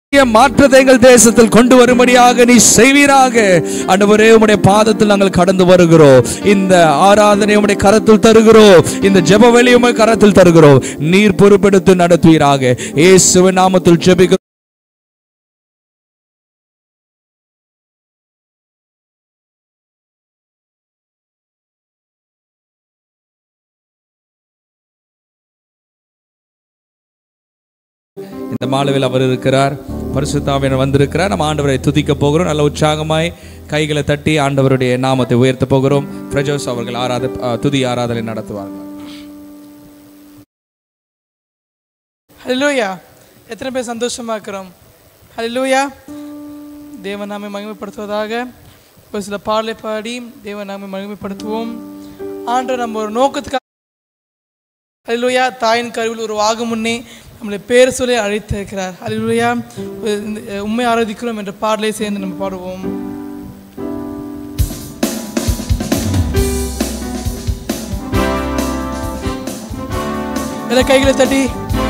பெரிய மாற்றத்தை எங்கள் தேசத்தில் கொண்டு வரும்படியாக நீ செய்வீராக ஆண்டவரே உம்முடைய பாதத்தில் நாங்கள் கடந்து வருகிறோம் இந்த ஆராதனை உம்முடைய கரத்தில் தருகிறோம் இந்த ஜெப வெளியுமை கரத்தில் தருகிறோம் நீர் பொறுப்பெடுத்து நடத்துவீராக இயேசுவின் நாமத்தில் ஜெபிக்கிறோம் இந்த மாலவில் அவர் இருக்கிறார் பரிசுத்தாவினர் வந்திருக்கிறார் நம்ம ஆண்டவரை துதிக்க போகிறோம் நல்ல உற்சாகமாய் கைகளை தட்டி ஆண்டவருடைய நாமத்தை உயர்த்த போகிறோம் பிரஜோஸ் அவர்கள் ஆராத ஆ, துதி ஆராதனை நடத்துவார்கள் ஹalleluya எத்தனை பேர் சந்தோஷமா இருக்கிறோம் ஹalleluya தேவன் நாமை மகிமைப்படுத்துவதாக ஒரு சில பாடலை பாடி தேவன் நாமை மகிமைப்படுத்துவோம் ஆண்டு நம்ம ஒரு நோக்கத்துக்காக ஹalleluya தாயின் கருவில் ஒரு வாகும் முன்னே நம்மளை பேர் சொல்லி அழைத்திருக்கிறார் ஹalleluya இந்த உண்மை ஆராதிக்கிறோம் என்ற பாடலை சேர்ந்து நம்ம பாடுவோம் எல்லா கைகளை தட்டி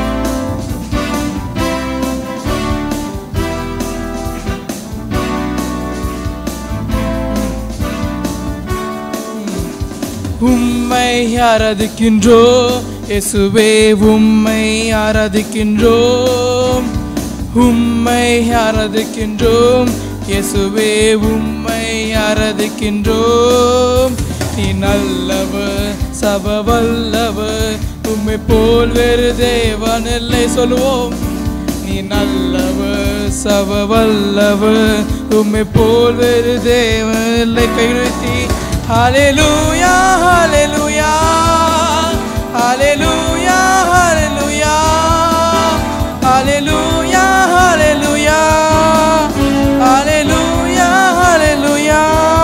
உம்மை ஆராதிக்கின்றோ இயேசுவே உம்மை ஆராதிக்கின்றோம் உம்மை ஆராதிக்கின்றோம் இயேசுவே உம்மை ஆராதிக்கின்றோம் நீ நல்லவர் சப வல்லவர் உம்மை போல் வேறு தேவன் இல்லை சொல்லுவோம் நீ நல்லவர் சப வல்லவர் உம்மை போல் வேறு தேவன் இல்லை கையெழுத்தி ஹalleluya ஹalleluya ஹalleluya ஹalleluya ஹalleluya ஹalleluya ஹalleluya ஹalleluya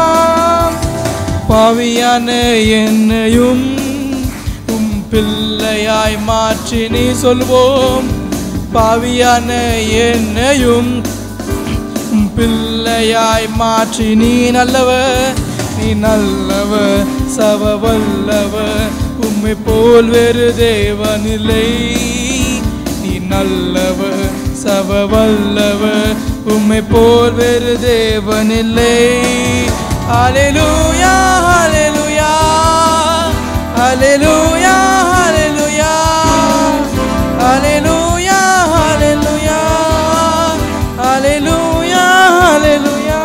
பாவியான என்னையும் உம் பிள்ளையாய் மாற்றி நீ சொல்வோம் பாவியான என்னையும் உம் பிள்ளையாய் மாற்றி நீ நல்லவர் நீ நல்லவர் சவ வல்லவர் உம்மை போல் வேறு தேவனில்லை நீ நல்லவர் சவ வல்லவர் உம்மை போல் வேறு தேவனில்லை ஹalleluya ஹalleluya ஹalleluya ஹalleluya ஹalleluya ஹalleluya ஹalleluya ஹalleluya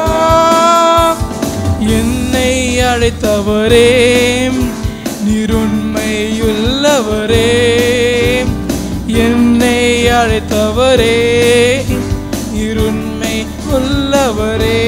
என்னை அழைத்தவரே நீருண்மையுள்ளவரே என்னை அழைத்தவரே இருண்மை உள்ளவரே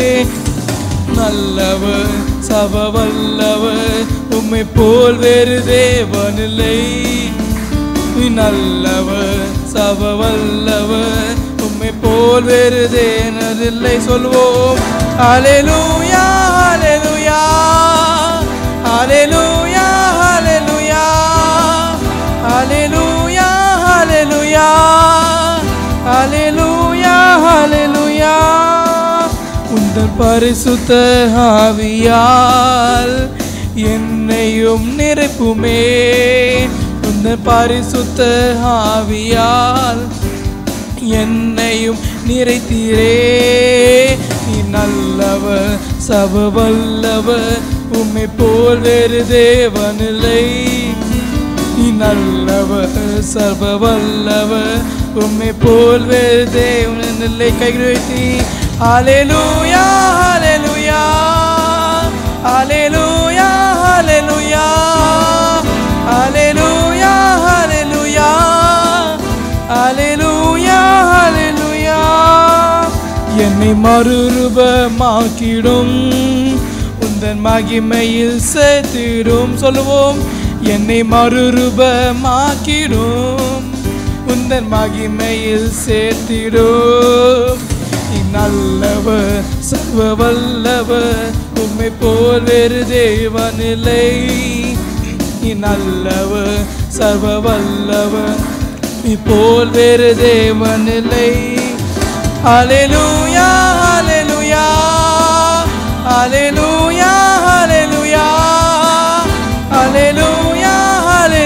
நல்லவர் சப வல்லவர் உம்மை போல் வேறு தேவனில்லை நீ நல்லவர் சப வல்லவர் உம்மை போல் வேறு தேனதில்லை சொல்வோம் ஹalleluya ஹalleluya ஹalleluya ஹalleluya ஹalleluya ஹalleluya ஹalleluya ஹalleluya உந்தன் பரிசுத்த ஆவியால் என்னையும் நிரப்புமே உந்தன் பரிசுத்த ஆவியால் என்னையும் நிறைத்தீரே நீ நல்லவர் சப வல்லவர் உம்மை போல் வேறு தேவனில்லை நீ நல்லவர் சர்வ வல்லவர் உம்மை போல் வேறு தேவனில்லை கைகள் வைத்தி ஹalleluya ஹalleluya ஹalleluya ஹalleluya ஹalleluya ஹalleluya ஹalleluya ஹalleluya என்னை மறுரூபமாக்கிடும் உந்தன் மகிமையில் சேர்த்திடும் சொல்லுவோம் என்னை மறுரூபமாக்கிடும் உந்தன் மகிமையில் சேர்த்திடும் நீ நல்லவர் சர்வ வல்லவர் உம்மை போல் வேறு தேவனில்லை நீ நல்லவர் சர்வ வல்லவர் நீ போல் வேறு தேவனில்லை ஹalleluya ஹalleluya ஹalleluya ஹalleluya ஹalleluya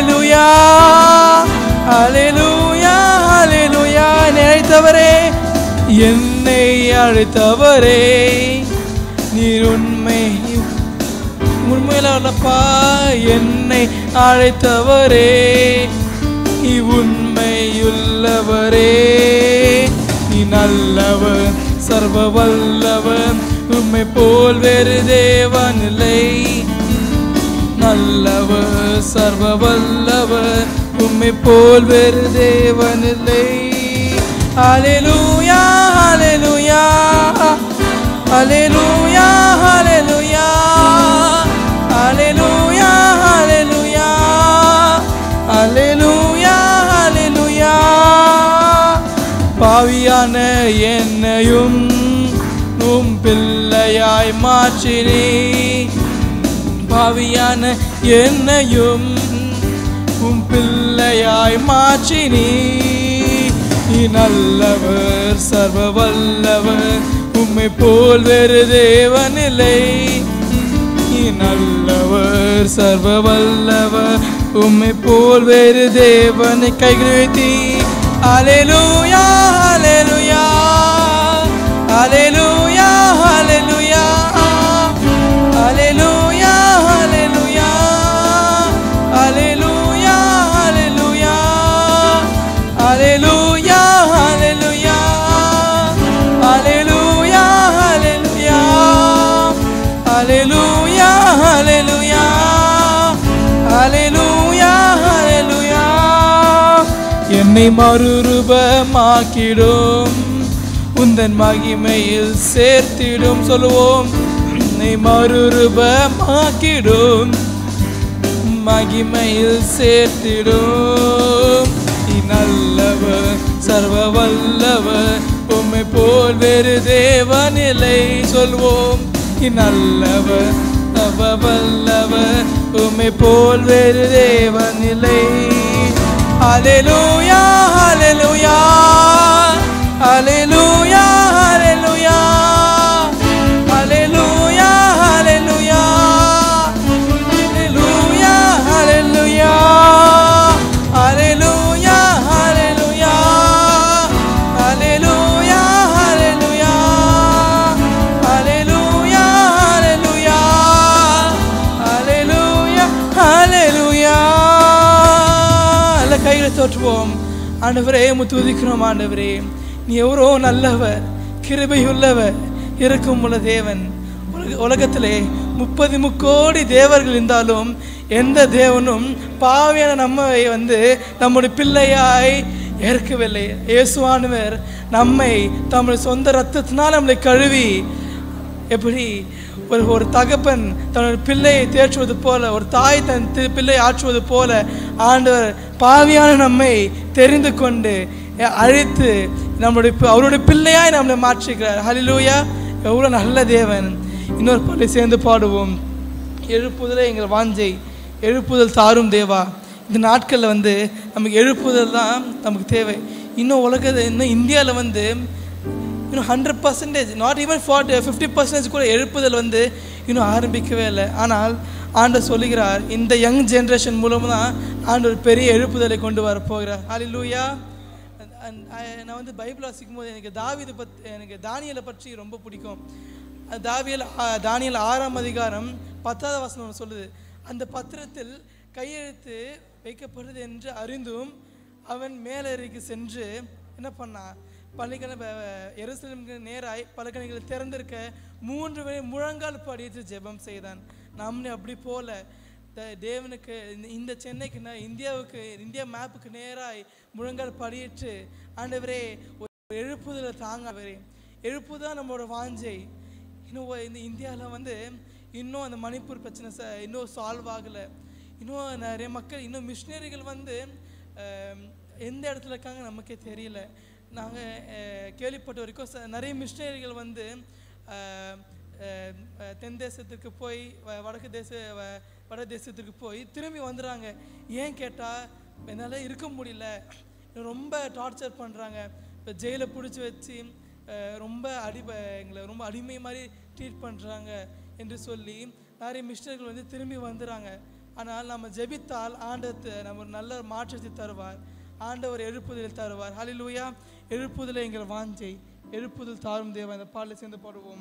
ஹalleluya ஹalleluya ஹalleluya நினைத்தவரே என்னை அழைத்தவரே நீர் உண்மை உண்மையில அல்லப்பா என்னை அழைத்தவரே நீ உண்மையுள்ளவரே நீ நல்லவர் சர்வ வல்லவர் உம்மை போல் வேறு தேவன் இல்லை நல்லவர் சர்வ வல்லவர் உம்மை போல் வேறு தேவன் இல்லை ஹalleluya ஹalleluya ஹalleluya ஹalleluya ஹalleluya ஹalleluya ஹalleluya ஹalleluya பாவியான என்னையும் உம் பிள்ளையாய் மாற்றினே பாவியான என்னையும் உம் பிள்ளையாய் மாற்றினீ நீ நல்லவர் சர்வ வல்லவர் உம்மை போல் வேறு தேவனில்லை நீ நல்லவர் சர்வ வல்லவர் உம்மை போல் வேறு தேவனை கைகள் வைத்தி அலேலுயா அலேலுயா அலேலுயா அலேலுயா அலேலுயா அலேலுயா அலேலுயா அலேலுயா அலேலுயா அலேலுயா அலேலுயா அலேலுயா அலேலுயா அலேலுயா அலேலுயா அலேலுயா என்னை மறுரூபமாக்கிடும் உந்தன் மகிமையில் சேர்த்திடும் சொல்லுவோம் என்னை மறுரூபமாக்கிடும் மகிமையில் சேர்த்திடும் நீ நல்லவர் சர்வ வல்லவர் உம்மை போல் வேறு தேவனில்லை சொல்வோம் நீ நல்லவர் சர்வ வல்லவர் உம்மை போல் வேறு தேவனில்லை அலெலுயா அலெலுயா அலெலுயா அலெலுயா அலெலுயா அலெலுயா Hallelujah, hallelujah, hallelujah, hallelujah, hallelujah, hallelujah, hallelujah, hallelujah, hallelujah, hallelujah. எல்லா கைகளை தோற்றுவோம் ஆண்டவரே உம்மை துதிக்கிறோம் ஆண்டவரே நீ எவரோ நல்லவர் கிருபையுள்ளவர் இருக்கும் உள்ள தேவன் உலக உலகத்திலே முப்பது முக்கோடி தேவர்கள் இருந்தாலும் எந்த தேவனும் பாவியான நம்மை வந்து நம்முடைய பிள்ளையாய் ஏற்கவில்லை இயேசுவானவர் நம்மை தம்முடைய சொந்த ரத்தத்தினால் நம்மளை கழுவி எப்படி ஒரு ஒரு தகப்பன் தன்னோட பிள்ளையை தேற்றுவது போல ஒரு தாய் தன் தி- பிள்ளையை ஆற்றுவது போல ஆண்டவர் பாவியான நம்மை தெரிந்து கொண்டு அஹ், அழைத்து நம்மளுடைய பி- அவருடைய பிள்ளையாய் நம்மளை மாற்றுகிறார் ஹலிலூயா எவ்வளோ நல்ல தேவன் இன்னொரு பாட்டை சேர்ந்து பாடுவோம் எழுப்புதலே எங்கள் வாஞ்சை எழுப்புதல் தாரும் தேவா இந்த நாட்களில் வந்து நமக்கு எழுப்புதல் தான் நமக்கு தேவை இன்னும் உலகத்தை இன்னும் இந்தியாவில் வந்து இன்னும் hundred percentage not even forty fifty percentage கூட எழுப்புதல் வந்து இன்னும் ஆரம்பிக்கவே இல்லை ஆனால் ஆண்டவர் சொல்லுகிறார் இந்த யங் ஜென்ரேஷன் மூலமாக தான் ஆண்டவர் பெரிய எழுப்புதலை கொண்டு வர போகிறார் ஹalleluya And I- நான் வந்து பைபிள் வாசிக்கும் போது எனக்கு தாவீது பத் எனக்கு தானியலை பற்றி ரொம்ப பிடிக்கும் அது தாவியல் ஆ- தானியேல் ஆறாம் அதிகாரம் பத்தாவது வசனம் ஒண்ணு சொல்லுது அந்த பத்திரத்தில் கையெழுத்து வைக்கப்படுது என்று அறிந்தும் அவன் மேலறைக்கு சென்று என்ன பண்ணான் பள்ளிக்கண எருசலேமுக்கு நேராய் பலகணிகளை திறந்திருக்க மூன்று வேளை முழங்கால் படித்து ஜெபம் செய்தான் நம்மளை அப்படி போல த- தேவனுக்கு இந்த- இந்த சென்னைக்கு நே- இந்தியாவுக்கு இந்தியா மேப்புக்கு நேராய் முழங்கால் படியிட்டு ஆண்டவரே ஒரு எழுப்புதலை தாங்கவரே எழுப்புதான் நம்மளோட வாஞ்சை இன்னும் ஒ- இந்த இந்தியாவில் வந்து இன்னும் அந்த மணிப்பூர் பிரச்சனை ச இன்னும் சால்வ் ஆகலை இன்னும் நிறைய மக்கள் இன்னும் மிஷினரிகள் வந்து அஹ், எந்த இடத்துல இருக்காங்க நமக்கே தெரியல நாங்கள் கேள்விப்பட்ட வரைக்கும் ச- நிறைய மிஷினரிகள் வந்து அஹ், அஹ், அஹ், தென் தேசத்துக்கு போய் வ- வடக்கு தேச வ- வட தேசத்துக்கு போய் திரும்பி வந்துடுறாங்க ஏன் கேட்டால் என்னால் இருக்க முடியல ரொம்ப டார்ச்சர் பண்ணுறாங்க இப்போ ஜெயிலை பிடிச்சி வச்சு அஹ், ரொம்ப அடி எங்களை ரொம்ப அடிமை மாதிரி ட்ரீட் பண்ணுறாங்க என்று சொல்லி நிறைய மிஸ்டர்கள் வந்து திரும்பி வந்துடுறாங்க ஆனால் நம்ம ஜெபித்தால் ஆண்டத்தை நம்ம ஒரு நல்ல மாற்றத்தை தருவார் ஆண்டவர் எழுப்புதலை தருவார் ஹalleluya எழுப்புதலை எங்கள் வாஞ்சை எழுப்புதல் தாரும் தேவா இந்த பாடலை சேர்ந்து பாடுவோம்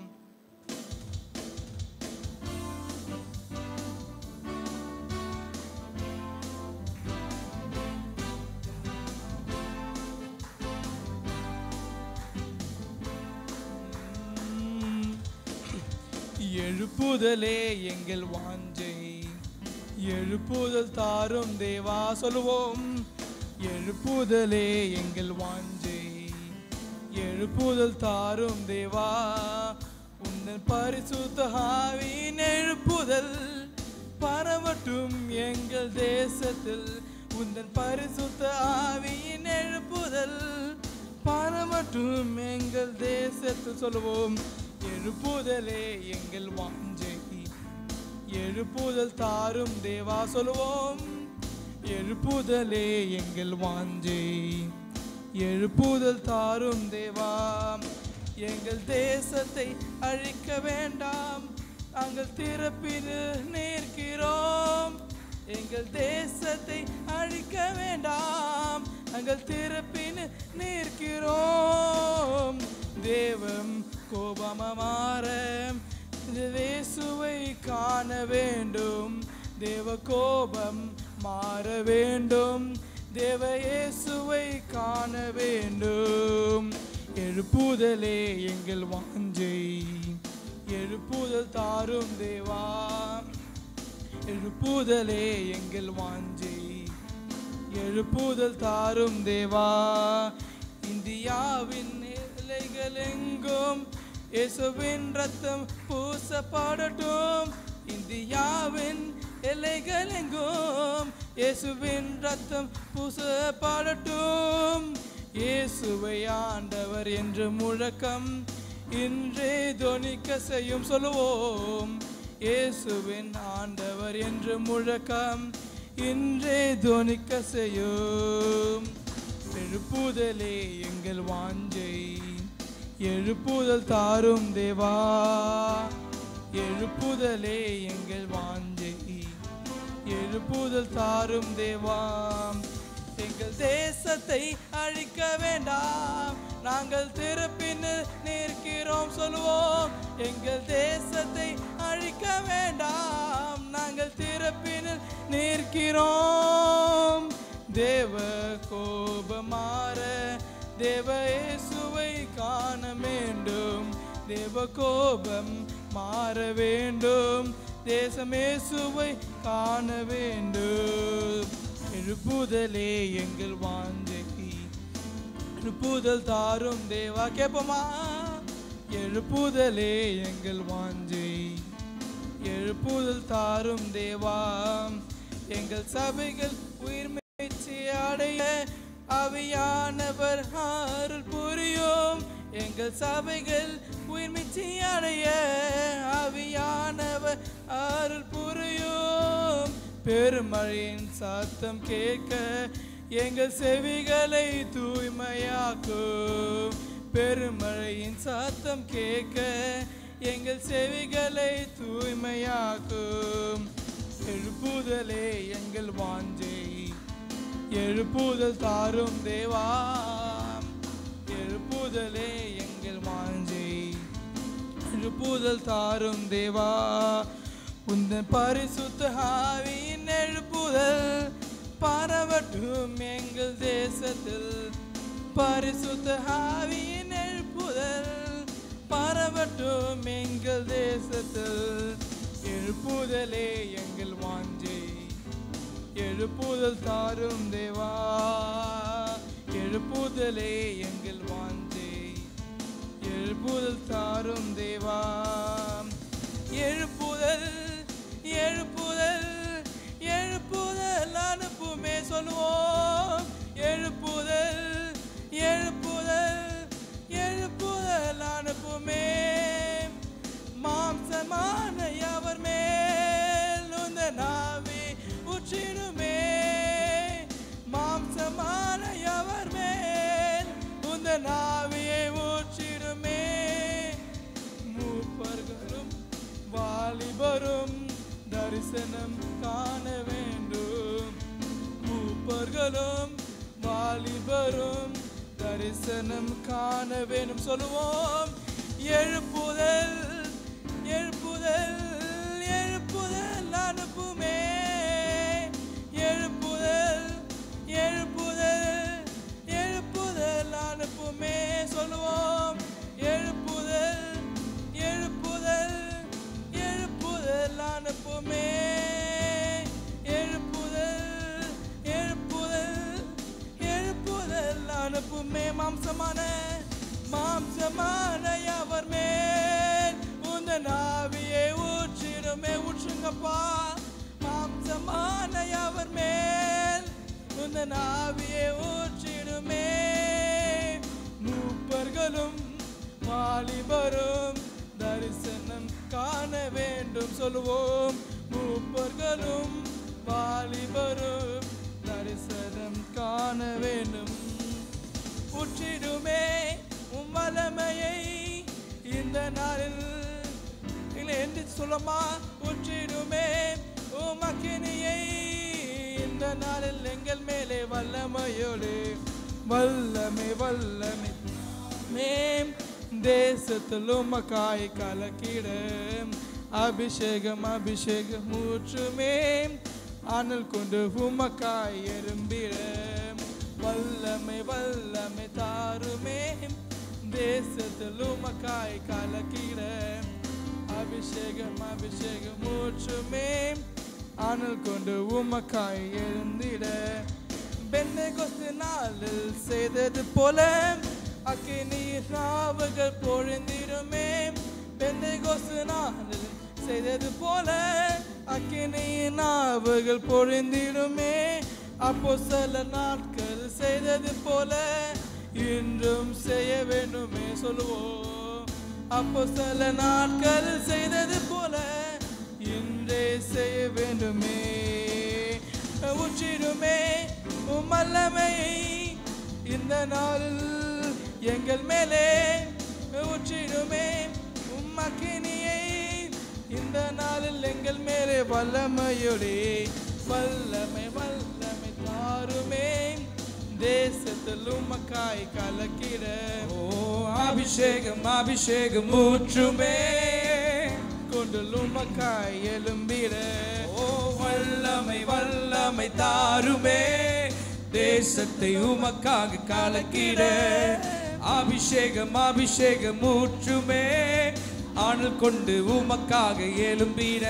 எழுப்புதலே எங்கள் வாஞ்சை எழுப்புதல் தாரும் தேவா சொல்லுவோம் எழுப்புதலே எங்கள் வாஞ்சை எழுப்புதல் தாரும் தேவா உந்தன் பரிசுத்த ஆவியின் எழுப்புதல் பரவட்டும் எங்கள் தேசத்தில் உந்தன் பரிசுத்த ஆவியின் எழுப்புதல் பரவட்டும் எங்கள் தேசத்தில் சொல்லுவோம் எழுப்புதலே எங்கள் வாஞ்சை எழுப்புதல் தாரும் தேவா சொல்லுவோம் எழுப்புதலே எங்கள் வாஞ்சை எழுப்புதல் தாரும் தேவா எங்கள் தேசத்தை அழிக்க வேண்டாம் நாங்கள் திறப்பிന് நிற்கிறோம் எங்கள் தேசத்தை அழிக்க வேண்டாம் நாங்கள் திறப்பிന് நிற்கிறோம் தேவம் கோபமாற இயேசுவை காண வேண்டும் தேவ கோபம் மாற வேண்டும் தேவ இயேசுவை காண வேண்டும் எழுப்புதலே எங்கள் வாஞ்சை எழுப்புதல் தாரும் தேவா எழுப்புதலே எங்கள் வாஞ்சை எழுப்புதல் தாரும் தேவா இந்தியாவின் எல்லைகள் எங்கும் இயேசுவின் ரத்தம் பூசப்படட்டும் இந்தியாவின் எல்லைகள் எங்கும் இயேசுவின் ரத்தம் பூசப்படட்டும் இயேசுவை ஆண்டவர் என்று முழக்கம் இன்றே தொனிக்க செய்யும் சொல்லுவோம் இயேசுவின் ஆண்டவர் என்று முழக்கம் இன்றே தொனிக்க செய்யும் எழுப்புதலே எங்கள் வாஞ்சை எழுப்புதல் தாரும் தேவா எழுப்புதலே எங்கள் வாஞ்சை எழுப்புதல் தாரும் தேவா எங்கள் தேசத்தை அழிக்க வேண்டாம் நாங்கள் திருப்பின்னு நிற்கிறோம் சொல்லுவோம் எங்கள் தேசத்தை அழிக்க வேண்டாம் நாங்கள் திருப்பின்னு நிற்கிறோம் தேவ கோபமாற தேவ இயேசுவை காண வேண்டும் தேவ கோபம் மாற வேண்டும் தேசம் இயேசுவை காண வேண்டும் எழுப்புதலே எங்கள் வாஞ்சை எழுப்புதல் தாரும் தேவா கேட்போமா எழுப்புதலே எங்கள் வாஞ்சை எழுப்புதல் தாரும் தேவா எங்கள் சபைகள் உயிர்மெச்சி அடைய அவையானவர் அருள் புரியும் எங்கள் சபைகள் உயிர்மெச்சி அடைய அவையானவர் அருள் புரியும் பெருமழையின் சத்தம் கேட்க எங்கள் செவிகளை தூய்மையாக்கும் பெருமழையின் சத்தம் கேட்க எங்கள் செவிகளை தூய்மையாக்கும் எழுப்புதலே எங்கள் வாஞ்சை எழுப்புதல் தாரும் தேவா எழுப்புதலே எங்கள் வாஞ்சை எழுப்புதல் தாரும் தேவா உந்தன் பரிசுத்த ஆவியின் எழுப்புதல் பரவட்டும் எங்கள் தேசத்தில் பரிசுத்த ஆவியின் எழுப்புதல் பரவட்டும் எங்கள் தேசத்தில் எழுப்புதலே எங்கள் வாஞ்சை எழுப்புதல் தாரும் தேவா எழுப்புதலே எங்கள் வாஞ்சை எழுப்புதல் தாரும் தேவா எழுப்புதல் எழுப்புதல் எழுப்புதல் அனுப்புமே சொல்லுவோம் எழுப்புதல் எழுப்புதல் எழுப்புதல் அனுப்புமே மாம்சமான அவர் மேல் உந்த நாவி உச்சிடுமே மாம்சமான அவர் மேல் உந்த நாவியை ஊற்றிடுமே மூப்பர்களும் வாலிபரும் தரிசனம் காண வேண்டும் மூப்பர்களும் வாலிபரும் தரிசனம் காண வேணும் சொல்லுவோம் எழுப்புதல் எழுப்புதல் எழுப்புதல் அனுப்புமே எழுப்புதல் எழுப்புதல் எழுப்புதல் அனுப்புமே சொல்லுவோம் எழுப்புதல் எழுப்புதல் எழுப்புதல் அனுப்புமே எழுப்புதல் எழுப்புதல் எழுப்புதல் அனுப்புமே மாம்சமான மாம்சமான அவர் மேல் உந்தன் ஆவியை ஊற்றிடுமே ஊற்றுங்கப்பா மாம்சமான அவர் மேல் உந்தன் ஆவியை ஊற்றிடுமே மூப்பர்களும் வாலிபரும் தரிசனம் காண வேண்டும் சொல்லுவோம் மூப்பர்களும் வாலிபரும் தரிசனம் காண வேண்டும் உற்றிடுமே உம் வல்லமையை இந்த நாளில் இல்லை என்று சொல்லமா உற்றிடுமே உம் அக்கினியை இந்த நாளில் எங்கள் மேலே வல்லமையோடு வல்லமை வல்லமை மேம் தேசத்தில் உமக்காய் கலக்கிட அபிஷேகம் அபிஷேகம் ஊற்றுமே அனல் கொண்டு உமக்காய் எறும்பிட வல்லமை வல்லமை தாருமே தேசத்தில் உமக்காய் கலக்கிட அபிஷேகம் அபிஷேகம் ஊற்றுமே அனல் கொண்டு உமக்காய் எழுந்திட பெண்ணை கொஸ்து நாளில் செய்தது போல அக்கினி ராவுகள் பொழிந்திடுமே பெண்ணை கொஸ்து நாளில் செய்தது போல அக்கினி நாவுகள் பொழிந்திடுமே அப்போ சில நாட்கள் செய்தது போல இன்றும் செய்ய வேண்டுமே சொல்லுவோம் அப்போ சில நாட்கள் செய்தது போல இன்றே செய்ய வேண்டுமே உச்சிடுமே உம் வல்லமையை இந்த நாளில் எங்கள் மேலே உச்சிடுமே உம் அக்கினியை இந்த நாளில் எங்கள் மேலே வல்லமையோடே வல்லமை வல்லமை தாருமே தேசத்தில் உமக்காய் கலக்கிட ஓ அபிஷேகம் அபிஷேகம் ஊற்றுமே கொண்டு உமக்காய் எழும்பிட ஓ வல்லமை வல்லமை தாருமே தேசத்தை உமக்காக கலக்கிட அபிஷேகம் அபிஷேகம் ஊற்றுமே ஆணல் கொண்டு உமக்காக எழும்பிட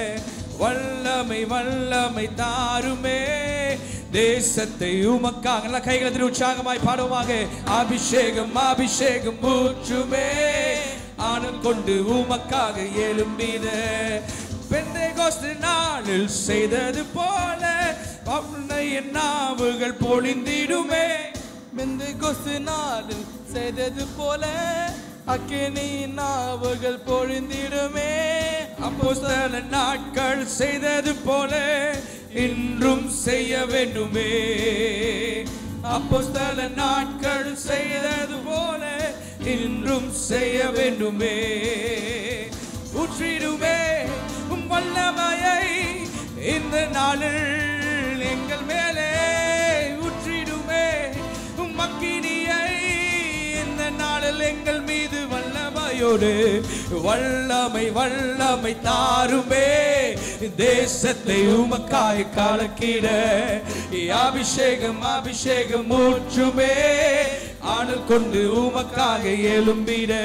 வல்லமை வல்லமை தாருமே தேசத்தை உமக்காக நல்ல கைகளை தட்டி உற்சாகமாய் பாடுவாங்க அபிஷேகம் அபிஷேகம் ஊற்றுமே ஆனல் கொண்டு உமக்காக எழும்பின பெண்ணை கோஸ்து நாளில் செய்தது போல என் நாவுகள் பொழிந்திடுமே மெந்து கொசு நாளில் செய்தது போல அக்கினி நாவுகள் பொழிந்திடுமே அப்போஸ்தல நாட்கள் செய்தது போல இன்றும் செய்ய வேண்டுமே அப்போஸ்தல நாட்கள் செய்தது போல இன்றும் செய்ய வேண்டுமே ஊற்றிடுமே உம் வல்லமையை இந்த நாளில் எங்கள் மேலே ஊற்றிடுமே உம் அக்கினியை இந்த நாளில் எங்கள் மீது வல்லமையோடு வல்லமை வல்லமை தாருமே தேசத்தை உமக்காய் கலக்கிட அபிஷேகம் அபிஷேகம் ஊற்றுமே ஆணல் கொண்டு உமக்காக எழும்பிட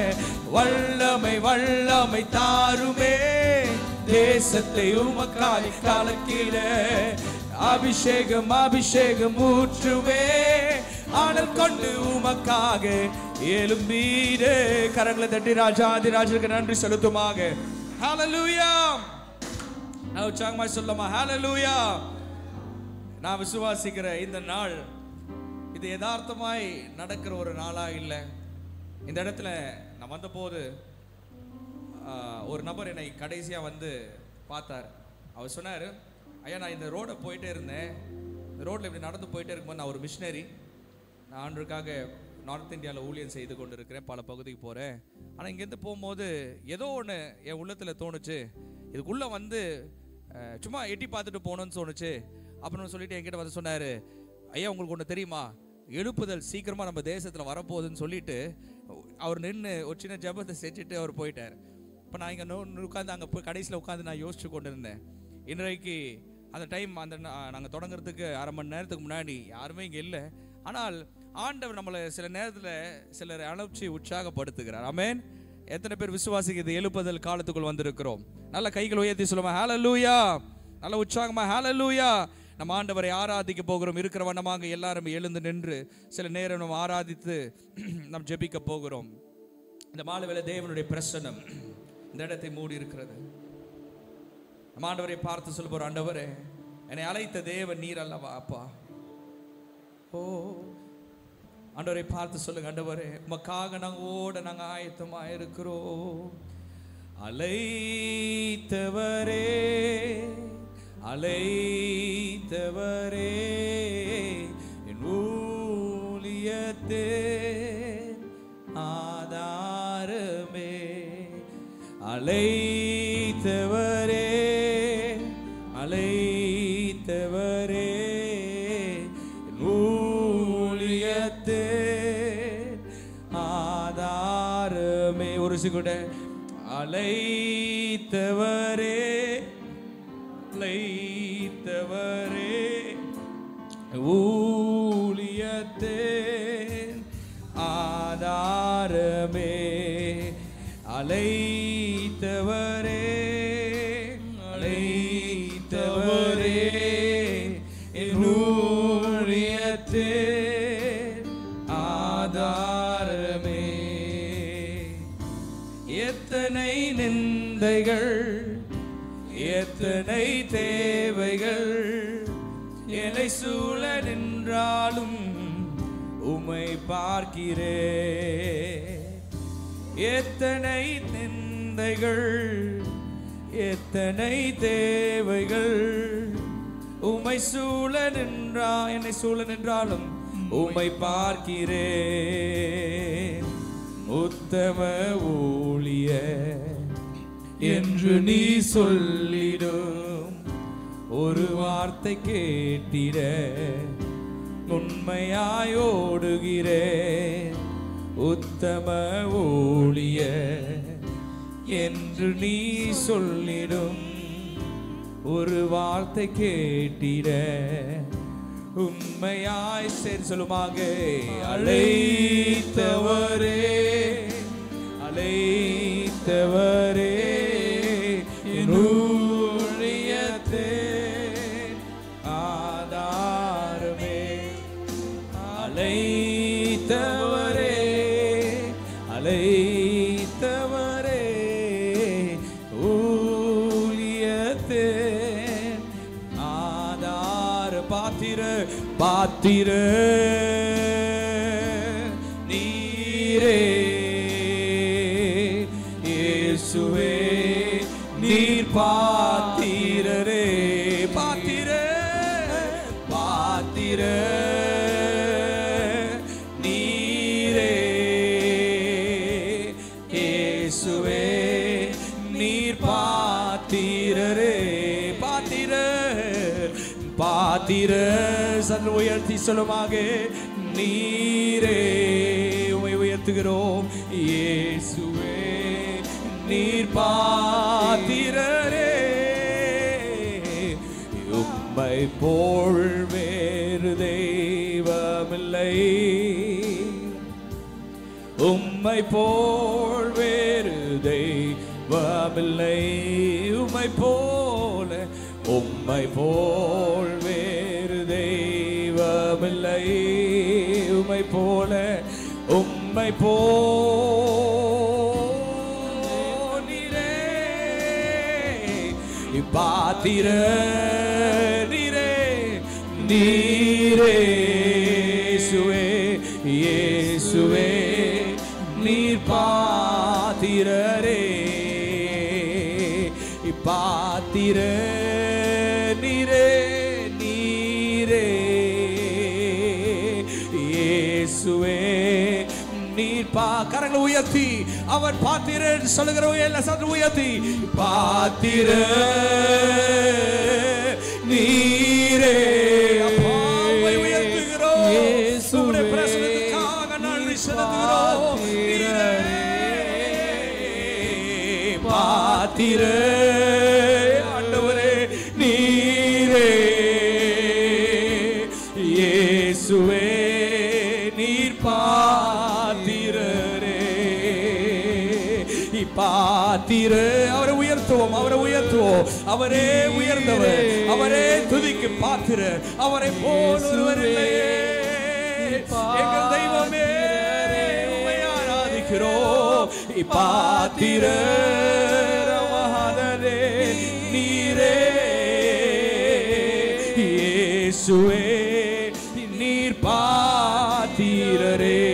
வல்லமை வல்லமை தாருமே தேசத்தை உமக்காய் கலக்கிட அபிஷேகம் அபிஷேகம் ஊற்றுவே ஆனல் கொண்டு உமக்காக எழும்பீடு கரங்களை தட்டி ராஜாதி ராஜருக்கு நன்றி செலுத்துமாக ஹalleluya நான் உற்சாகமாய் சொல்லமா ஹalleluya நான் விசுவாசிக்கிற இந்த நாள் இது யதார்த்தமாய் நடக்கிற ஒரு நாளா இல்லை இந்த இடத்துல நான் வந்தபோது ஆஹ், ஒரு நபர் என்னை கடைசியாக வந்து பார்த்தார் அவர் சொன்னார் ஐயா நான் இந்த ரோடை போயிட்டே இருந்தேன் இந்த ரோட்டில் இப்படி நடந்து போயிட்டே இருக்கும்போது நான் ஒரு மிஷினரி நான் ஆண்டுக்காக நார்த் இந்தியாவில் ஊழியம் செய்து கொண்டு இருக்கிறேன் பல பகுதிக்கு போகிறேன் ஆனால் இங்கேருந்து போகும்போது ஏதோ ஒன்று என் உள்ளத்தில் தோணுச்சு இதுக்குள்ளே வந்து அஹ், சும்மா எட்டி பார்த்துட்டு போகணும்னு தோணுச்சு அப்புறம் சொல்லிட்டு என்கிட்ட வந்து சொன்னார் ஐயா உங்களுக்கு ஒன்று தெரியுமா எழுப்புதல் சீக்கிரமா நம்ம தேசத்துல வரப்போகுதுன்னு சொல்லிட்டு அவர் நின்று ஒரு சின்ன ஜெபத்தை செஞ்சுட்டு அவர் போயிட்டார் இப்போ நான் இங்கே உட்காந்து அங்கே போய் கடைசியில் உட்காந்து நான் யோசிச்சு கொண்டு இருந்தேன் இன்றைக்கு அந்த டைம் அந்த நாங்கள் தொடங்குறதுக்கு அரை மணி நேரத்துக்கு முன்னாடி யாருமே இங்கே இல்லை ஆனால் ஆண்டவர் நம்மளை சில நேரத்தில் சிலரை அனுப்பிச்சு உற்சாகப்படுத்துகிறார் ஆமென் எத்தனை பேர் விசுவாசிக்கிறது எழுப்புதல் காலத்துக்குள் வந்திருக்கிறோம் நல்ல கைகள் உயர்த்தி சொல்லுமா ஹalleluya நல்ல உற்சாகமா ஹalleluya நம்ம ஆண்டவரை ஆராதிக்க போகிறோம் இருக்கிற வண்ணமாக எல்லாரும் எழுந்து நின்று சில நேரம் நம்ம ஆராதித்து நாம் ஜெபிக்க போகிறோம் இந்த மாலை வேளை தேவனுடைய பிரசன்னம் இந்த இடத்தை மூடி இருக்கிறது நம்ம ஆண்டவரை பார்த்து சொல்ல போறோம் ஆண்டவரே என்னை அழைத்த தேவன் நீர் அல்லவா அப்பா ஓ ஆண்டவரை பார்த்து சொல்லுங்க ஆண்டவரே உமக்காக நாங்க ஓட நாங்க ஆயத்தமா இருக்கிறோம் அலைத்தவரே அலைத்தவரே என் ஊழியத்தே ஆதாரமே அலைத்தவரே அலைத்தவரே என் ஊழியத்தே ஆதாரமே ஒரு சிகுட அலைத்தவரே அலைத்தவரே ஊழியத்தே ஆதாரமே அலைத்தவரே அலைத்தவரே என் ஊழியத்தே ஆதாரமே எத்தனை நிந்தைகள் எத்தனை தேவைகள் என்னை சூழ நின்றாலும் உமை பார்க்கிறே எத்தனை நிந்தைகள் எத்தனை தேவைகள் உமை சூழ நின்றா என்னை சூழ நின்றாலும் உமை பார்க்கிறேன் உத்தம ஊழிய என்று நீ சொல்லிடும் ஒரு வார்த்தை கேட்டிட உண்மையாய் ஓடுகிறேன் உத்தம ஊழிய என்று நீ சொல்லிடும் ஒரு வார்த்தை கேட்டிட உண்மையாய் சரி சொல்லுமாக அழைத்தவரே அழைத்தவரே என் ஊழியத்தே ஆதாரமே அழைத்தவரே அழைத்தவரே ஊழியத்தே ஆதார பாத்திர பாத்திர நீரே இயேசுவே நீர் பாத்திரரே பாத்திர பாத்திர நீரே இயேசுவே நீர் பாத்திரரே பாத்திர பாத்திர சன் உயர்த்தி சொல்லுமாக நீரே உமை உயர்த்துகிறோம் இயேசுவே நீர் பாத்திரரே உம்மை போல் வேறு தெய்வமில்லை உம்மை போல் வேறு தெய்வமில்லை உம்மை போல உம்மை போல் வேறு தெய்வமில்லை உம்மை போல உம்மை போ நீரே பாத்திர நீரே நீரே இயேசுவே இயேசுவே நீர் பாத்திரரே பாத்திர நீரே நீரே இயேசுவே நீர் பா கரங்களை உயர்த்தி அவர் பாத்திரன் சொல்லுகிற எல்லா சத்து உயர்த்தி பாத்திர நீரே அப்பா, உம்மை உயர்த்துகிறோம். உம்முடைய இயேசுவே நீர் பாத்திரரே பாத்திர அவரை உயர்த்துவோம் அவரை உயர்த்துவோம் அவரே உயர்ந்தவர் அவரே துதிக்கு பாத்திர அவரை போல் ஒருவர் இல்லையே எங்கள் தெய்வமே உம்மை ஆராதிக்கிறோம் பாத்திர மகாதரே நீரே இயேசுவே நீர் பாத்திரரே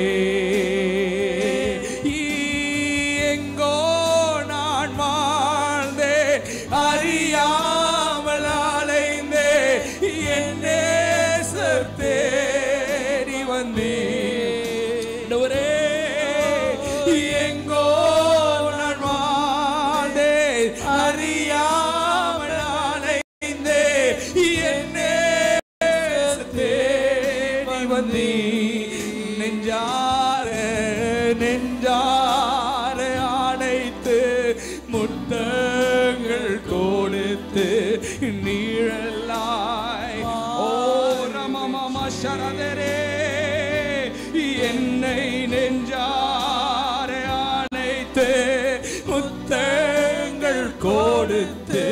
எங்கோ நான் வாழ்ந்தேன் அறியாமல் அலைந்தே என் நேசர் தேடி வந்தேன் எங்கோ நான் வாழ்ந்தேன் அறியாமல் அலைந்தே என் நேசர் தேடி வந்தீ நெஞ்சார நெஞ்சார அணைத்து முத்தங்கள் கொடுத்து நீழலாய் ஓ ரமமம சரதரே என்னை நெஞ்சார அணைத்து முத்தங்கள் கொடுத்து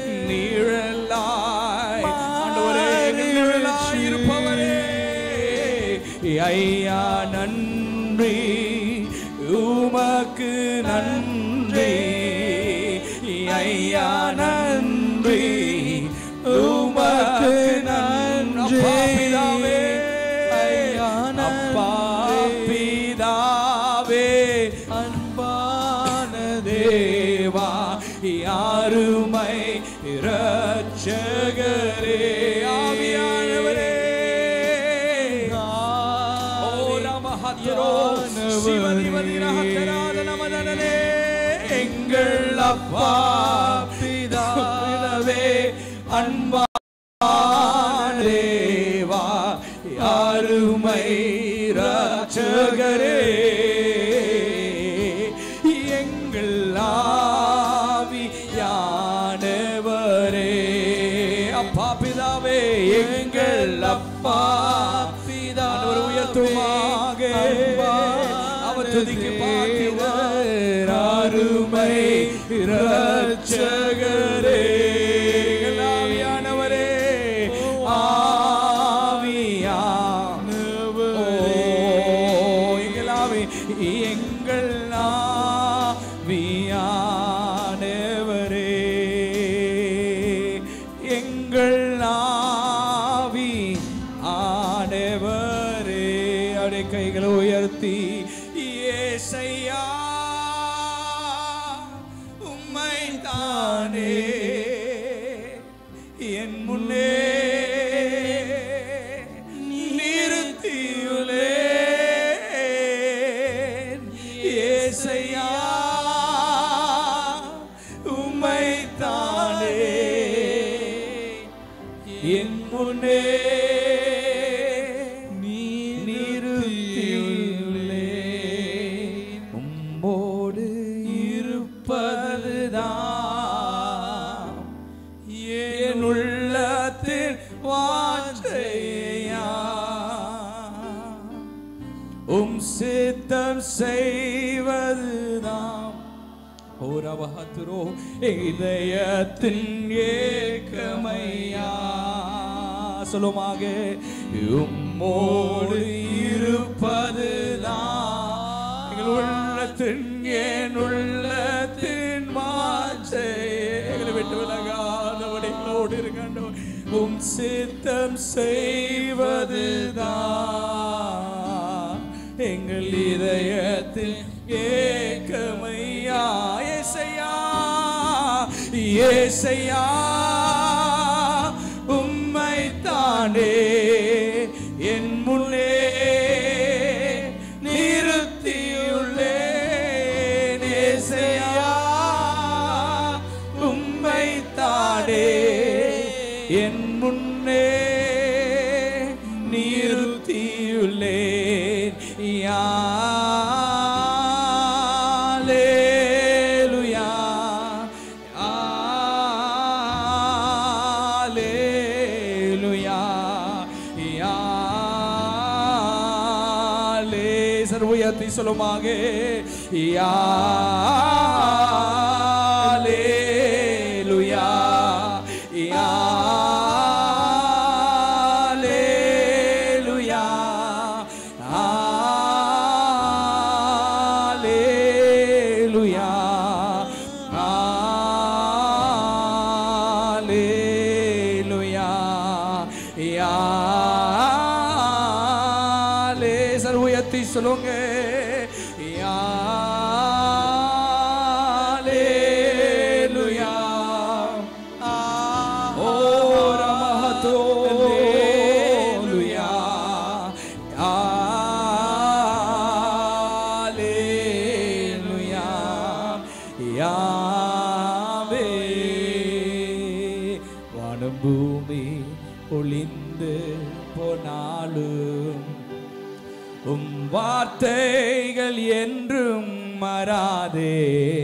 நீழலாய் ஆண்டவரே நிழலாய் இருப்பவரே ஐயா நன்றி உமக்கு நன்றி ஐயா நன்றி உமக்கு நன்றி பிதாவே ஐயா அப்பா பிதாவே அன்பான தேவா யாருமை இரட்சகரே ஆவியானவரே ஓ நமஹத்ரோ சிவதிவதிரஹத்தராத நமதனனே எங்கள் அப்பா பிதாவே அன்பா தேவா யாருமை ராட்சகரே எங்கள் ஆவியானவரே அப்பா பிதாவே எங்கள் அப்பா பிதாவர் உயர்த்துமாக அவர் துதிக்கு பார்க்கிறவர் அருமை இரட்சகரே எங்கள் ஆவியானவரே ஆவியா ஓ, எங்கள் ஆவி எங்கள் ஆவியானவரே எங்கள் ஆவி ஆனவரே அப்படியே கைகளை உயர்த்தி ஏசையா உம்மை தானே என் முன்னே நிறுத்தியுள்ளேன் ஏசையா உம்மை தானே என் முன்னே நீ நிறுத்தியுள்ளேன் உம்மோடு இருப்பதுதான் என் உள்ளத்தில் வாஞ்சையா உம் சித்தம் செய்வதுதான் ஓரவஹத்துரோ இதயத்தின் ஏக்கமையா சொல்லுமாக உம்மோடு இருப்பதுதான் எங்கள் உள்ளத்தின் என் உள்ளத்தின் மாச்சை எங்களை விட்டு விலகாதபடிகளோடு இருக்கின்றோம் உம் சித்தம் செய்வதுதான் எங்கள் இதயத்தில் ஏக்கமையா ஏசையா ஏசையா உம்மை தானே என் முன்னே நிறுத்தியுள்ளேன் ஏசையா உம்மை தானே என் முன்னே நிறுத்தியுள்ளேன் யாலேலுயா யாலேலுயா யாலேலுயா லேசர் உயர்த்தி சொல்லுமாக யாலேலுயா யாலேலுயா Hallelujah. Hallelujah. யாலே சார் உயர்த்தி சொல்லுங்க யாலேலுயா ஓ ரமஹதோ லுயா Hallelujah. யாவே வானம் பூமி ஒளிந்து போனாலும் உம் வார்த்தைகள் என்றும் மறாதே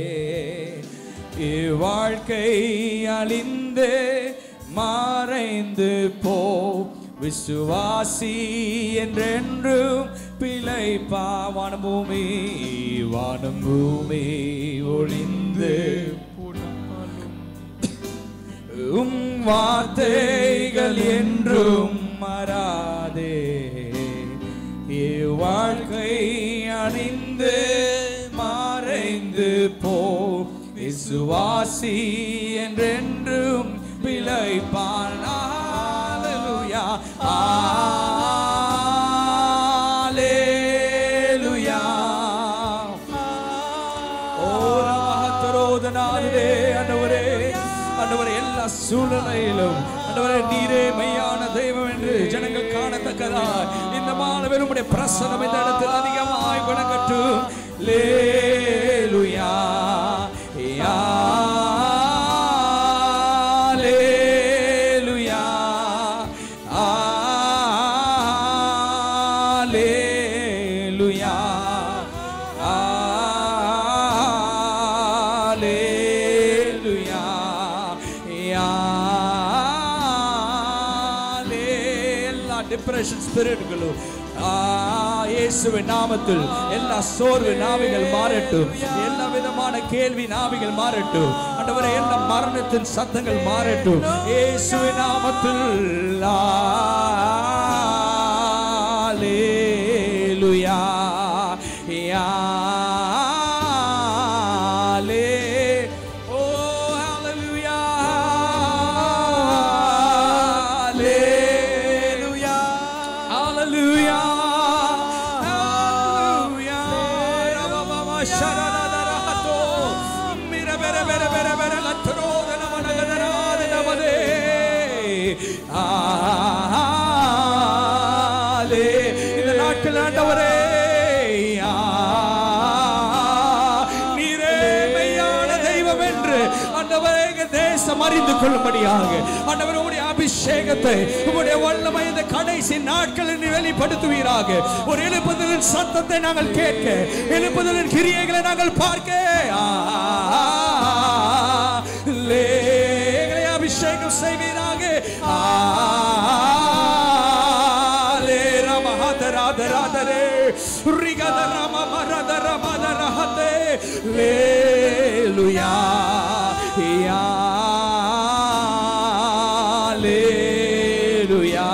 இவ்வாழ்க்கை அழிந்து மறைந்து போ விசுவாசி என்றென்றும் பிழைப்பா வானம் பூமி வானம் பூமி ஒளிந்து உம் வார்த்தைகள் என்றும் மறாதே இவ்வாழ்க்கை அணிந்து மறைந்து போ விசுவாசி என்றென்றும் பிழைப்பான் ஹalleluya ஹalleluya ஓ மகத்தரோதனாரே ஆண்டவரே ஆண்டவரே எல்லா சூழ்நிலையிலும் ஆண்டவரே நீரே மெய்யான தெய்வம் என்று ஜனங்கள் காணத்தக்கதா இந்த மாணவர் உம்முடைய பிரசனம் இந்த இடத்தில் அதிகமாய் விளங்கட்டும் லேலுயா யா லேலுயா Hallelujah. Hallelujah. யாலே எல்லா டிப்ரெஷன் ஸ்பிரிட்களும் இயேசுவின் நாமத்தில் எல்லா சோர்வு நாவிகள் மாறட்டும் எல்லா விதமான கேள்வி நாவிகள் மாறட்டும் ஆண்டவரே எல்லா மரணத்தின் சத்தங்கள் மாறட்டும் இயேசுவின் நாமத்தில் Hallelujah. Yale. Oh, hallelujah. Hallelujah. Hallelujah. Hallelujah. Rabababa sharadadarahato. Mira bere bere bere bere latro danamanagadarade namade. ஆலே. இந்த நாட்கள் ஆண்டவரே ஆ, நீரே மெய்யான தெய்வம் என்று ஆண்டவரே எங்க தேசம் அறிந்து கொள்ளும்படியாக ஆண்டவரே உம்முடைய அபிஷேகத்தை உம்முடைய வல்லமை இந்த கடைசி நாட்களில் நீ வெளிப்படுத்துவீராக ஒரு எழுப்புதலின் சத்தத்தை நாங்கள் கேட்க எழுப்புதலின் கிரியைகளை நாங்கள் பார்க்க ஆ, லே, எங்களை அபிஷேகம் செய்வீராக ஆ, லே ரமஹதராதராதரே ரிகதரமமரதரமதரஹதே லேலுயா லேலுயா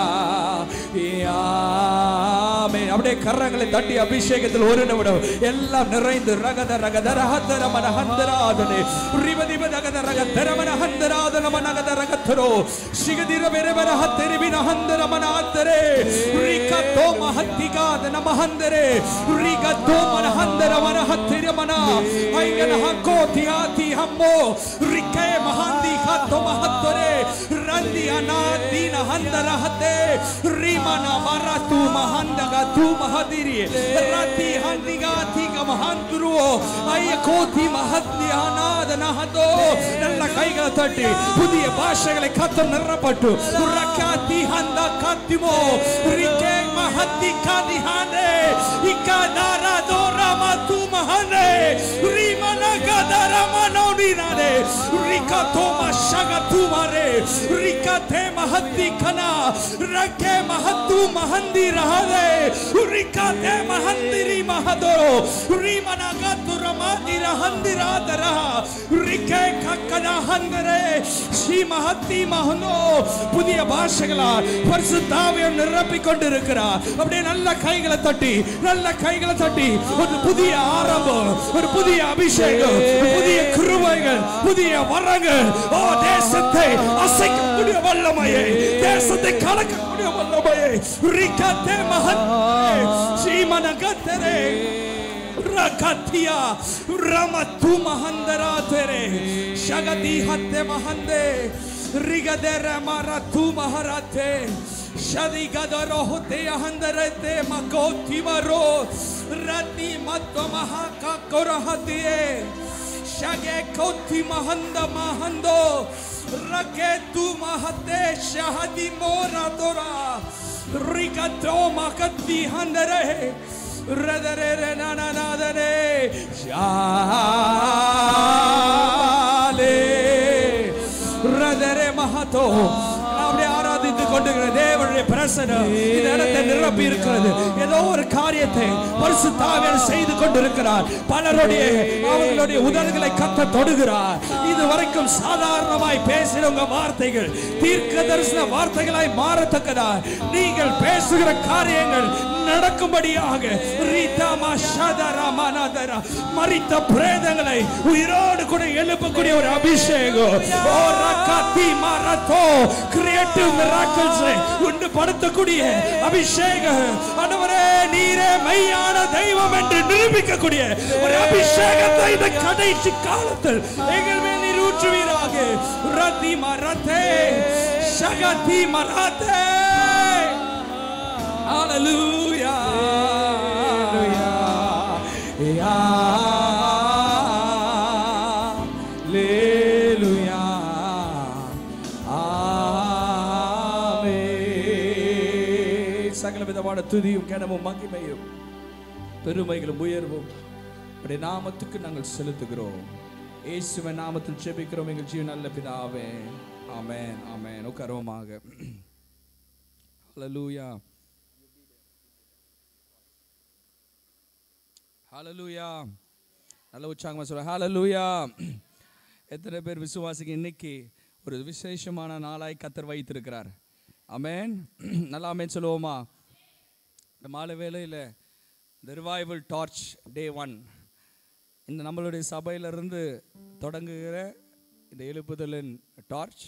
ஆமென். அப்படியே கரங்களை தட்டி அபிஷேகத்தில் ஒரு நிமிடம் எல்லாம் நிறைந்து ரகத ரகத ரகதர மனஹந்தராதனே ரிவதிவ ரகத ரகதர மனஹந்தராதன மனகத ரகத்தரோ ಶಿಗದಿರ ಬೇರೆ ಬರ ಹತ್ತೆರಿವಿನ ಹಂದರ ಮನ ಹತ್ತರೆ ರಿಕ ತೋ ಮಹತ್ತಿಗಾದ ನಮ ಹಂದರೆ ರಿಗ ತೋ ಮನ ಹಂದರ ಮನ ಹತ್ತಿರ ಮನ ಐಗನ ಹಕೋತಿ ಆತಿ ಹಮ್ಮೋ ರಿಕೆ ಮಹಂದಿ ಹತ್ತೋ ಮಹತ್ತರೆ ರಂದಿ ಅನಾದಿನ ಹಂದರ ಹತ್ತೆ ರಿಮನ ಮರತು ಮಹಂದಗ ತು ಮಹದಿರಿ ರತಿ ಹಂದಿಗಾತಿ ಗ ಮಹಂತರು ಅಯ್ಯ ಕೋತಿ ಮಹತ್ನಿ ಅನಾದನ ಹದೋ ನನ್ನ ಕೈಗಳ ತಟ್ಟಿ புதிய பாஷைகளை கத்தம் நிறப்பட்டு ரக்காத்தி ஹந்த கத்திமோ ரிகே மஹத்தி கதிஹானே இக்கதாரா தோரா மது மஹனே ரிமன கதர மனோடினானே ரிக Rakatoma Shagatumare, Rikate Mahati Kana, Rake Mahatu Mahandi Rahade, Rikate Mahandiri Mahado, Rimanagatu Ramadi Rahandi Radara, Rike Kakana Handare, Shi Mahati Mahano, புதிய பாஷைகளால் பரிசுத்தாவியம் நிரப்பிக் கொண்டிருக்கிறார் அப்படியே நல்ல கைகளை தட்டி நல்ல கைகளை தட்டி ஒரு புதிய ஆரம்பம் ஒரு புதிய அபிஷேகம் ஒரு புதிய கிருபைகள் புதிய வரங்கள் ஓ தேசத்தை அசைக்கக்கூடிய வல்லமையை தேசத்தை கலக்கக்கூடிய வல்லமையை ரிகத்தே மகன் ஸ்ரீமனகத்தரே Rakatia Ramatu Mahandara Tere Shagati Hatte Mahande Rigadere Maratu Maharate Shadi Gadaro Hote Ahandarete Makoti Maro Rati Matto Mahaka Korahatie Shage Koti Mahanda Mahando Raketu Mahate Shahadi Mora Dora Rigato Makati Handare Radare Nananadane Shale Radare Mahato அப்படியே ஆராதித்துக் கொண்டிருக்கிற தேவனுடைய பிரசனம் இந்த இடத்தை நிரப்பி இருக்கிறது ஏதோ ஒரு காரியத்தை பரிசுத்தாவியர் செய்து கொண்டிருக்கிறார் பலருடைய அவர்களுடைய உதடுகளை கத்த தொடுகிறார் இது வரைக்கும் சாதாரணமாய் பேசின உங்க வார்த்தைகள் தீர்க்க தரிசன வார்த்தைகளாய் மாறத்தக்கதா நீங்கள் பேசுகிற காரியங்கள் நடக்கும்படியாக ரீதாமா ஷதரா மனதரா மரித்த பிரேதங்களை உயிரோடு கூட எழுப்பக்கூடிய ஒரு அபிஷேகம் ஓ ரகதி மரத்தோ கிரியேட்டிவ் மிராக்கிள்ஸ் உண்டு படுத்தக்கூடிய அபிஷேகம் ஆண்டவரே நீரே மெய்யான தெய்வம் என்று நிரூபிக்கக்கூடிய ஒரு அபிஷேகத்தை இந்த கடைசி காலத்தில் எங்கள் மேல் நீர் ஊற்றுவீராக ரதி மரத்தே சகதி மரத்தே Hallelujah. Hallelujah. ஆமென். சகல விதமான துதியும் கனமும் மகிமையும் பெருமைகளும் உயர்வும் உடைய நாமத்துக்கு நாங்கள் செலுத்துகிறோம் இயேசுவின் நாமத்தில் ஜெபிக்கிறோம் எங்கள் ஜீவன் நல்ல பிதாவே ஆமென் ஆமென் உட்காருவோமாக ஹalleluya ஹalleluya நல்ல உற்சாகமா சொல்ல ஹalleluya எத்தனை பேர் விசுவாசிக்கு இன்னைக்கு ஒரு விசேஷமான நாளாய் கத்தர் வைத்திருக்கிறார் ஆமென் நல்லா ஆமென் சொல்லுவோமா இந்த மாலை வேளையில் இந்த ரிவைவல் டார்ச் டே ஒன் இந்த நம்மளுடைய சபையிலிருந்து தொடங்குகிற இந்த எழுப்புதலின் டார்ச்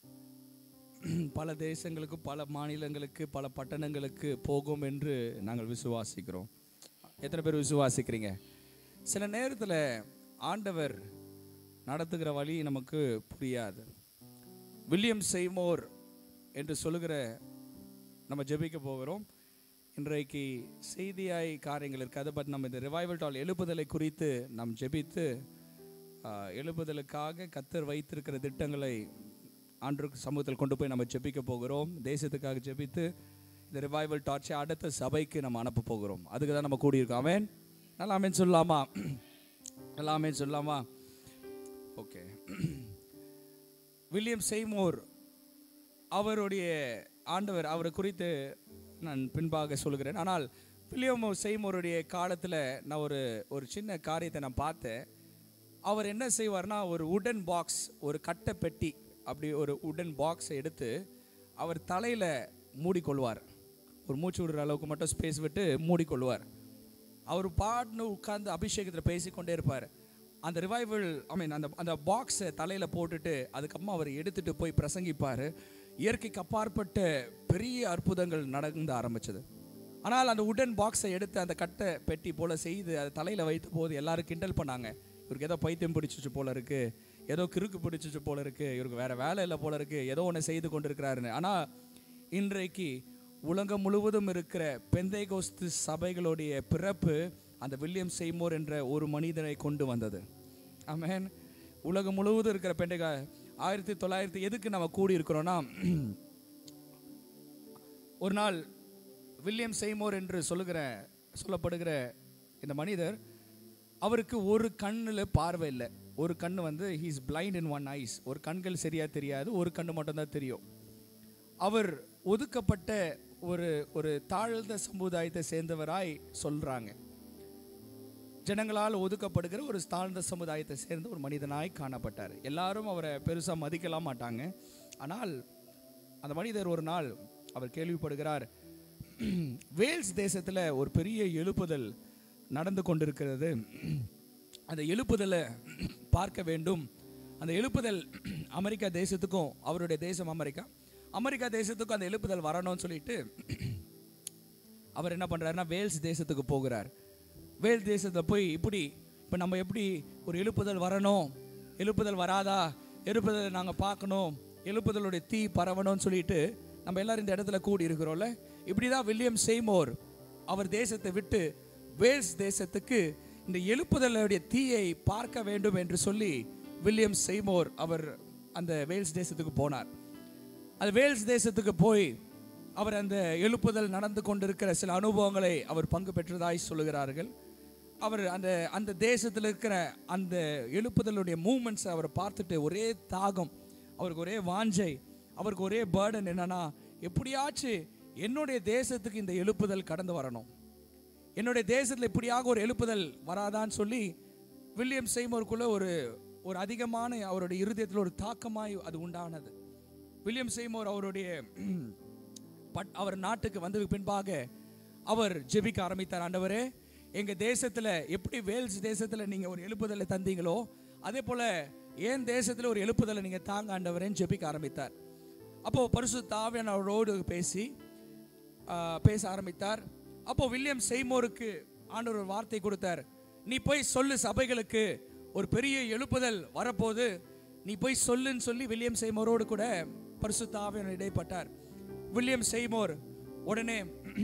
பல தேசங்களுக்கு பல மாநிலங்களுக்கு பல பட்டணங்களுக்கு போகும் என்று நாங்கள் விசுவாசிக்கிறோம் எத்தனை பேர் விசுவாசிக்கிறீங்க சில நேரத்தில் ஆண்டவர் நடத்துகிற வழி நமக்கு புரியாது வில்லியம் செய்மோர் என்று சொல்லுகிற நம்ம ஜெபிக்க போகிறோம் இன்றைக்கு செய்தியாய் காரியங்கள் இருக்காது பட் நம்ம இந்த ரிவைவல் டால் எழுப்புதலை குறித்து நாம் ஜெபித்து ஆ, எழுப்புதலுக்காக கத்தர் வைத்திருக்கிற திட்டங்களை ஆண்டு சமூகத்தில் கொண்டு போய் நம்ம ஜெபிக்க போகிறோம் தேசத்துக்காக ஜெபித்து இந்த ரிவைவல் டார்ச்சை அடுத்த சபைக்கு நம்ம அனுப்ப போகிறோம் அதுக்கு தான் நம்ம கூடியிருக்கோம் ஆமென் நல்லா ஆமென் சொல்லலாமா நல்லா ஆமென் சொல்லலாமா ஓகே வில்லியம் செய்மோர் அவருடைய ஆண்டவர் அவரை குறித்து நான் பின்பாக சொல்கிறேன் ஆனால் வில்லியம் செய்மோருடைய காலத்தில் நான் ஒரு ஒரு சின்ன காரியத்தை நான் பார்த்தேன் அவர் என்ன செய்வார்னா ஒரு உடன் பாக்ஸ் ஒரு கட்டை பெட்டி அப்படி ஒரு உடன் பாக்ஸை எடுத்து அவர் தலையில் மூடிக்கொள்வார் ஒரு மூச்சு விடுற அளவுக்கு மட்டும் ஸ்பேஸ் விட்டு மூடிக்கொள்வார் அவர் பாட்னு உட்கார்ந்து அபிஷேகத்தில் பேசிக்கொண்டே இருப்பார் அந்த ரிவைவல் ஐ மீன் அந்த அந்த பாக்ஸை தலையில் போட்டுட்டு அதுக்கப்புறமா அவர் எடுத்துட்டு போய் பிரசங்கிப்பார் இயற்கைக்கு அப்பாற்பட்ட பெரிய அற்புதங்கள் நடந்து ஆரம்பிச்சது ஆனால் அந்த உடன் பாக்ஸை எடுத்து அந்த கட்டை பெட்டி போல செய்து அதை தலையில் வைத்த போது எல்லாரும் கிண்டல் பண்ணாங்க இவருக்கு ஏதோ பைத்தியம் பிடிச்சிச்சு போல இருக்கு ஏதோ கிறுக்கு பிடிச்சிச்சு போல இருக்கு இவருக்கு வேற வேலை இல்லை போல இருக்கு ஏதோ ஒன்று செய்து கொண்டிருக்கிறாருன்னு ஆனால் இன்றைக்கு உலகம் முழுவதும் இருக்கிற பெந்தைகோஸ்து சபைகளுடைய பிறப்பு அந்த வில்லியம் செய்மோர் என்ற ஒரு மனிதனை கொண்டு வந்தது ஆமென் உலகம் முழுவதும் இருக்கிற பெண்டைகா ஆயிரத்தி தொள்ளாயிரத்தி எதுக்கு நம்ம கூடி இருக்கிறோன்னா ஒரு நாள் வில்லியம் செய்மோர் என்று சொல்லுகிற சொல்லப்படுகிற இந்த மனிதர் அவருக்கு ஒரு கண்ணில் பார்வை இல்லை ஒரு கண்ணு வந்து he's blind in one eyes ஒரு கண்கள் சரியாக தெரியாது ஒரு கண்ணு மட்டும்தான் தெரியும் அவர் ஒதுக்கப்பட்ட ஒரு ஒரு தாழ்ந்த சமுதாயத்தை சேர்ந்தவராய் சொல்கிறாங்க ஜனங்களால் ஒதுக்கப்படுகிற ஒரு தாழ்ந்த சமுதாயத்தை சேர்ந்த ஒரு மனிதனாய் காணப்பட்டார் எல்லாரும் அவரை பெருசாக மதிக்கலாம் மாட்டாங்க ஆனால் அந்த மனிதர் ஒரு நாள் அவர் கேள்விப்படுகிறார் வேல்ஸ் தேசத்தில் ஒரு பெரிய எழுப்புதல் நடந்து கொண்டிருக்கிறது அந்த எழுப்புதலை பார்க்க வேண்டும் அந்த எழுப்புதல் அமெரிக்கா தேசத்துக்கும் அவருடைய தேசம் அமெரிக்கா அமெரிக்கா தேசத்துக்கும் அந்த எழுப்புதல் வரணும்னு சொல்லிட்டு அவர் என்ன பண்ணுறாருன்னா வேல்ஸ் தேசத்துக்கு போகிறார் வேல்ஸ் தேசத்தில் போய் இப்படி இப்போ நம்ம எப்படி ஒரு எழுப்புதல் வரணும் எழுப்புதல் வராதா எழுப்புதல் நாங்கள் பார்க்கணும் எழுப்புதலுடைய தீ பரவணும்னு சொல்லிட்டு நம்ம எல்லாரும் இந்த இடத்துல கூடி இருக்கிறோம்ல இப்படி தான் வில்லியம் செய்மோர் அவர் தேசத்தை விட்டு வேல்ஸ் தேசத்துக்கு இந்த எழுப்புதலுடைய தீயை பார்க்க வேண்டும் என்று சொல்லி வில்லியம் செய்மோர் அவர் அந்த வேல்ஸ் தேசத்துக்கு போனார் அது வேல்ஸ் தேசத்துக்கு போய் அவர் அந்த எழுப்புதல் நடந்து கொண்டிருக்கிற சில அனுபவங்களை அவர் பங்கு பெற்றதாய் சொல்லுகிறார்கள் அவர் அந்த அந்த தேசத்தில் இருக்கிற அந்த எழுப்புதலுடைய மூமெண்ட்ஸை அவர் பார்த்துட்டு ஒரே தாகம் அவருக்கு ஒரே வாஞ்சை அவருக்கு ஒரே பேர்டன் என்னன்னா எப்படியாச்சும் என்னுடைய தேசத்துக்கு இந்த எழுப்புதல் கடந்து வரணும் என்னுடைய தேசத்தில் இப்படியாக ஒரு எழுப்புதல் வராதான்னு சொல்லி வில்லியம் செய்மோருக்குள்ள ஒரு ஒரு அதிகமான அவருடைய இருதயத்தில் ஒரு தாக்கமாய் அது உண்டானது வில்லியம் செய்மோர் அவருடைய ம், பட் அவர் நாட்டுக்கு வந்ததுக்கு பின்பாக அவர் ஜெபிக்க ஆரம்பித்தார் ஆண்டவரே எங்கள் தேசத்தில் எப்படி வேல்ஸ் தேசத்தில் நீங்கள் ஒரு எழுப்புதலை தந்தீங்களோ அதே போல் என் தேசத்தில் ஒரு எழுப்புதலை நீங்கள் தாங்க ஆண்டவரேன்னு ஜெபிக்க ஆரம்பித்தார் அப்போது பரிசு தாவியன் அவரோடு பேசி ஆ, பேச ஆரம்பித்தார் அப்போ வில்லியம் செய்மோருக்கு ஆண்டவர் ஒரு வார்த்தை கொடுத்தார் நீ போய் சொல்லு சபைகளுக்கு ஒரு பெரிய எழுப்புதல் வரப்போது நீ போய் சொல்லுன்னு சொல்லி வில்லியம் செய்மோரோடு கூட பரிசுத்தாவியன் இடைப்பட்டார் வில்லியம் செய்மோர் உடனே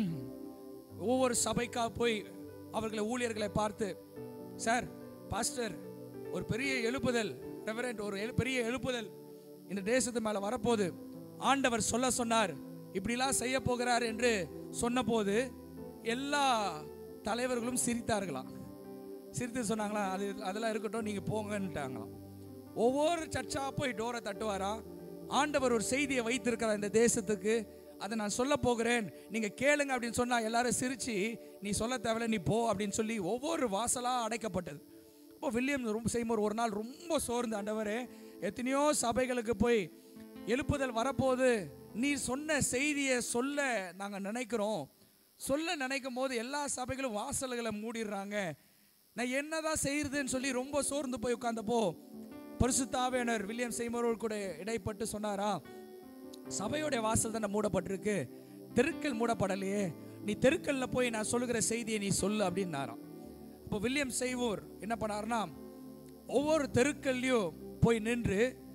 ஒவ்வொரு சபைக்கா போய் அவர்களை ஊழியர்களை பார்த்து சார் பாஸ்டர் ஒரு பெரிய எழுப்புதல் ரெவரண்ட் ஒரு எழு- பெரிய எழுப்புதல் இந்த தேசத்து மேல வரப்போகுது ஆண்டவர் சொல்ல சொன்னார் இப்படிலாம் செய்ய போகிறார் என்று சொன்னபோது எல்லா தலைவர்களும் சிரித்தார்களாம் சிரித்து சொன்னாங்களா அது அதெல்லாம் இருக்கட்டும் நீங்கள் போங்கன்ட்டாங்களாம் ஒவ்வொரு சர்ச்சா போய் டோரை தட்டுவாராம் ஆண்டவர் ஒரு செய்தியை வைத்திருக்கிறார் இந்த தேசத்துக்கு அதை நான் சொல்ல போகிறேன் நீங்கள் கேளுங்க அப்படின்னு சொன்னால் எல்லாரும் சிரிச்சு நீ சொல்ல தேவையில்ல நீ போ அப்படின்னு சொல்லி ஒவ்வொரு வாசலாக அடைக்கப்பட்டது அப்போ வில்லியம் ரொம்ப செய்யும்போது ஒரு நாள் ரொம்ப சோர்ந்து ஆண்டவரே எத்தனையோ சபைகளுக்கு போய் எழுப்புதல் வரப்போது நீ சொன்ன செய்தியை சொல்ல நாங்கள் நினைக்கிறோம் சொல்ல நினைக்கும் போது எல்லா சபைகளும் வாசல்களை மூடிடுறாங்க நான் என்னதான் செய்யறதுன்னு சொல்லி ரொம்ப சோர்ந்து போய் உட்கார்ந்தப்போ பரிசுத்தாவேனர் வில்லியம் செய்மரோடு கூட இடைப்பட்டு சொன்னாரா சபையோடைய வாசல் தானே மூடப்பட்டிருக்கு தெருக்கள் மூடப்படலையே நீ தெருக்கல்ல போய் நான் சொல்லுகிற செய்தியை நீ சொல்லு அப்படின்னாராம் அப்போ வில்லியம் செய்வோர் என்ன பண்ணாருன்னா ஒவ்வொரு தெருக்கள்லையும் போய் நின்று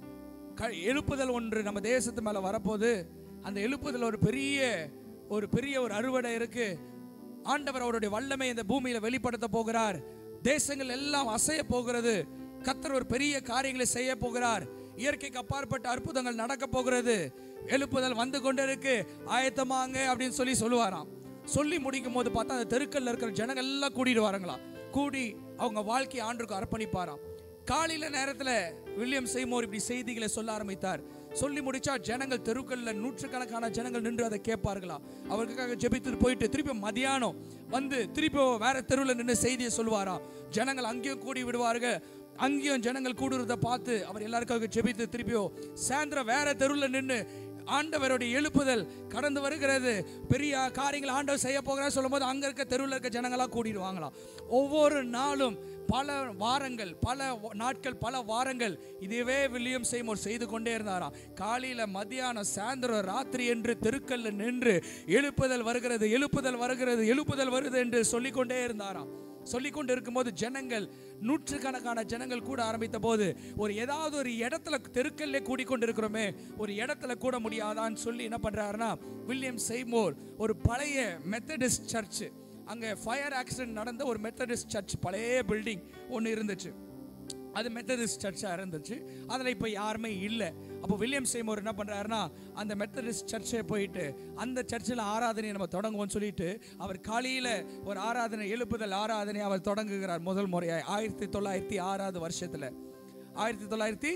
க எழுப்புதல் ஒன்று நம்ம தேசத்து மேலே வரப்போகுது அந்த எழுப்புதல் ஒரு பெரிய ஒரு பெரிய ஒரு அறுவடை இருக்கு ஆண்டவர் அவருடைய வல்லமை இந்த பூமியில வெளிப்படுத்த போகிறார் தேசங்கள் எல்லாம் அசைய போகிறது கத்தர் ஒரு பெரிய காரியங்களை செய்ய போகிறார் இயற்கைக்கு அப்பாற்பட்ட அற்புதங்கள் நடக்க போகிறது எழுப்புதல் வந்து கொண்டே இருக்கு ஆயத்தமாங்க அப்படின்னு சொல்லி சொல்லுவாராம் சொல்லி முடிக்கும் போது பார்த்தா அந்த தெருக்கல்ல இருக்கிற ஜனங்கள் எல்லாம் கூட்டிட்டு வராங்களாம் கூடி அவங்க வாழ்க்கை ஆண்டுக்கு அர்ப்பணிப்பாராம் காலையில நேரத்துல வில்லியம் செய்மோர் இப்படி செய்திகளை சொல்ல ஆரம்பித்தார் சொல்லி முடிச்சா ஜனங்கள் தெருக்கல்ல நூற்றுக்கணக்கான ஜனங்கள் நின்று அதை கேட்பார்களா அவருக்காக ஜெபித்துட்டு போயிட்டு திருப்பி மதியானம் வந்து திருப்பி வேற தெருவில் நின்று செய்தியை சொல்லுவாராம் ஜனங்கள் அங்கேயும் கூடி விடுவார்கள் அங்கேயும் ஜனங்கள் கூடுறதை பார்த்து அவர் எல்லாருக்காக ஜெபித்து திருப்பியோ சாயந்தரம் வேற தெருவில் நின்று ஆண்டவருடைய எழுப்புதல் கடந்து வருகிறது பெரிய காரியங்கள் ஆண்டவர் செய்ய போகிறார் சொல்லும்போது அங்க இருக்க தெருவில் இருக்க ஜனங்களா கூடிடுவாங்களாம் ஒவ்வொரு நாளும் பல வாரங்கள் பல வ- நாட்கள் பல வாரங்கள் இதுவே வில்லியம் செய்மோர் செய்து கொண்டே இருந்தாராம் காலையில மத்தியானம் சாயந்தரம் ராத்திரி என்று தெருக்கல்ல நின்று எழுப்புதல் வருகிறது எழுப்புதல் வருகிறது எழுப்புதல் வருது என்று சொல்லிக்கொண்டே இருந்தாராம் சொல்லிக்கொண்டு இருக்கும்போது ஜனங்கள் நூற்றுக்கணக்கான ஜனங்கள் கூட ஆரம்பித்த போது ஒரு ஏதாவது ஒரு இடத்துல தெருக்கல்லே கூடிக்கொண்டு இருக்கிறோமே ஒரு இடத்துல கூட முடியாதான்னு சொல்லி என்ன பண்றாருன்னா வில்லியம் செய்மோர் ஒரு பழைய மெத்தடிஸ்ட் சர்ச் அங்கே ஃபயர் ஆக்சிடென்ட் நடந்த ஒரு மெத்தடிஸ்ட் சர்ச் பழைய பில்டிங் ஒன்று இருந்துச்சு அது மெத்தடிஸ்ட் சர்ச்சாக இருந்துச்சு அதில் இப்போ யாருமே இல்லை அப்போ வில்லியம் செய்மோர் என்ன பண்ணுறாருன்னா அந்த மெத்தடிஸ்ட் சர்ச்சை போயிட்டு அந்த சர்ச்சில் ஆராதனையை நம்ம தொடங்குவோம்னு சொல்லிட்டு அவர் காலையில் ஒரு ஆராதனை எழுப்புதல் ஆராதனை அவர் தொடங்குகிறார் முதல் முறையாக ஆயிரத்தி தொள்ளாயிரத்தி ஆறாவது வருஷத்தில் ஆயிரத்தி தொள்ளாயிரத்தி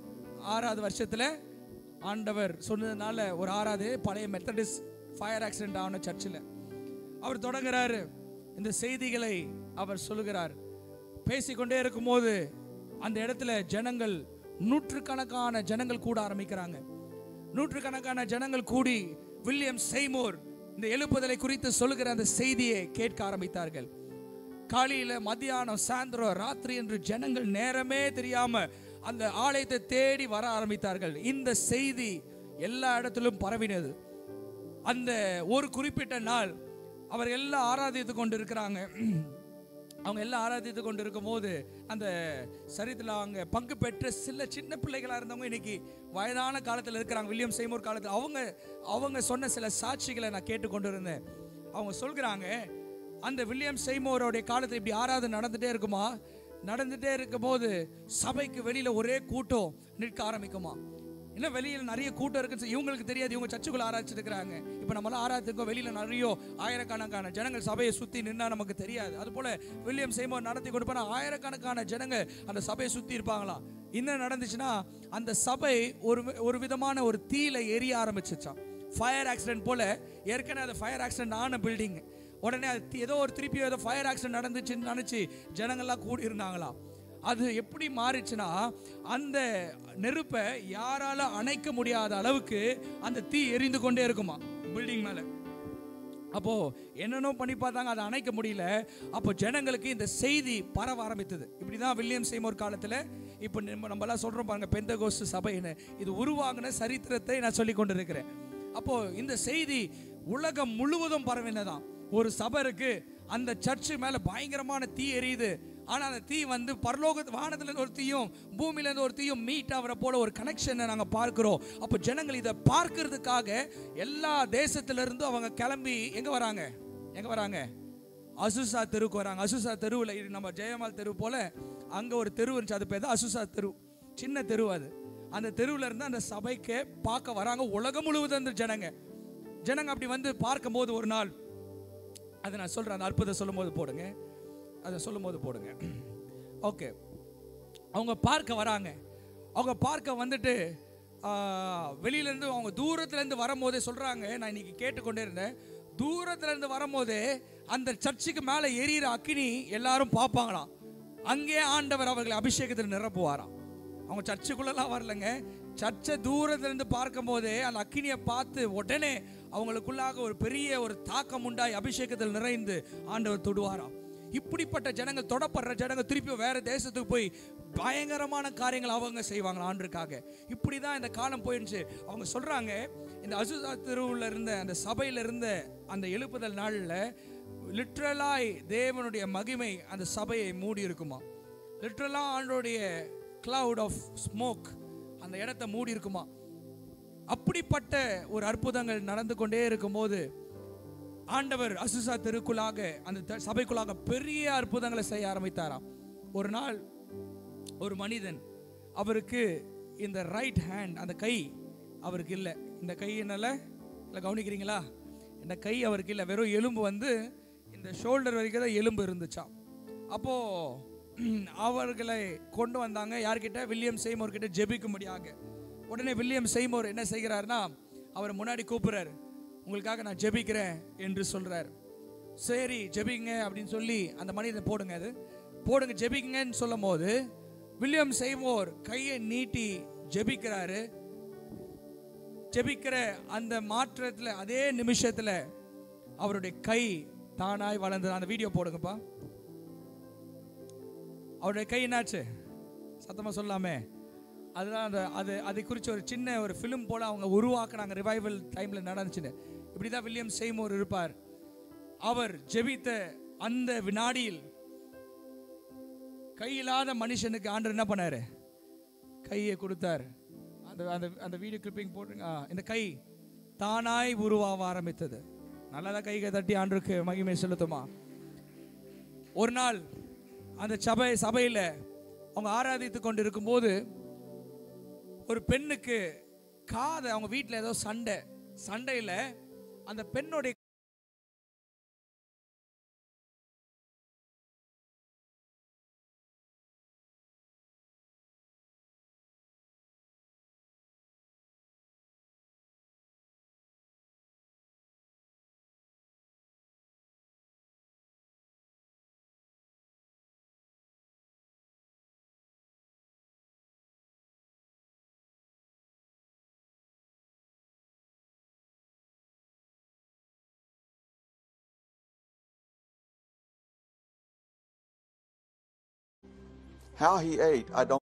ஆறாவது வருஷத்துல ஆண்டவர் சொன்னதுனால ஒரு ஆறாவது பழைய மெத்தடிஸ் ஃபயர் ஆக்சிடென்ட் ஆன சர்ச்சில் அவர் தொடங்குறாரு இந்த செய்திகளை அவர் சொல்லுகிறார் பேசிக்கொண்டே இருக்கும்போது அந்த இடத்துல ஜனங்கள் நூற்றுக்கணக்கான ஜனங்கள் கூட ஆரம்பிக்கிறாங்க நூற்றுக்கணக்கான ஜனங்கள் கூடி வில்லியம் செய்மோர் இந்த எழுப்புதலை குறித்து சொல்லுகிற அந்த செய்தியை கேட்க ஆரம்பித்தார்கள் காலையில மத்தியானம் சாயந்தரம் ராத்திரி என்று ஜனங்கள் நேரமே தெரியாம அந்த ஆலயத்தை தேடி வர ஆரம்பித்தார்கள் இந்த செய்தி எல்லா இடத்திலும் பரவினது அந்த ஒரு குறிப்பிட்ட நாள் அவர் எல்லாம் ஆராதித்து கொண்டு இருக்கிறாங்க அவங்க எல்லாம் ஆராதித்து கொண்டு இருக்கும்போது அந்த சரித்தில் அவங்க பங்கு பெற்ற சில சின்ன பிள்ளைகளாக இருந்தவங்க இன்னைக்கு வயதான காலத்தில் இருக்கிறாங்க வில்லியம் செய்மோர் காலத்தில் அவங்க அவங்க சொன்ன சில சாட்சிகளை நான் கேட்டுக்கொண்டு இருந்தேன் அவங்க சொல்கிறாங்க அந்த வில்லியம் செய்மோரோடைய காலத்தில் இப்படி ஆராதனை நடந்துட்டே இருக்குமா நடந்துட்டே இருக்கும்போது சபைக்கு வெளியில ஒரே கூட்டம் நிற்க ஆரம்பிக்குமா இன்னும் வெளியில் நிறைய கூட்டம் இருக்குன்னு சொல்லி இவங்களுக்கு தெரியாது இவங்க சர்ச்சுக்குள்ள ஆராய்ச்சிட்டு இருக்கிறாங்க இப்போ நம்மளாம் ஆராய்ச்சிருக்கோம் வெளியில நிறைய ஆயிரக்கணக்கான ஜனங்கள் சபையை சுத்தி நின்னா நமக்கு தெரியாது அது போல வில்லியம் செய்மோர் நடத்தி கொண்டு போனா ஆயிரக்கணக்கான ஜனங்க அந்த சபையை சுத்தி இருப்பாங்களாம் என்ன நடந்துச்சுன்னா அந்த சபை ஒரு ஒரு விதமான ஒரு தீயில எரிய ஆரம்பிச்சிச்சான் ஃபயர் ஆக்சிடென்ட் போல ஏற்கனவே அது ஃபயர் ஆக்சிடென்ட் ஆன பில்டிங் உடனே அது தி- ஏதோ ஒரு திருப்பி ஏதோ ஃபயர் ஆக்சிடென்ட் நடந்துச்சுன்னு நினச்சி ஜனங்கள்லாம் கூடி இருந்தாங்களாம் அது எப்படி மாறிச்சுன்னா அந்த நெருப்பை யாரால அணைக்க முடியாத அளவுக்கு அந்த தீ எரிந்து கொண்டே இருக்குமா பில்டிங் மேலே அப்போ என்னென்னோ பண்ணி பார்த்தாங்க அதை அணைக்க முடியல அப்போ ஜனங்களுக்கு இந்த செய்தி பரவ ஆரம்பித்தது இப்படிதான் வில்லியம் செய்மோர் காலத்தில் இப்போ நம்ம நம்மலாம் சொல்றோம் பாருங்க பெந்தகோஸ்து சபைன்னு இது உருவாகின சரித்திரத்தை நான் சொல்லி கொண்டிருக்கிறேன் அப்போ இந்த செய்தி உலகம் முழுவதும் பரவினதாம் ஒரு சபை இருக்கு அந்த சர்ச்சு மேல பயங்கரமான தீ எரியுது ஆனா அந்த தீ வந்து பரலோக வானத்துல இருந்து ஒரு தீயும் பூமியில இருந்து ஒரு தீயும் மீட் ஆகிற போல ஒரு கனெக்ஷனை நாங்க பார்க்கிறோம் அப்போ ஜனங்கள் இதை பார்க்கறதுக்காக எல்லா தேசத்துல இருந்து அவங்க கிளம்பி எங்க வராங்க எங்க வராங்க அசுசா தெருவுக்கு வராங்க அசுசா தெருவில் நம்ம ஜெயமால் தெரு போல அங்க ஒரு தெரு இருந்துச்சு அது பேர் தான் அசுசா தெரு சின்ன தெரு அது அந்த தெருவுல இருந்து அந்த சபைக்கு பார்க்க வராங்க உலகம் முழுவதும் இருந்து ஜனங்க ஜனங்க அப்படி வந்து பார்க்கும்போது ஒரு நாள் அதை நான் சொல்றேன் அந்த அற்புதம் சொல்லும்போது போடுங்க அதை சொல்லும்போது போடுங்க ஓகே அவங்க பார்க்க வராங்க அவங்க பார்க்க வந்துட்டு ஆ, வெளியிலேருந்து அவங்க தூரத்துலேருந்து வரும்போதே சொல்கிறாங்க நான் இன்னைக்கு கேட்டுக்கொண்டே இருந்தேன் தூரத்துலேருந்து வரும்போதே அந்த சர்ச்சுக்கு மேலே எரியிற அக்கினி எல்லாரும் பார்ப்பாங்களாம் அங்கே ஆண்டவர் அவர்களை அபிஷேகத்தில் நிரப்புவாராம் அவங்க சர்ச்சுக்குள்ளெல்லாம் வரலங்க சர்ச்சை தூரத்துலேருந்து பார்க்கும்போதே அந்த அக்கினியை பார்த்து உடனே அவங்களுக்குள்ளாக ஒரு பெரிய ஒரு தாக்கம் உண்டாய் அபிஷேகத்தில் நிறைந்து ஆண்டவர் தொடுவாராம் இப்படிப்பட்ட ஜனங்கள் தொடப்படுற ஜனங்கள் திருப்பி வேற தேசத்துக்கு போய் பயங்கரமான காரியங்கள் அவங்க செய்வாங்க ஆண்டுக்காக இப்படி தான் இந்த காலம் போயிருந்துச்சு அவங்க சொல்றாங்க இந்த அசுதா தெருவில் இருந்த அந்த சபையில் இருந்த அந்த எழுப்புதல் நாளில் லிட்ரலாய் தேவனுடைய மகிமை அந்த சபையை மூடி இருக்குமா லிட்ரலாக ஆண்டோடைய cloud ஆஃப் ஸ்மோக் அந்த இடத்த மூடி இருக்குமா அப்படிப்பட்ட ஒரு அற்புதங்கள் நடந்து கொண்டே இருக்கும்போது ஆண்டவர் அசுசா தெருக்குள்ளாக அந்த த- சபைக்குள்ளாக பெரிய அற்புதங்களை செய்ய ஆரம்பித்தாராம் ஒரு நாள் ஒரு மனிதன் அவருக்கு இந்த ரைட் ஹேண்ட் அந்த கை அவருக்கு இல்லை இந்த கை என்னால இல்லை கவனிக்கிறீங்களா இந்த கை அவருக்கு இல்லை வெறும் எலும்பு வந்து இந்த ஷோல்டர் வரைக்கும் தான் எலும்பு இருந்துச்சாம் அப்போ அவர்களை கொண்டு வந்தாங்க யார்கிட்ட வில்லியம் செய்மோர் கிட்ட ஜெபிக்கும்படியாக உடனே வில்லியம் செய்மோர் என்ன செய்கிறாருன்னா அவர் முன்னாடி கூப்பிடுறாரு உங்களுக்காக நான் ஜெபிக்கிறேன் என்று சொல்றாரு சரி ஜெபிங்க அப்படின்னு சொல்லி அந்த மனிதன் போடுங்க அது போடுங்க ஜெபிங்கன்னு சொல்லும் போது வில்லியம் செய்மோர் கையை நீட்டி ஜெபிக்கிறாரு ஜெபிக்கிற அந்த மாற்றத்துல அதே நிமிஷத்துல அவருடைய கை தானாய் வளர்ந்தது அந்த வீடியோ போடுங்கப்பா அவருடைய கை என்னாச்சு சத்தமா சொல்லாமே அதுதான் அந்த அது அதை குறித்து ஒரு சின்ன ஒரு ஃபிலிம் போல அவங்க உருவாக்குனாங்க ரிவைவல் டைம்ல நடந்துச்சுன்னு இப்படி தான் வில்லியம் செய்மோர் இருப்பார் அவர் ஜெபித்த அந்த வினாடியில் கை இல்லாத மனுஷனுக்கு ஆண்டவர் என்ன பண்ணாரு கையை கொடுத்தார் அந்த அந்த அந்த வீடியோ கிளிப்பிங் போட்டுங்க ஆ, இந்த கை தானாய் உருவாக ஆரம்பித்தது நல்லதா கைகை தட்டி ஆண்டுக்கு மகிமை செலுத்துமா ஒரு நாள் அந்த சபை சபையில் அவங்க ஆராதித்து கொண்டு இருக்கும்போது ஒரு பெண்ணுக்கு காதை அவங்க வீட்டில் ஏதோ சண்டை சண்டையில் அந்த பெண்ணுடைய How he ate, I don't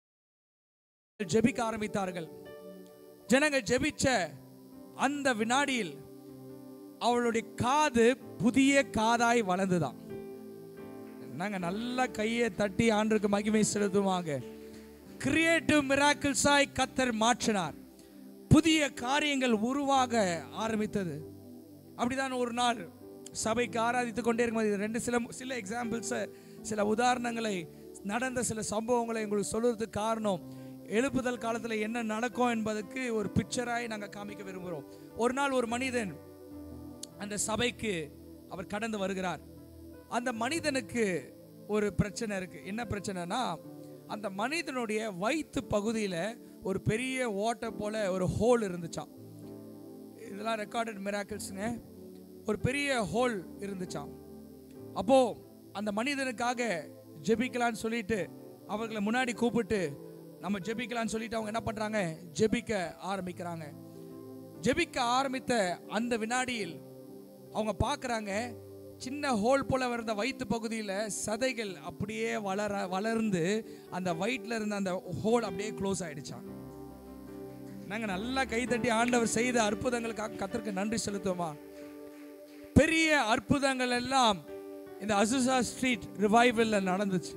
ஜெபிக்க ஆரம்பித்தார்கள் ஜனங்கள் ஜெபிச்ச அந்த வினாடியில் அவளுடைய காது புதிய காதாய் வளர்ந்துதான் நாங்க நல்லா கையை தட்டி ஆண்டுக்கு மகிமை செலுத்துவாங்க கிரியேட்டிவ் மிராக்கிள்ஸாய் கத்தர் மாற்றினார் புதிய காரியங்கள் உருவாக ஆரம்பித்தது அப்படிதான் ஒரு நாள் சபைக்கு ஆராதித்து கொண்டே இருக்கும்போது ரெண்டு சில சில எக்ஸாம்பிள்ஸை சில உதாரணங்களை நடந்த சில சம்பவங்களை உங்களுக்கு சொல்றதுக்கு காரணம் எழுப்புதல் காலத்தில் என்ன நடக்கும் என்பதற்கு ஒரு பிக்சராய் நாங்கள் காமிக்க விரும்புகிறோம் ஒரு நாள் ஒரு மனிதன் அந்த சபைக்கு அவர் கடந்து வருகிறார் அந்த மனிதனுக்கு ஒரு பிரச்சனை இருக்கு என்ன பிரச்சனைனா அந்த மனிதனுடைய வயிற்று பகுதியில் ஒரு பெரிய ஓட்டை போல ஒரு ஹோல் இருந்துச்சாம் இதெல்லாம் ரெக்கார்டட் மிராக்கிள்ஸுங்க ஒரு பெரிய ஹோல் இருந்துச்சாம் அப்போ அந்த மனிதனுக்காக ஜெபிக்கலான்னு சொல்லிட்டு அவர்களை முன்னாடி கூப்பிட்டு நம்ம ஜெபிக்கலான்னு சொல்லிட்டு அவங்க என்ன பண்றாங்க ஜெபிக்க ஆரம்பிக்கிறாங்க ஜெபிக்க ஆரம்பித்த அந்த வினாடியில் அவங்க பார்க்குறாங்க சின்ன ஹோல் போல இருந்த வயிற்று பகுதியில் சதைகள் அப்படியே வளர வளர்ந்து அந்த வயிற்றில் இருந்த அந்த ஹோல் அப்படியே க்ளோஸ் ஆயிடுச்சான் நாங்கள் நல்லா கைதட்டி ஆண்டவர் செய்த அற்புதங்களுக்காக கத்தருக்கு நன்றி செலுத்துவோமா பெரிய அற்புதங்கள் எல்லாம் இந்த அசுசா ஸ்ட்ரீட் ரிவைவல்ல நடந்துச்சு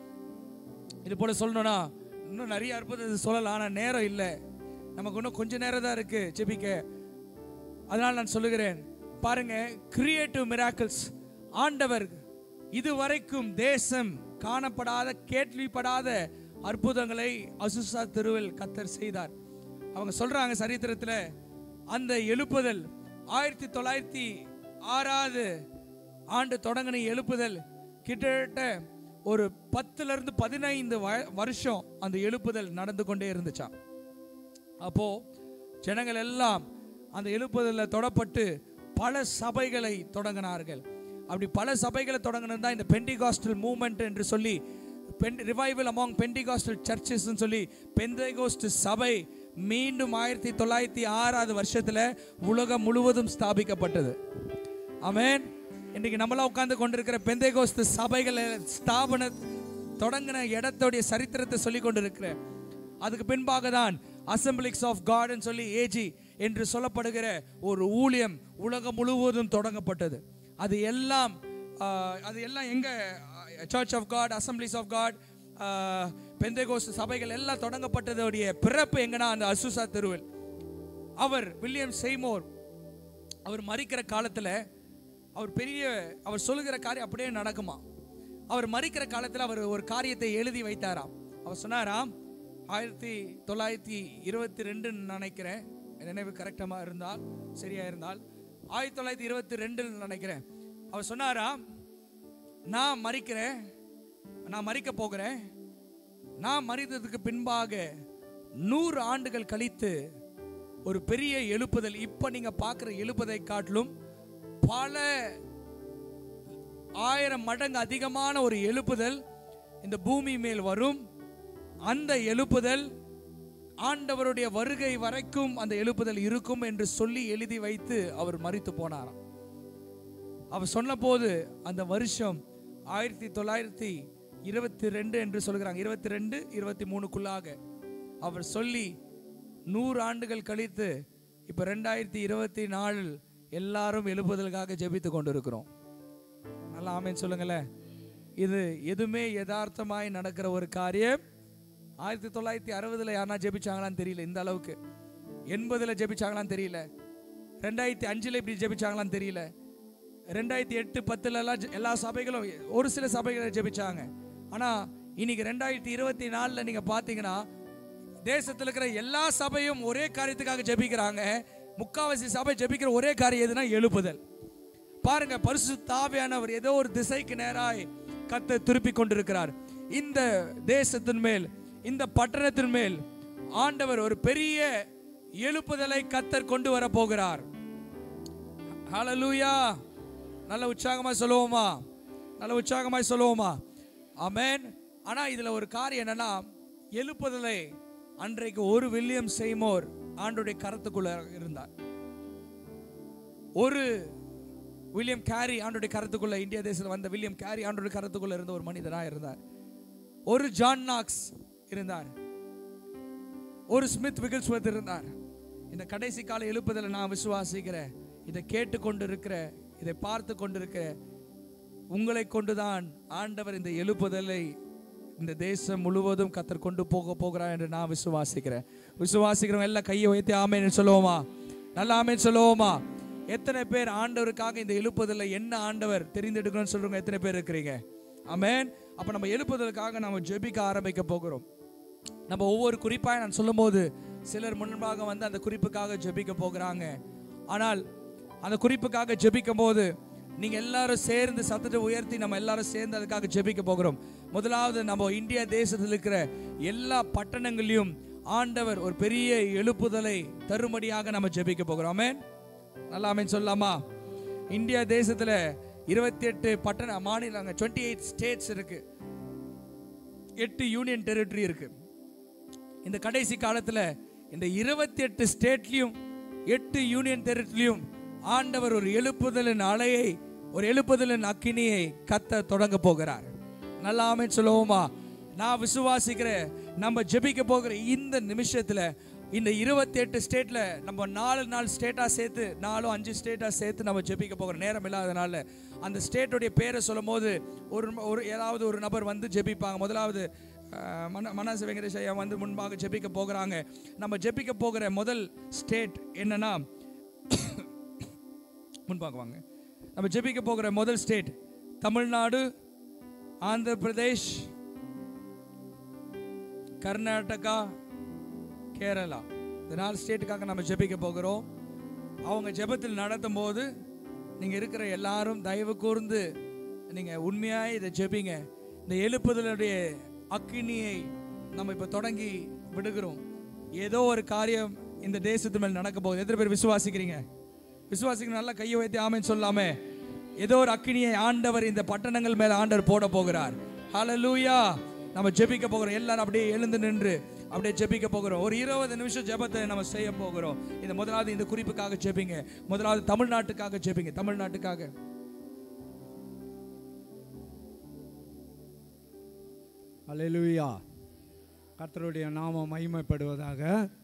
இது போல சொல்லணும்னா இன்னும் நிறைய அற்புதத்தை சொல்லலாம் ஆனால் நேரம் இல்லை நமக்கு இன்னும் கொஞ்ச நேரம் தான் இருக்கு ஜெபிக்க அதனால் நான் சொல்லுகிறேன் பாருங்க கிரியேட்டிவ் மிராக்கிள்ஸ் ஆண்டவர் இதுவரைக்கும் தேசம் காணப்படாத கேள்விப்படாத அற்புதங்களை அசுசா தெருவில் கத்தர் செய்தார் அவங்க சொல்றாங்க சரித்திரத்தில் அந்த எழுப்புதல் ஆயிரத்தி தொள்ளாயிரத்தி ஆறாவது ஆண்டு தொடங்கின எழுப்புதல் கிட்டத்தட்ட ஒரு பத்துல இருந்து பதினைந்து வ- வருஷம் அந்த எழுப்புதல் நடந்து கொண்டே இருந்துச்சாம் அப்போ ஜனங்கள் எல்லாம் அந்த எழுப்புதலில் தொடப்பட்டு பல சபைகளை தொடங்கினார்கள் அப்படி பல சபைகளை தொடங்கினது தான் இந்த பெண்டிகாஸ்டல் மூமெண்ட் என்று சொல்லி பென் ரிவைவல் அமாங் பெண்டிகாஸ்டல் சர்ச்சஸ் சொல்லி பெந்தேகோஸ்ட் சபை மீண்டும் ஆயிரத்தி தொள்ளாயிரத்தி ஆறாவது வருஷத்துல உலகம் முழுவதும் ஸ்தாபிக்கப்பட்டது ஆமென் இன்னைக்கு நம்மளாம் உட்கார்ந்து கொண்டிருக்கிற பெந்தேகோஸ்து சபைகள் ஸ்தாபன தொடங்கின இடத்துடைய சரித்திரத்தை சொல்லி கொண்டிருக்கிறேன் அதுக்கு பின்பாக தான் அசம்பிளிக்ஸ் ஆஃப் காட்னு சொல்லி ஏஜி என்று சொல்லப்படுகிற ஒரு ஊழியம் உலகம் முழுவதும் தொடங்கப்பட்டது அது எல்லாம் ஆஹ், அது எல்லாம் எங்க church of God assemblies of God Pentecost சபைகள் எல்லாம் தொடங்கப்பட்டதுடைய பிறப்பு எங்கன்னா அந்த அசுசா தெருவில் அவர் வில்லியம் செய்மோர் அவர் மறிக்கிற காலத்தில் அவர் பெரிய அவர் சொல்லுகிற காரியம் அப்படியே நடக்குமா அவர் மறிக்கிற காலத்தில் அவர் ஒரு காரியத்தை எழுதி வைத்தாராம் அவர் சொன்னாராம் ஆயிரத்தி தொள்ளாயிரத்தி இருபத்தி ரெண்டுன்னு நினைக்கிறேன் நினைவு கரெக்டமாக இருந்தால் சரியா இருந்தால் ஆயிரத்தி தொள்ளாயிரத்தி இருபத்தி ரெண்டுன்னு நினைக்கிறேன் அவர் சொன்னாராம் நான் மறிக்கிறேன் நான் மறிக்க போகிறேன் நான் மறித்ததுக்கு பின்பாக நூறு ஆண்டுகள் கழித்து ஒரு பெரிய எழுப்புதல் இப்ப நீங்க பார்க்குற எழுப்புதை காட்டிலும் பல ஆயிரம் மடங்கு அதிகமான ஒரு எழுப்புதல் இந்த பூமி மேல் வரும் அந்த எழுப்புதல் ஆண்டவருடைய வருகை வரைக்கும் அந்த எழுப்புதல் இருக்கும் என்று சொல்லி எழுதி வைத்து அவர் மறித்து போனாராம் அவர் சொன்னபோது அந்த வருஷம் ஆயிரத்தி தொள்ளாயிரத்தி இருபத்தி ரெண்டு என்று சொல்கிறாங்க இருபத்தி ரெண்டு இருபத்தி மூணுக்குள்ளாக அவர் சொல்லி நூறு ஆண்டுகள் கழித்து இப்போ ரெண்டாயிரத்தி இருபத்தி நாலில் எல்லாரும் எழுப்புதலுக்காக ஜெபித்து கொண்டிருக்கிறோம் நல்லா ஆமேன்னு சொல்லுங்களேன் இது எதுவுமே யதார்த்தமாய் நடக்கிற ஒரு காரியம் ஆயிரத்தி தொள்ளாயிரத்தி அறுபதுல யாருனா ஜெபிச்சாங்களான்னு தெரியல இந்த அளவுக்கு எண்பதுல ஜெபிச்சாங்களான்னு தெரியல ரெண்டாயிரத்தி அஞ்சுல இப்படி ஜெபிச்சாங்களான்னு தெரியல ரெண்டாயிரத்தி எட்டு பத்துல எல்லாம் ஜெ- எல்லா சபைகளும் ஒரு சில சபைகளை ஜெபிச்சாங்க ஆனா இன்னைக்கு ரெண்டாயிரத்தி இருபத்தி நாலுல நீங்க பாத்தீங்கன்னா தேசத்துல இருக்கிற எல்லா சபையும் ஒரே காரியத்துக்காக ஜெபிக்கிறாங்க முக்காவாசி சபை ஜெபிக்கிற ஒரே காரியம் எதுனா எழுப்புதல் பாருங்க பரிசு தாவியானவர் ஏதோ ஒரு திசைக்கு நேராய் கத்த திருப்பி கொண்டிருக்கிறார் இந்த தேசத்தின் மேல் இந்த பட்டணத்தின் மேல் ஆண்டவர் ஒரு பெரிய எழுப்புதலை கத்தர் கொண்டு வர போகிறார் ஹalleluya நல்ல உற்சாகமாய் சொல்லுவோமா நல்ல உற்சாகமாய் சொல்லுவோமா ஆமென் ஆனா இதுல ஒரு காரியம் என்னன்னா எழுப்புதலை அன்றைக்கு ஒரு வில்லியம் செய்மோர் ஆண்டுடைய கரத்துக்குள்ள இருந்தார் ஒரு வில்லியம் கேரி ஆண்டுடைய கரத்துக்குள்ள இந்திய தேசத்தில் வந்த வில்லியம் கேரி ஆண்டுடைய கரத்துக்குள்ள இருந்த ஒரு மனிதனாக இருந்தார் ஒரு ஜான் நாக்ஸ் இருந்தார் ஒரு ஸ்மித் விகில்ஸ்வத் இருந்தார் இந்த கடைசி கால எழுப்புதலை நான் விசுவாசிக்கிறேன் இதை கேட்டு கொண்டு இருக்கிற இதை பார்த்து கொண்டிருக்கிற உங்களை கொண்டுதான் ஆண்டவர் இந்த எழுப்புதலை இந்த தேசம் முழுவதும் கத்தர் கொண்டு போக போகிறார் என்று நான் விசுவாசிக்கிறேன் விசுவாசிக்கிறவங்க எல்லாம் கையை வைத்து ஆமேன்னு சொல்லுவோமா நல்ல ஆமேன்னு சொல்லுவோமா எத்தனை பேர் ஆண்டவருக்காக இந்த எழுப்புதலை என்ன ஆண்டவர் தெரிந்தெடுக்கணும்னு சொல்றவங்க எத்தனை பேர் இருக்கிறீங்க ஆமென் அப்ப நம்ம எழுப்புதலுக்காக நம்ம ஜெபிக்க ஆரம்பிக்க போகிறோம் நம்ம ஒவ்வொரு குறிப்பாக நான் சொல்லும்போது சிலர் முன்பாக வந்து அந்த குறிப்புக்காக ஜெபிக்க போகிறாங்க ஆனால் அந்த குறிப்புக்காக ஜெபிக்கும் போது நீங்க எல்லாரும் சேர்ந்து சத்தத்தை உயர்த்தி நம்ம எல்லாரும் சேர்ந்து அதுக்காக ஜெபிக்க போகிறோம் முதலாவது நம்ம இந்தியா தேசத்தில் இருக்கிற எல்லா பட்டணங்களையும் ஆண்டவர் ஒரு பெரிய எழுப்புதலை தரும்படியாக நம்ம ஜெபிக்க போகிறோம் ஆமென் நல்லா ஆமென் சொல்லலாமா இந்தியா தேசத்துல இருபத்தி எட்டு பட்டண மாநிலங்க டுவெண்ட்டி எயிட் ஸ்டேட்ஸ் இருக்கு எட்டு யூனியன் டெரிட்டரி இருக்கு இந்த கடைசி காலத்துல இந்த இருபத்தி எட்டு ஸ்டேட்லயும் எட்டு யூனியன் டெரிட்டரியும் ஆண்டவர் ஒரு எழுப்புதலின் அலையை ஒரு எழுப்புதலின் அக்கினியை கத்த தொடங்க போகிறார் நல்லா ஆமென் சொல்லுவோமா நான் விசுவாசிக்கிறேன் நம்ம ஜெபிக்க போகிற இந்த நிமிஷத்துல இந்த இருபத்தி எட்டு ஸ்டேட்ல நம்ம நாலு நாலு ஸ்டேட்டா சேர்த்து நாலும் அஞ்சு ஸ்டேட்டா சேர்த்து நம்ம ஜெபிக்க போகிற நேரம் இல்லாதனால அந்த ஸ்டேட்டுடைய பேரை சொல்லும் போது ஒரு ஒரு ஏதாவது ஒரு நபர் வந்து ஜெபிப்பாங்க முதலாவது அஹ், மன மனசு வெங்கடேஷ் ஐயா வந்து முன்பாக ஜெபிக்க போகிறாங்க நம்ம ஜெபிக்க போகிற முதல் ஸ்டேட் என்னன்னா முன்பாக வாங்க நம்ம ஜெபிக்க போகிற முதல் ஸ்டேட் தமிழ்நாடு ஆந்திர பிரதேஷ் கர்நாடகா கேரளா இந்த நாலு ஸ்டேட்டுக்காக நம்ம ஜெபிக்க போகிறோம் அவங்க ஜெபத்தில் நடத்தும் போது நீங்கள் இருக்கிற எல்லாரும் தயவு கூர்ந்து நீங்கள் உண்மையாக இதை ஜெபிங்க இந்த எழுப்புதலுடைய அக்கினியை நம்ம இப்போ தொடங்கி விடுகிறோம் ஏதோ ஒரு காரியம் இந்த தேசத்து மேல் நடக்க போகுது எத்தனை பேர் விசுவாசிக்கிறீங்க விசுவாசிக்கிற நல்லா கையை வைத்து ஆமென்னு சொல்லாமே ஏதோ ஒரு அக்கினியை ஆண்டவர் இந்த பட்டணங்கள் மேல ஆண்டவர் போட போகிறார் ஹalleluya நம்ம ஜெபிக்க போகிறோம் எல்லாரும் அப்படியே எழுந்து நின்று அப்படியே ஜெபிக்க போகிறோம் ஒரு இருபது நிமிஷம் ஜெபத்தை நம்ம செய்ய போகிறோம் இந்த முதலாவது இந்த குறிப்புக்காக ஜெபிங்க முதலாவது தமிழ்நாட்டுக்காக ஜெபிங்க தமிழ்நாட்டுக்காக அல்லேலூயா கர்த்தருடைய நாமம் மகிமைப்படுவதாக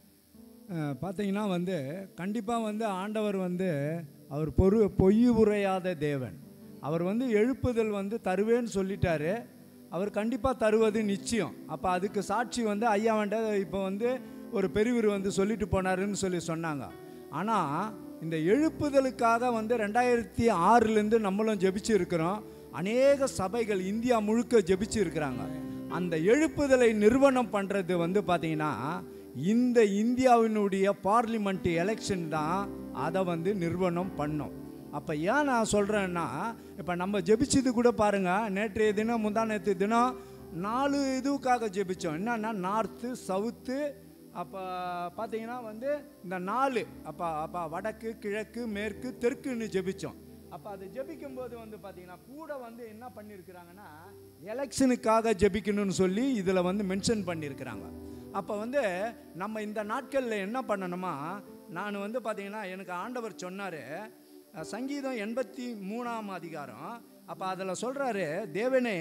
அஹ், பார்த்தீங்கன்னா வந்து கண்டிப்பாக வந்து ஆண்டவர் வந்து அவர் பொறு பொய் உரையாத தேவன் அவர் வந்து எழுப்புதல் வந்து தருவேன்னு சொல்லிட்டாரு அவர் கண்டிப்பாக தருவது நிச்சயம் அப்போ அதுக்கு சாட்சி வந்து ஐயா வேண்ட இப்போ வந்து ஒரு பெரியவர் வந்து சொல்லிட்டு போனாருன்னு சொல்லி சொன்னாங்க ஆனால் இந்த எழுப்புதலுக்காக வந்து ரெண்டாயிரத்தி ஆறுலேருந்து நம்மளும் ஜெபிச்சு இருக்கிறோம் அநேக சபைகள் இந்தியா முழுக்க ஜெபிச்சு இருக்கிறாங்க அந்த எழுப்புதலை நிறுவனம் பண்ணுறது வந்து பார்த்தீங்கன்னா இந்த இந்தியாவினுடைய பார்லிமெண்ட் எலெக்ஷன் தான் அதை வந்து நிறுவனம் பண்ணும் அப்போ ஏன் நான் சொல்கிறேன்னா இப்போ நம்ம ஜெபிச்சது கூட பாருங்கள் நேற்றைய தினம் முந்தா நேற்று தினம் நாலு இதுக்காக ஜெபிச்சோம் என்னன்னா நார்த்து சவுத்து அப்போ பார்த்தீங்கன்னா வந்து இந்த நாலு அப்போ அப்போ வடக்கு கிழக்கு மேற்கு தெற்குன்னு ஜெபிச்சோம் அப்போ அதை ஜெபிக்கும் போது வந்து பார்த்தீங்கன்னா கூட வந்து என்ன பண்ணியிருக்கிறாங்கன்னா எலெக்ஷனுக்காக ஜெபிக்கணும்னு சொல்லி இதில் வந்து மென்ஷன் பண்ணியிருக்கிறாங்க அப்போ வந்து நம்ம இந்த நாட்களில் என்ன பண்ணணுமா நான் வந்து பார்த்தீங்கன்னா எனக்கு ஆண்டவர் சொன்னார் சங்கீதம் எண்பத்தி மூணாம் அதிகாரம் அப்போ அதில் சொல்கிறாரு தேவனே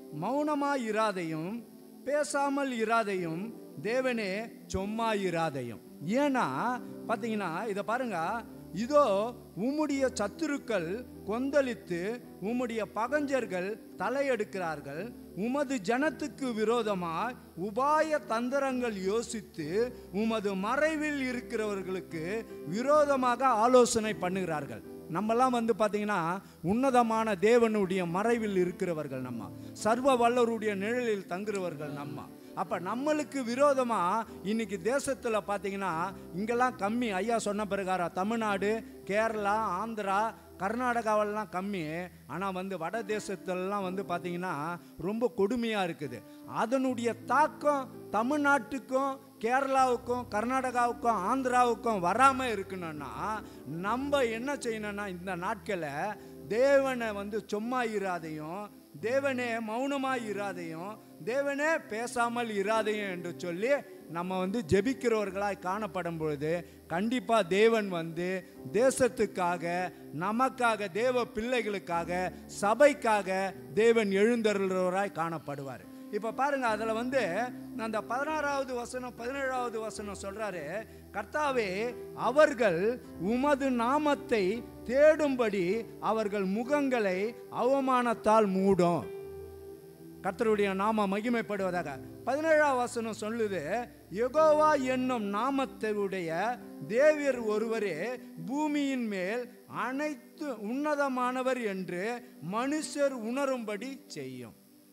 மௌனமாக இராதையும் பேசாமல் இராதையும் தேவனே சும்மா இராதையும் ஏன்னா பார்த்தீங்கன்னா இதை பாருங்க இதோ உம்முடைய சத்துருக்கள் கொந்தளித்து உம்முடைய பகஞ்சர்கள் தலையெடுக்கிறார்கள் உமது ஜனத்துக்கு விரோதமாய் உபாய தந்திரங்கள் யோசித்து உமது மறைவில் இருக்கிறவர்களுக்கு விரோதமாக ஆலோசனை பண்ணுகிறார்கள் நம்மலாம் வந்து பார்த்தீங்கன்னா உன்னதமான தேவனுடைய மறைவில் இருக்கிறவர்கள் நம்ம சர்வ வல்லருடைய நிழலில் தங்குறவர்கள் நம்ம அப்போ நம்மளுக்கு விரோதமாக இன்னைக்கு தேசத்தில் பார்த்தீங்கன்னா இங்கெல்லாம் கம்மி ஐயா சொன்ன பிரகாரம் தமிழ்நாடு கேரளா ஆந்திரா கர்நாடகாவெல்லாம் கம்மி ஆனால் வந்து வட தேசத்துலலாம் வந்து பார்த்தீங்கன்னா ரொம்ப கொடுமையாக இருக்குது அதனுடைய தாக்கம் தமிழ்நாட்டுக்கும் கேரளாவுக்கும் கர்நாடகாவுக்கும் ஆந்திராவுக்கும் வராமல் இருக்கணும்னா நம்ம என்ன செய்யணும்னா இந்த நாட்களில் தேவனை வந்து சும்மா இராதையும் தேவனே மௌனமாக இராதையும் தேவனே பேசாமல் இராதையும் என்று சொல்லி நம்ம வந்து ஜெபிக்கிறவர்களாய் காணப்படும் பொழுது கண்டிப்பாக தேவன் வந்து தேசத்துக்காக நமக்காக தேவ பிள்ளைகளுக்காக சபைக்காக தேவன் எழுந்தருள்றவராய் காணப்படுவார் இப்போ பாருங்க அதில் வந்து அந்த பதினாறாவது வசனம் பதினேழாவது வசனம் சொல்றாரு கர்த்தாவே அவர்கள் உமது நாமத்தை தேடும்படி அவர்கள் முகங்களை அவமானத்தால் மூடும் கர்த்தருடைய நாம மகிமைப்படுவதாக பதினேழாம் வசனம் சொல்லுது யெகோவா என்னும் நாமத்தையுடைய தேவியர் ஒருவரே பூமியின் மேல் அனைத்து உன்னதமானவர் என்று மனுஷர் உணரும்படி செய்யும்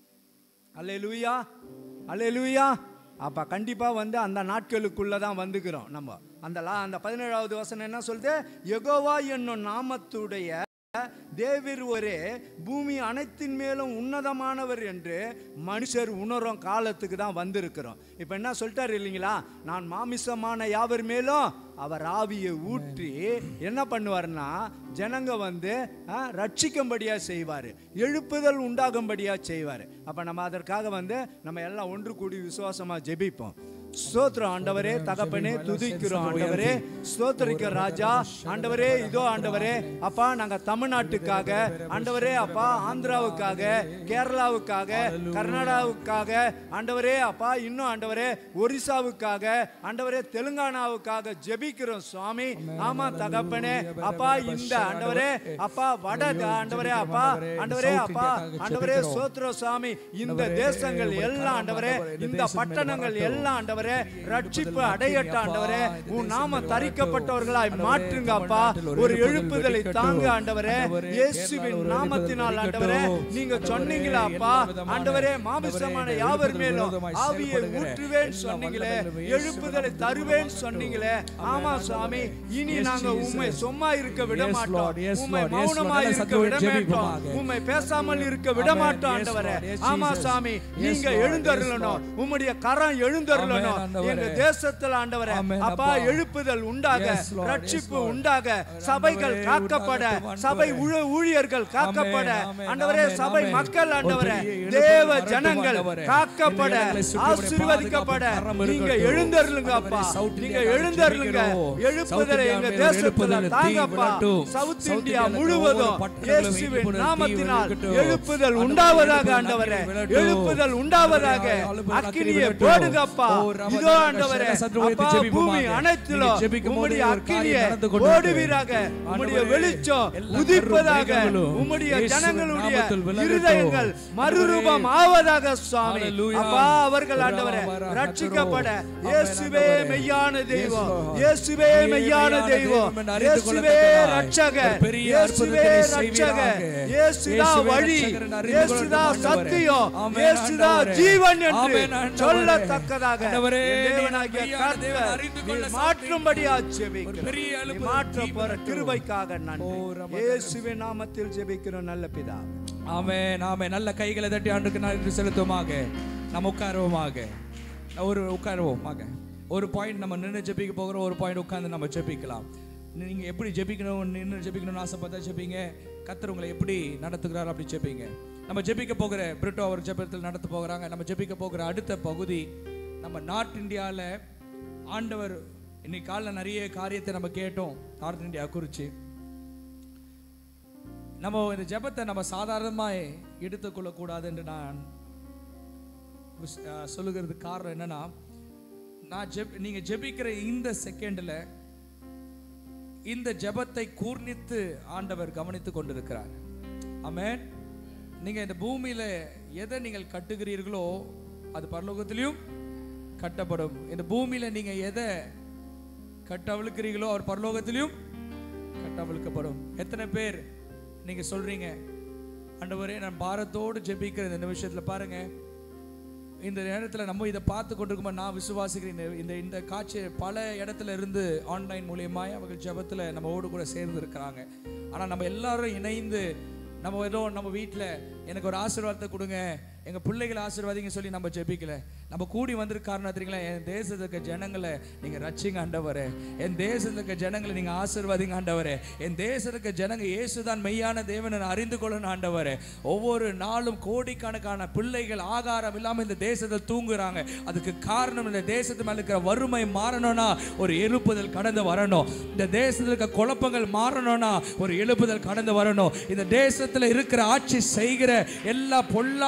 அல்லேலூயா அல்லேலூயா அப்போ கண்டிப்பாக வந்து அந்த நாட்களுக்குள்ளே தான் வந்துக்கிறோம் நம்ம அந்த லா அந்த பதினேழாவது வசனம் என்ன சொல்லுது யெகோவா என்னும் நாமத்துடைய தேவிர் ஒரே பூமி அனைத்தின் மேலும் உன்னதமானவர் என்று மனுஷர் உணரும் காலத்துக்கு தான் வந்திருக்கிறோம் இப்போ என்ன சொல்லிட்டாரு இல்லைங்களா நான் மாமிசமான யாவர் மேலும் அவர் ஆவியை ஊற்றி என்ன பண்ணுவார்னா ஜனங்க வந்து ஆ, ரட்சிக்கும்படியா செய்வார் எழுப்புதல் உண்டாகும்படியா செய்வார் அப்போ நம்ம அதற்காக வந்து நம்ம எல்லாம் ஒன்று கூடி விசுவாசமா ஜெபிப்போம் ஸ்தோத்திரம் ஆண்டவரே தகப்பனே துதிக்கிறோம் ஆண்டவரே ஸ்தோத்திரிக்க ராஜா ஆண்டவரே இதோ ஆண்டவரே அப்பா நாங்க தமிழ்நாட்டுக்காக ஆண்டவரே அப்பா ஆந்திராவுக்காக கேரளாவுக்காக கர்நாடகாவுக்காக ஆண்டவரே அப்பா இன்னும் ஆண்டவரே ஒரிசாவுக்காக ஆண்டவரே தெலுங்கானாவுக்காக ஜெபிக்கிறோம் சுவாமி ஆமா தகப்பனே அப்பா இந்த ஆண்டவரே அப்பா வட ஆண்டவரே அப்பா ஆண்டவரே அப்பா ஆண்டவரே சோத்ர சுவாமி இந்த தேசங்கள் எல்லாம் ஆண்டவரே இந்த பட்டணங்கள் எல்லாம் ஆண்டவரே ரட்சிப்பு அடையட்ட ஆண்டவரே உன் நாம தரிக்கப்பட்டவர்களாய் மாற்றுங்க அப்பா ஒரு எழுப்புதலை தாங்க ஆண்டவரே இயேசுவின் நாமத்தினால் ஆண்டவரே நீங்க சொன்னீங்களா அப்பா ஆண்டவரே மாமிசமான யாவர் மேலும் ஆவியை ஊற்றுவேன் சொன்னீங்களே எழுப்புதலை தருவேன் சொன்னீங்களே ஆமா சுவாமி இனி நாங்க உண்மை சும்மா இருக்க விட Yes, மாட்டோம் Lord. Yes, உண்மை Lord. Yes, Lord. மௌனமா நல்ல இருக்க சத்தத்தோடு விட மாட்டோம் ஜெபிப்போமாக. உண்மை பேசாமல் இருக்க விட Amen. மாட்டோம் Yes, ஆண்டவரே Lord. Yes, ஆமா Jesus. சாமி Yes, நீங்க Lord. Yes, எழுந்தருளணும் Lord. உம்முடைய கரம் எழுந்தருளணும் Amen, ஆண்டவரே. எங்க தேசத்துல ஆண்டவரே Amen, அப்பா அப்பா. எழுப்புதல் உண்டாக Yes, Lord. ரட்சிப்பு Yes, Lord. உண்டாக சபைகள் ஆண்டவரே, காக்கப்பட உண்டாகட்டும், சபை ஆண்டவரே. ஊழ- ஊழியர்கள் காக்கப்பட Amen, amen, ஆண்டவரே amen, சபை amen. மக்கள் ஒரு ஆண்டவரே பெரிய எழுப்புதல் தேவ வரட்டும், ஜனங்கள் ஆண்டவரே. காக்கப்பட இந்த இடங்களை சுற்றி உம்முடைய ஆசீர்வதிக்கப்பட பாதுகாப்பு கரம் நீங்க இருக்கட்டும். எழுந்தருளுங்க அப்பா ஆண்டவரே, South நீங்க India எழுந்தருளுங்க ஜெபிக்கிறோம். எழுப்புதலை South எங்க India மேல் தேசத்துல எழுப்புதல் தீ தாங்கப்பா விழட்டும். சவுத் South இந்தியா Indiaல முழுவதும் ஒவ்வொரு பட்டணங்களும் இயேசுவின் எழுப்புதல் தீ நாமத்தினால் விழட்டும். எழுப்புதல் ஆண்டவரே, உண்டாவதாக எழுப்புதல் ஆண்டவரே விழட்டும். எழுப்புதல் உண்டாவதாக எழுப்புதல் அக்கினியை விழட்டும். போடுங்கப்பா ஓ, ரம இதோ ரம ஆண்டவரே சர சற்று உயர்த்தி அப்பா ஜெபிப்போமாக. பூமி அனைத்திலும் நீங்க ஜெபிக்கும் போது உம்முடைய ஒரு காரியம் அக்கினியை நடந்து கொண்டிருக்கு. ஓடுவீராக உம்முடைய ஆண்டவரே, வெளிச்சம் எல்லா உதிப்பதாக கருமேகங்களும் உம்முடைய இயேசுவின் ஜனங்களுடைய நாமத்தில் விலகட்டும். இருதயங்கள் மறுரூபம் ஆவதாக சுவாமி Hallelujah. அப்பா அவர்கள் ஆண்டவரே வர, வர, ரட்சிக்கப்பட Amen, இயேசுவே ஆண்டவரே. மெய்யான தெய்வம் Yes, Lord. இயேசுவே நீர் மெய்யான மெய்யான தெய்வம் தெய்வம் என்று அறிந்து இயேசுவே கொள்ளத்தக்கதாய் ரட்சகர் ஒரு பெரிய இயேசுவே அற்புதத்தை ரட்சகர் செய்வீராக. இயேசுதா இயேசுவே வழி ரட்சகர் என்று அறிந்து இயேசுதா கொள்ளட்டும் ஆண்டவரே. சத்தியம் ஆமென் இயேசுதா ஆண்டவரே. ஜீவன் என்று ஆமென் ஆண்டவரே. சொல்லத்தக்கதாக ஆண்டவரே, என் நீர் தேவனாகிய மெய்யான தேவன் கர்த்தர் அறிந்து நீர் கொள்ள மாற்றும்படியா ஒரு ஜெபிக்கிறோம் பெரிய நீ எழுப்புதல் மாற்ற தீ போற விழட்டும். கிருபைக்காக நன்றி ஓ, ரம இயேசுவின் நாமத்தில் ஜெபிக்கிறோம் நல்ல பிதா ஆமென் ஆமென் நல்ல கைகளை தட்டி ஆண்டுக்கு நன்றி செலுத்துவோமாக நம்ம உட்காருவோமாக ஒரு உட்காருவோமாக ஒரு பாயிண்ட் நம்ம நின்று ஜெபிக்க போகிறோம் ஒரு பாயிண்ட் உட்கார்ந்து நம்ம ஜெபிக்கலாம் நீங்க எப்படி ஜெபிக்கணும் நின்று ஜெபிக்கணும்னு ஆசைப்பட்டா ஜெபிங்க கத்தர் உங்களை எப்படி நடத்துகிறார் அப்படி ஜெபிங்க நம்ம ஜெபிக்க போகிற பிரிட்டோ அவர் ஜெபத்தில் நடத்த போகிறாங்க நம்ம ஜெபிக்க போகிற அடுத்த பகுதி நம்ம நார்த் இந்தியாவில் ஆண்டவர் இன்னைக்கு காலைல நிறைய காரியத்தை நம்ம கேட்டோம் நார்த் இந்தியா குறித்து நம்ம இந்த ஜெபத்தை நம்ம சாதாரணமாக எடுத்துக்கொள்ளக்கூடாது என்று நான் விஸ்- அஹ் சொல்லுகிறதுக்கு காரணம் என்னன்னா நான் ஜெப் நீங்க ஜெபிக்கிற இந்த செகண்ட்ல இந்த ஜெபத்தை கூர்ணித்து ஆண்டவர் கவனித்துக் கொண்டிருக்கிறார் ஆமென் நீங்க இந்த பூமியில எதை நீங்கள் கட்டுகிறீர்களோ அது பரலோகத்திலையும் கட்டப்படும் இந்த பூமியில நீங்க எதை கட்டவிழுக்கிறீர்களோ அவர் பரலோகத்திலையும் கட்டவிழுக்கப்படும் எத்தனை பேர் நீங்க சொல்றீங்க ஆண்டவரே நான் பாரத்தோடு ஜெபிக்கிற இந்த விஷயத்துல பாருங்க இந்த நேரத்தில் நம்ம இதை பார்த்து கொண்டிருக்கும்போது நான் விசுவாசிக்கிறேன் இந்த- இந்த இந்த காட்சி பல இடத்துல இருந்து ஆன்லைன் மூலியமாய் அவர்கள் ஜெபத்தில் நம்மோடு கூட சேர்ந்து இருக்கிறாங்க ஆனால் நம்ம எல்லாரும் இணைந்து நம்ம ஏதோ நம்ம வீட்டில் எனக்கு ஒரு ஆசீர்வாதத்தை கொடுங்க எங்கள் பிள்ளைகளை ஆசீர்வாதிங்க சொல்லி நம்ம ஜெபிக்கல நம்ம கூடி வந்திருக்க காரணம் தெரியுங்களா என் தேசத்துல இருக்க ஜனங்களை நீங்கள் ரட்சிங்க ஆண்டவரே என் தேசத்துல இருக்க ஜனங்களை நீங்கள் ஆசீர்வாதிங்க ஆண்டவரே என் தேசத்துல இருக்க ஜனங்க இயேசுதான் மெய்யான தேவனை நான் அறிந்து கொள்ளணும் ஆண்டவரே ஒவ்வொரு நாளும் கோடிக்கணக்கான பிள்ளைகள் ஆகாரம் இல்லாமல் இந்த தேசத்தில் தூங்குறாங்க அதுக்கு காரணம் இந்த தேசத்து மேல இருக்கிற வறுமை மாறணும்னா ஒரு எழுப்புதல் கடந்து வரணும் இந்த தேசத்தில் இருக்க குழப்பங்கள் மாறணும்னா ஒரு எழுப்புதல் கடந்து வரணும் இந்த தேசத்தில் இருக்கிற ஆட்சி செய்கிற எல்லா பொல்லாத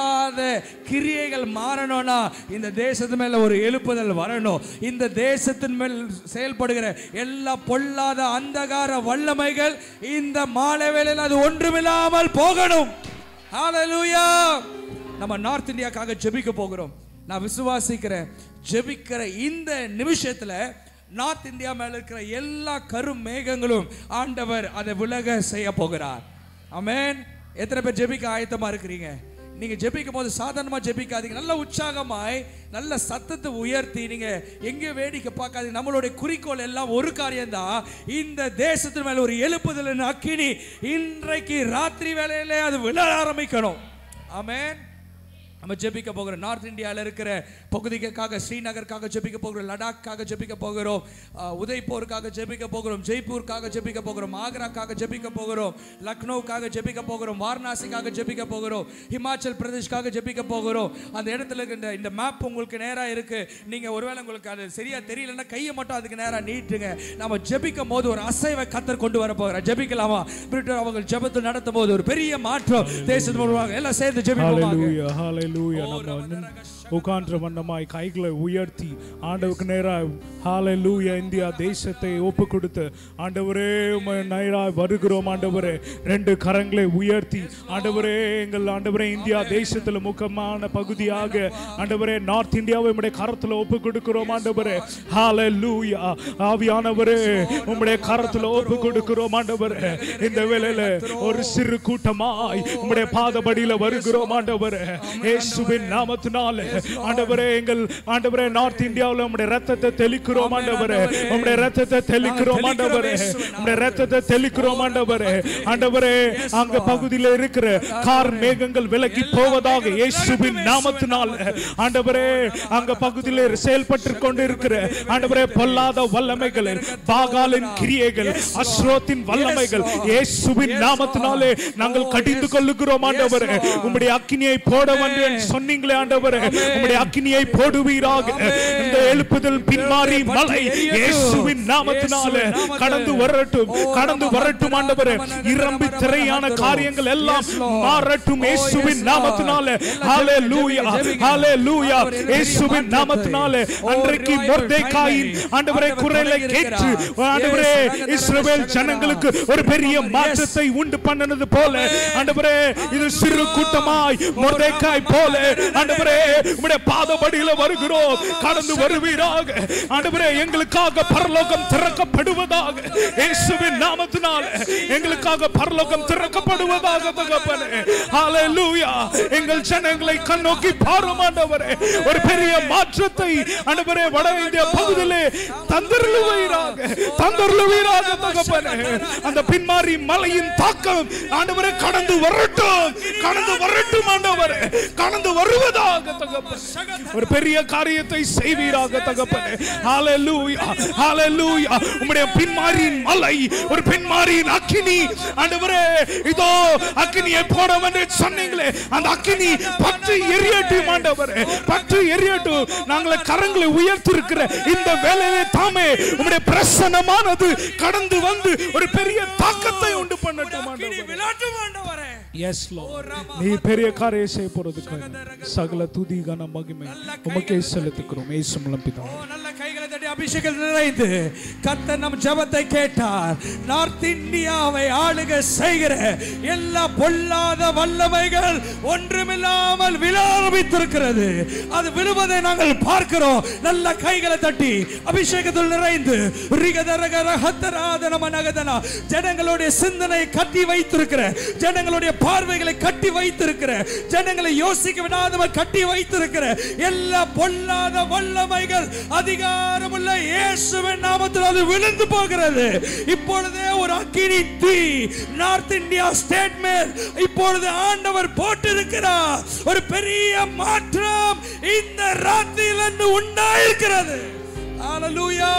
கிரியைகள் மாறணும்னா இந்த தேசத்து மேல ஒரு எழுப்புதல் வரணும் இந்த தேசத்தின் மேல் செயல்படுகிற எல்லா பொல்லாத அந்தகார வல்லமைகள் இந்த மாலை வேளையில் அது ஒன்றுமில்லாமல் போகணும் ஹalleluya நம்ம நார்த் இந்தியாக்காக ஜெபிக்க போகிறோம் நான் விசுவாசிக்கிறேன் ஜெபிக்கிற இந்த நிமிஷத்துல நார்த் இந்தியா மேல இருக்கிற எல்லா கரும் மேகங்களும் ஆண்டவர் அதை விலக செய்ய போகிறார் ஆமென் எத்தனை பேர் ஜெபிக்க ஆயத்தமா இருக்கிறீங்க நீங்க ஜெபிக்கும் போது சாதாரணமா ஜெபிக்காதீங்க நல்ல உற்சாகமாய் நல்ல சத்தத்தை உயர்த்தி நீங்க எங்கேயோ வேடிக்கை பார்க்காதீங்க நம்மளுடைய குறிக்கோள் எல்லாம் ஒரு காரியம்தான் இந்த தேசத்தின் மேல ஒரு எழுப்புதல் அக்கினி இன்றைக்கு ராத்திரி வேளையிலே அது விழ ஆரம்பிக்கணும் ஆமென் நம்ம ஜெபிக்க போகிறோம் நார்த் இந்தியாவில் இருக்கிற பகுதிக்காக ஸ்ரீநகருக்காக ஜெபிக்க போகிறோம் லடாக்காக ஜெபிக்க போகிறோம் அஹ், உதய்பூருக்காக ஜெபிக்க போகிறோம் ஜெய்ப்பூருக்காக ஜெபிக்க போகிறோம் ஆக்ராக்காக ஜெபிக்க போகிறோம் லக்னோவுக்காக ஜெபிக்க போகிறோம் வாரணாசிக்காக ஜெபிக்க போகிறோம் ஹிமாச்சல் பிரதேஷ்காக ஜெபிக்க போகிறோம் அந்த இடத்துல இருக்கின்ற இந்த மேப் உங்களுக்கு நேராக இருக்கு நீங்க ஒருவேளை உங்களுக்கு அது சரியா தெரியலன்னா கையை மட்டும் அதுக்கு நேரா நீட்டுங்க நம்ம ஜெபிக்கும் போது ஒரு அசைவை கத்தர் கொண்டு வர போகிறார் ஜெபிக்கலாமா பிரிட்டர் அவங்க ஜெபத்தில் நடத்தும் போது ஒரு பெரிய மாற்றம் தேசத்து மூலமாக எல்லாம் சேர்ந்து ஜெபிப்போமாக ஹalleluya ஹalleluya நம்ம நின்- உட்கார்ந்த வண்ணமாய் கைகளை உயர்த்தி ஆண்டவருக்கு நேராக ஹalleluya இந்தியா தேசத்தை ஒப்பு கொடுத்து ஆண்டவரே உம்மை நேராய் வருகிறோம் ஆண்டவரே ரெண்டு கரங்களை உயர்த்தி ஆண்டவரே எங்கள் ஆண்டவரே இந்தியா தேசத்தில் முக்கியமான பகுதியாக ஆண்டவரே நார்த் இந்தியாவை உம்முடைய கரத்தில் ஒப்பு கொடுக்கிறோம் ஆண்டவரே ஹalleluya ஆவியானவரே உம்முடைய கரத்தில் ஒப்பு கொடுக்கிறோம் ஆண்டவரே இந்த வேளையில ஒரு சிறு கூட்டமாய் உம்முடைய பாதபடியில வருகிறோம் ஆண்டவரே இயேசுவின் நாமத்தினால ஆண்டவரே எங்கள் ஆண்டவரே நார்த் இந்தியாவுல உம்முடைய ரத்தத்தை தெளிக்கிறோம் ஆண்டவரே உம்முடைய ரத்தத்தை தெளிக்கிறோம் ஆண்டவரே உம்முடைய ரத்தத்தை தெளிக்கிறோம் ஆண்டவரே ஆண்டவரே அங்க பகுதியில இருக்கிற கார் மேகங்கள் விலகி போவதாக இயேசுவின் நாமத்தினால ஆண்டவரே அங்க பகுதியில செயல்பட்டு கொண்டு இருக்கிற ஆண்டவரே பொல்லாத வல்லமைகள் பாகாலின் கிரியைகள் அஸ்ரோத்தின் வல்லமைகள் இயேசுவின் நாமத்தினாலே நாங்கள் கடிந்து கொள்ளுகிறோம் ஆண்டவரே உம்முடைய அக்கினியை போட வந்தேன் சொன்னீங்களே ஆண்டவரே உம்முடைய அக்கினியை போடுவீராக இந்த எழுப்புதல் பின்மாறி மலை இயேசுவின் நாமத்தினாலே கடந்து வரட்டும் கடந்து வரட்டும் ஆண்டவரே இரம்பி திரையான காரியங்கள் எல்லாம் மாறட்டும் இயேசுவின் நாமத்தினாலே ஹalleluya ஹalleluya இயேசுவின் நாமத்தினாலே அன்றைக்கு மொர்தெகாயின் ஆண்டவரே குரலை கேட்டு ஆண்டவரே இஸ்ரவேல் ஜனங்களுக்கு ஒரு பெரிய மாற்றத்தை உண்டு பண்ணினது போல ஆண்டவரே இது சிறு கூட்டமாய் மொர்தெகாய் போல ஆண்டவரே உம்முடைய பாதபடியில வருகிறோம் கடந்து வருவீராக ஆண்டவரே எங்களுக்காக பரலோகம் திறக்கப்படுவதாக இயேசுவின் நாமத்தினால எங்களுக்காக பரலோகம் திறக்கப்படுவதாக தகப்பனே ஹalleluya எங்கள் ஜனங்களை கண்ணோக்கி பாரும் ஆண்டவரே ஒரு பெரிய மாற்றத்தை ஆண்டவரே வட இந்திய பகுதியிலே தந்தருளுவீராக தந்தருளுவீராக தகப்பனே அந்த பின்மாறி மலையின் தாக்கம் ஆண்டவரே கடந்து வரட்டும் கடந்து வரட்டும் ஆண்டவரே கடந்து வருவதாக தகப்பனே ஒரு பெரிய காரியத்தை செய்வீராக தகப்பனே ஹalleluya ஹalleluya உம்முடைய பின்மாரியின் மலை ஒரு பின்மாரியின் அக்கினி ஆண்டவரே இதோ அக்கினியை போட வந்து சொன்னீங்களே அந்த அக்கினி பற்றி எரியட்டும் ஆண்டவரே பற்றி எரியட்டும் நாங்கள் கரங்களை உயர்த்தி இருக்கிற இந்த வேலையிலே தாமே உம்முடைய பிரசன்னமானது கடந்து வந்து ஒரு பெரிய தாக்கத்தை உண்டு பண்ணட்டும் ஆண்டவரே விளையாட்டும் ஆண்டவரே எஸ் நீ பெரிய காரியம் செய்ய போறதுக்கு சகல துதி கன மகிமை உமக்கே செலுத்துக்கிறோம் ஏசு மூலம் ஓ, பிதாவே நல்ல கைகளை தட்டி அபிஷேகம் நிறைந்து கர்த்தர் நம் ஜெபத்தை கேட்டார் நார்த் இந்தியாவை ஆளுக செய்கிற எல்லா பொல்லாத வல்லமைகள் ஒன்றுமில்லாமல் விழ ஆரம்பித்திருக்கிறது அது விழுவதை நாங்கள் பார்க்கிறோம் நல்ல கைகளை தட்டி அபிஷேகத்தில் நிறைந்து ரிகதரகர ஹத்தராத நம நகதனா ஜனங்களுடைய சிந்தனை கட்டி வைத்திருக்கிற ஜனங்களுடைய பார்வைகளை கட்டி வைத்திருக்கிற ஜனங்களை யோசிக்க விடாதவர் கட்டி வைத்திருக்கிற எல்லா பொல்லாத வல்லமைகள் அதிகாரமுள்ள இயேசுவின் நாமத்தில் அது விழுந்து போகிறது இப்பொழுதே ஒரு அக்கினி தீ நார்த் இந்தியா ஸ்டேட் மேல் இப்பொழுது ஆண்டவர் போட்டிருக்கிறார் ஒரு பெரிய மாற்றம் இந்த ராத்திரியில் உண்டாயிருக்கிறது ஹalleluya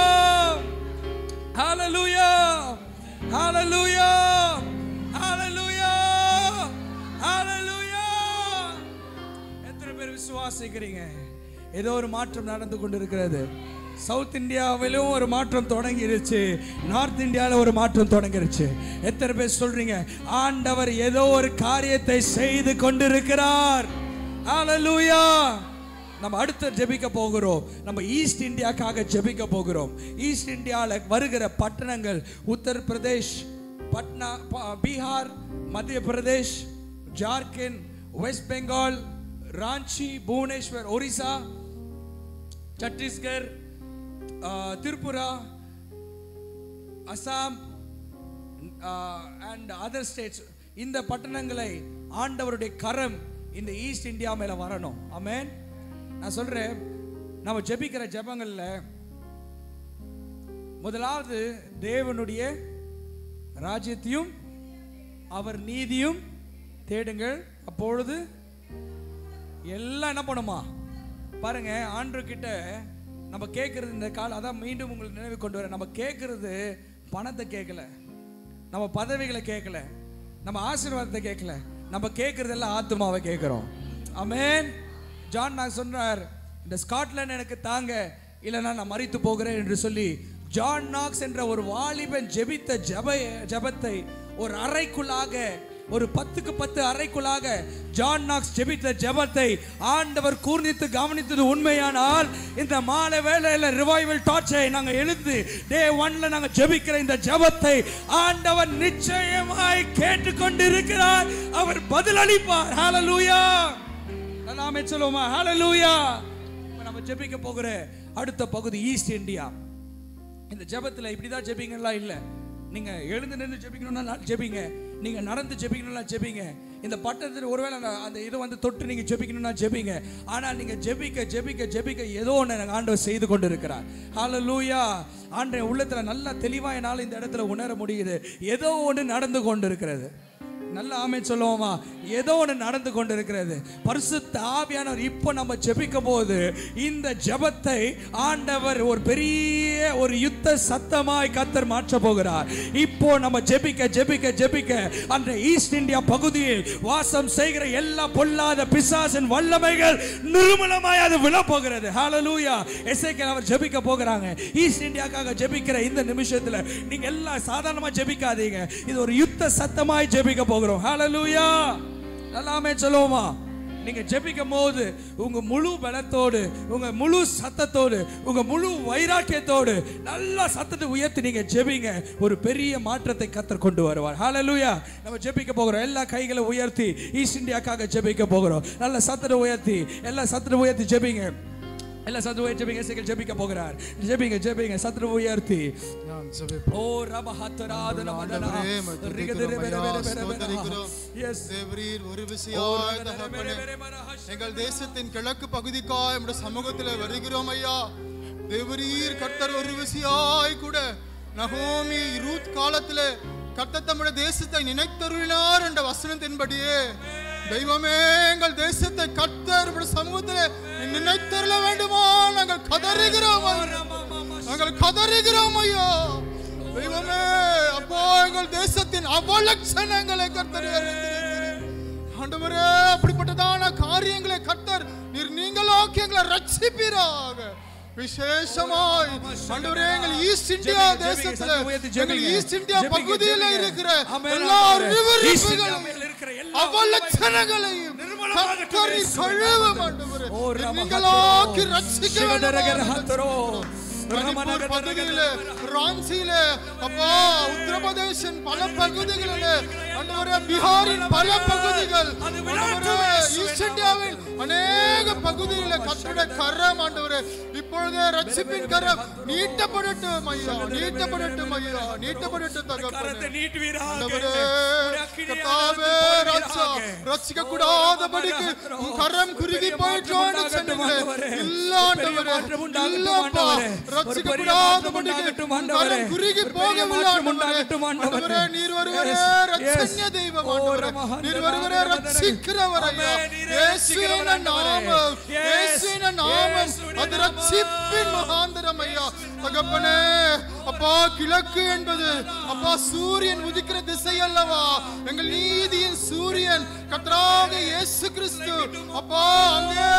ஹalleluya ஹalleluya ஹalleluya ஹalleluya எத்தனை பேர் விசுவாசிக்கிறீங்க ஏதோ ஒரு மாற்றம் நடந்து கொண்டிருக்கிறது சவுத் இந்தியாவிலும் ஒரு மாற்றம் தொடங்கிருச்சு நார்த் இந்தியாவில் ஒரு மாற்றம் தொடங்கிருச்சு எத்தனை பேர் சொல்றீங்க ஆண்டவர் ஏதோ ஒரு காரியத்தை செய்து கொண்டிருக்கிறார் ஹalleluya நம்ம அடுத்து ஜெபிக்க போகிறோம் நம்ம ஈஸ்ட் இந்தியாக்காக ஜெபிக்க போகிறோம் ஈஸ்ட் இந்தியாவில் வருகிற பட்டணங்கள் உத்தரப்பிரதேஷ் பட்னா ப- Bihar Madhya Pradesh Jharkhand west Bengal Ranchi Bhubaneswar Orissa Chhattisgarh ah, Tripura Assam and other states இந்த பட்டணங்களை ஆண்டவருடைய கரம் இந்த ஈஸ்ட் இந்தியா மேல வரணும் ஆமென் நான் சொல்றேன் நம்ம ஜெபிக்கிற ஜெபங்கள்ல முதலாவது தேவனுடைய ராஜ்யத்தையும் அவர் நீதியும் தேடுங்கள் அப்பொழுது எல்லாம் என்ன பண்ணுமா பாருங்க ஆண்டு கிட்ட நம்ம கேட்கறது இந்த கால அதான் மீண்டும் உங்களுக்கு நினைவு கொண்டு வரேன் நம்ம கேட்கறது பணத்தை கேட்கல நம்ம பதவிகளை கேட்கல நம்ம ஆசீர்வாதத்தை கேட்கல நம்ம கேட்கறது எல்லாம் ஆத்துமாவை கேட்கிறோம் ஆமென் ஜான் நான் சொன்னார் இந்த ஸ்காட்லாந்து எனக்கு தாங்க இல்லைன்னா நான் மறித்து போகிறேன் என்று சொல்லி ஜான் நாக்ஸ் என்ற ஒரு வாலிபன் ஜெபித்த ஜெப ஜெபத்தை ஒரு அறைக்குள்ளாக ஒரு பத்துக்கு பத்து அறைக்குள்ளாக ஜான் நாக்ஸ் ஜெபித்த ஜெபத்தை ஆண்டவர் கூர்ந்தித்து கவனித்தது உண்மையானால் இந்த மாலை வேளையில ரிவைவல் டார்ச்சை நாங்க எழுந்து டே ஒன்ல நாங்க ஜெபிக்கிற இந்த ஜெபத்தை ஆண்டவர் நிச்சயமாய் கேட்டுக்கொண்டு இருக்கிறார் அவர் பதிலளிப்பார் ஹalleluya எல்லாமே சொல்லுவோமா ஹalleluya இப்ப நம்ம ஜெபிக்க போகிற அடுத்த பகுதி ஈஸ்ட் இந்தியா இந்த ஜெபத்துல இப்படிதான் ஜெபிங்கலாம் இல்ல நீங்க எழுந்து நின்று ஜெபிக்கணும்னா ஜெபிங்க நீங்க நடந்து ஜெபிக்கணும்னா ஜெபிங்க இந்த பட்டத்தில் ஒருவேளை அந்த- அந்த இதை வந்து தொட்டு நீங்க ஜெபிக்கணும்னா ஜெபிங்க ஆனால் நீங்க ஜெபிக்க ஜெபிக்க ஜெபிக்க ஏதோ ஒன்று எனக்கு ஆண்டவர் செய்து கொண்டு இருக்கிறார் ஹalleluya ஆண்டவர் உள்ளத்துல நல்லா தெளிவா என்னால இந்த இடத்துல உணர முடியுது ஏதோ ஒன்று நடந்து கொண்டு இருக்கிறது நல்ல ஆமே சொல்லுவோமா ஏதோ ஒன்று நடந்து கொண்டு இருக்கிறது பரிசுத்த ஆவியானவர் இப்போ நம்ம ஜெபிக்கும் போது இந்த ஜெபத்தை ஆண்டவர் ஒரு பெரிய ஒரு யுத்த சத்தமாய் கத்தர் மாற்ற போகிறார் இப்போ நம்ம ஜெபிக்க ஜெபிக்க ஜெபிக்க அந்த ஈஸ்ட் இந்தியா பகுதியில் வாசம் செய்கிற எல்லா பொல்லாத பிசாசின் வல்லமைகள் நிர்மூலமாய் அது விழ போகிறது ஹalleluya எசேக்கியேல் அவர் ஜெபிக்க போகிறாங்க ஈஸ்ட் இந்தியாக்காக ஜெபிக்கிற இந்த நிமிஷத்துல நீங்க எல்லாம் சாதாரணமா ஜெபிக்காதீங்க இது ஒரு யுத்த சத்தமாய் ஜெபிக்க போகிறோம் ஹalleluya எல்லாமே சொல்லுவோமா நீங்க ஜெபிக்கும் போது உங்க முழு பலத்தோடு உங்க முழு சத்தத்தோடு உங்க முழு வைராக்கியத்தோடு நல்லா சத்தத்தை உயர்த்தி நீங்க ஜெபிங்க ஒரு பெரிய மாற்றத்தை கத்தர் கொண்டு வருவார் ஹalleluya நம்ம ஜெபிக்க போகிறோம் எல்லா கைகளை உயர்த்தி ஈஸ்ட் இந்தியாக்காக ஜெபிக்க போகிறோம் நல்ல சத்தத்தை உயர்த்தி எல்லா சத்தத்தை உயர்த்தி ஜெபிங்க எல்லா சத்தத்தை உயர்த்தி ஜெபிங்க இசைகள் ஜெபிக்க போகிறார் ஜெபிங்க ஜெபிங்க சத்தத்தை உயர்த்தி நான் ஜெபிப்போம். ஓ ரபஹத்தராதன மதனா ஆண்டவரே, உம்மை ரிகதிரி துதிக்கிறோம் பெர ஐயா, பெர பெர பெர ஸ்தோத்தரிக்கிறோம். எஸ் தேவரீர் ஒரு விசையாய் தகப்பனே எங்கள் தேசத்தின் கிழக்கு பகுதிக்காய் நம்முடைய சமூகத்தில் வருகிறோம் ஐயா தேவரீர் கர்த்தர் ஒரு விசையாய் கூட நகோமி ரூத் காலத்துல கர்த்தர் தம்முடைய தேசத்தை நினைத்தருளினார் என்ற வசனத்தின்படியே தெய்வமே எங்கள் தேசத்தை கர்த்தர் நம்முடைய சமூகத்தில் நினைத்தருள வேண்டுமா நாங்கள் கதறுகிறோம் நாங்கள் கதறுகிறோம் ஐயா தெய்வமே அப்போ எங்கள் தேசத்தின் அவலட்சணங்களை கர்த்தர் அறிந்திருக்கிறீர். ஆண்டவரே அப்படிப்பட்டதான காரியங்களை கர்த்தர் நீர் நீங்களாக்கி எங்களை ரட்சிப்பீராக விசேஷமாய் ஆண்டவரே எங்கள் ஈஸ்ட் இந்தியா ஜெபிங்க, தேசத்துல சத்தம் உயர்த்தி எங்கள் ஜெபிங்க. ஈஸ்ட் இந்தியா ஜெபிங்க, பகுதியில் ஜெபிங்க. இருக்கிற ஆமென், எல்லா ஆண்டவரே. ஈஸ்ட் இந்தியா அறிவறுப்புகளும் மேல் இருக்கிற எல்லா அவலட்சணங்களையும் நிர்மூலமாக கர்த்தர் நீர் இயேசுவின் கழுவும் ஆண்டவரே ஓ நீர் ரமஹத்தரோ, நீங்களாக்கி ரட்சிக்க சிவதரகர் வேண்டும் ஹத்தரோ, மணிப்பூர் ரமணகர் பகுதியில ராஞ்சியில அப்பா உத்தரப்பிரதேசன் பல பகுதிகளில் ஆண்டவரே பீகாரின் பல பகுதிகள் அது விளையாட்டு ஆண்டவரே, இயேசுவின் ஈஸ்ட் இந்தியாவில் அநேக பகுதிகளில் கர்த்தருடைய கரம் ஆண்டவரே இப்பொழுதே ரட்சிப்பின் கரம் நீட்டப்படட்டும் ஐயா நீட்டப்படட்டும் ஐயா நீட்டப்படட்டும் கரத்தை தகப்பனே நீட்டுவீராக. ஆண்டவரே, உம்முடைய அக்கினியானது கர்த்தாவே, ராஜா, போடுவீராக. ரட்சிக்க கூடாதபடிக்கு உன் கரம் குறுகி பெரிய போயிட்டோன்னு மாற்றம் சொன்னீங்களே. ஆண்டவரே. இல்ல பெரிய ஆண்டவரே. மாற்றம் உண்டாகட்டும் இல்லப்பா. ஆண்டவரே. ஒரு ரட்சிக்க பெரிய கூடாதபடிக்கு மாற்றம் உண்டாகட்டும் உன் ஆண்டவரே. கரம் குறுகி ஒரு பெரிய போகவில்லை மாற்றம் ஆண்டவரே. உண்டாகட்டும் ஆண்டவரே. ஆண்டவரே, நீர் ஒருவரே Yes, ரட்சண்ய yes. தெய்வம் ஓ, ஆண்டவரே. ரமஹந்தரா, நீர் ஒருவரே ரமஹந்தரா. ரட்சிக்கிறவர் ஐயா. ஆமென். நீரே இயேசுவின் ரட்சிக்கிறவர் ஆண்டவரே. நாமம், Yes. இயேசுவின் நாமம், இயேசுவின் அது நாமம். ரட்சிப்பின் முகாந்திரம் ஐயா. தகப்பனே, அப்பா கிழக்கு என்பது அப்பா சூரியன் உதிக்கிற திசை அல்லவா எங்கள் நீதியின் சூரியன் கர்த்தராக இயேசு கிறிஸ்து அப்பா அங்கே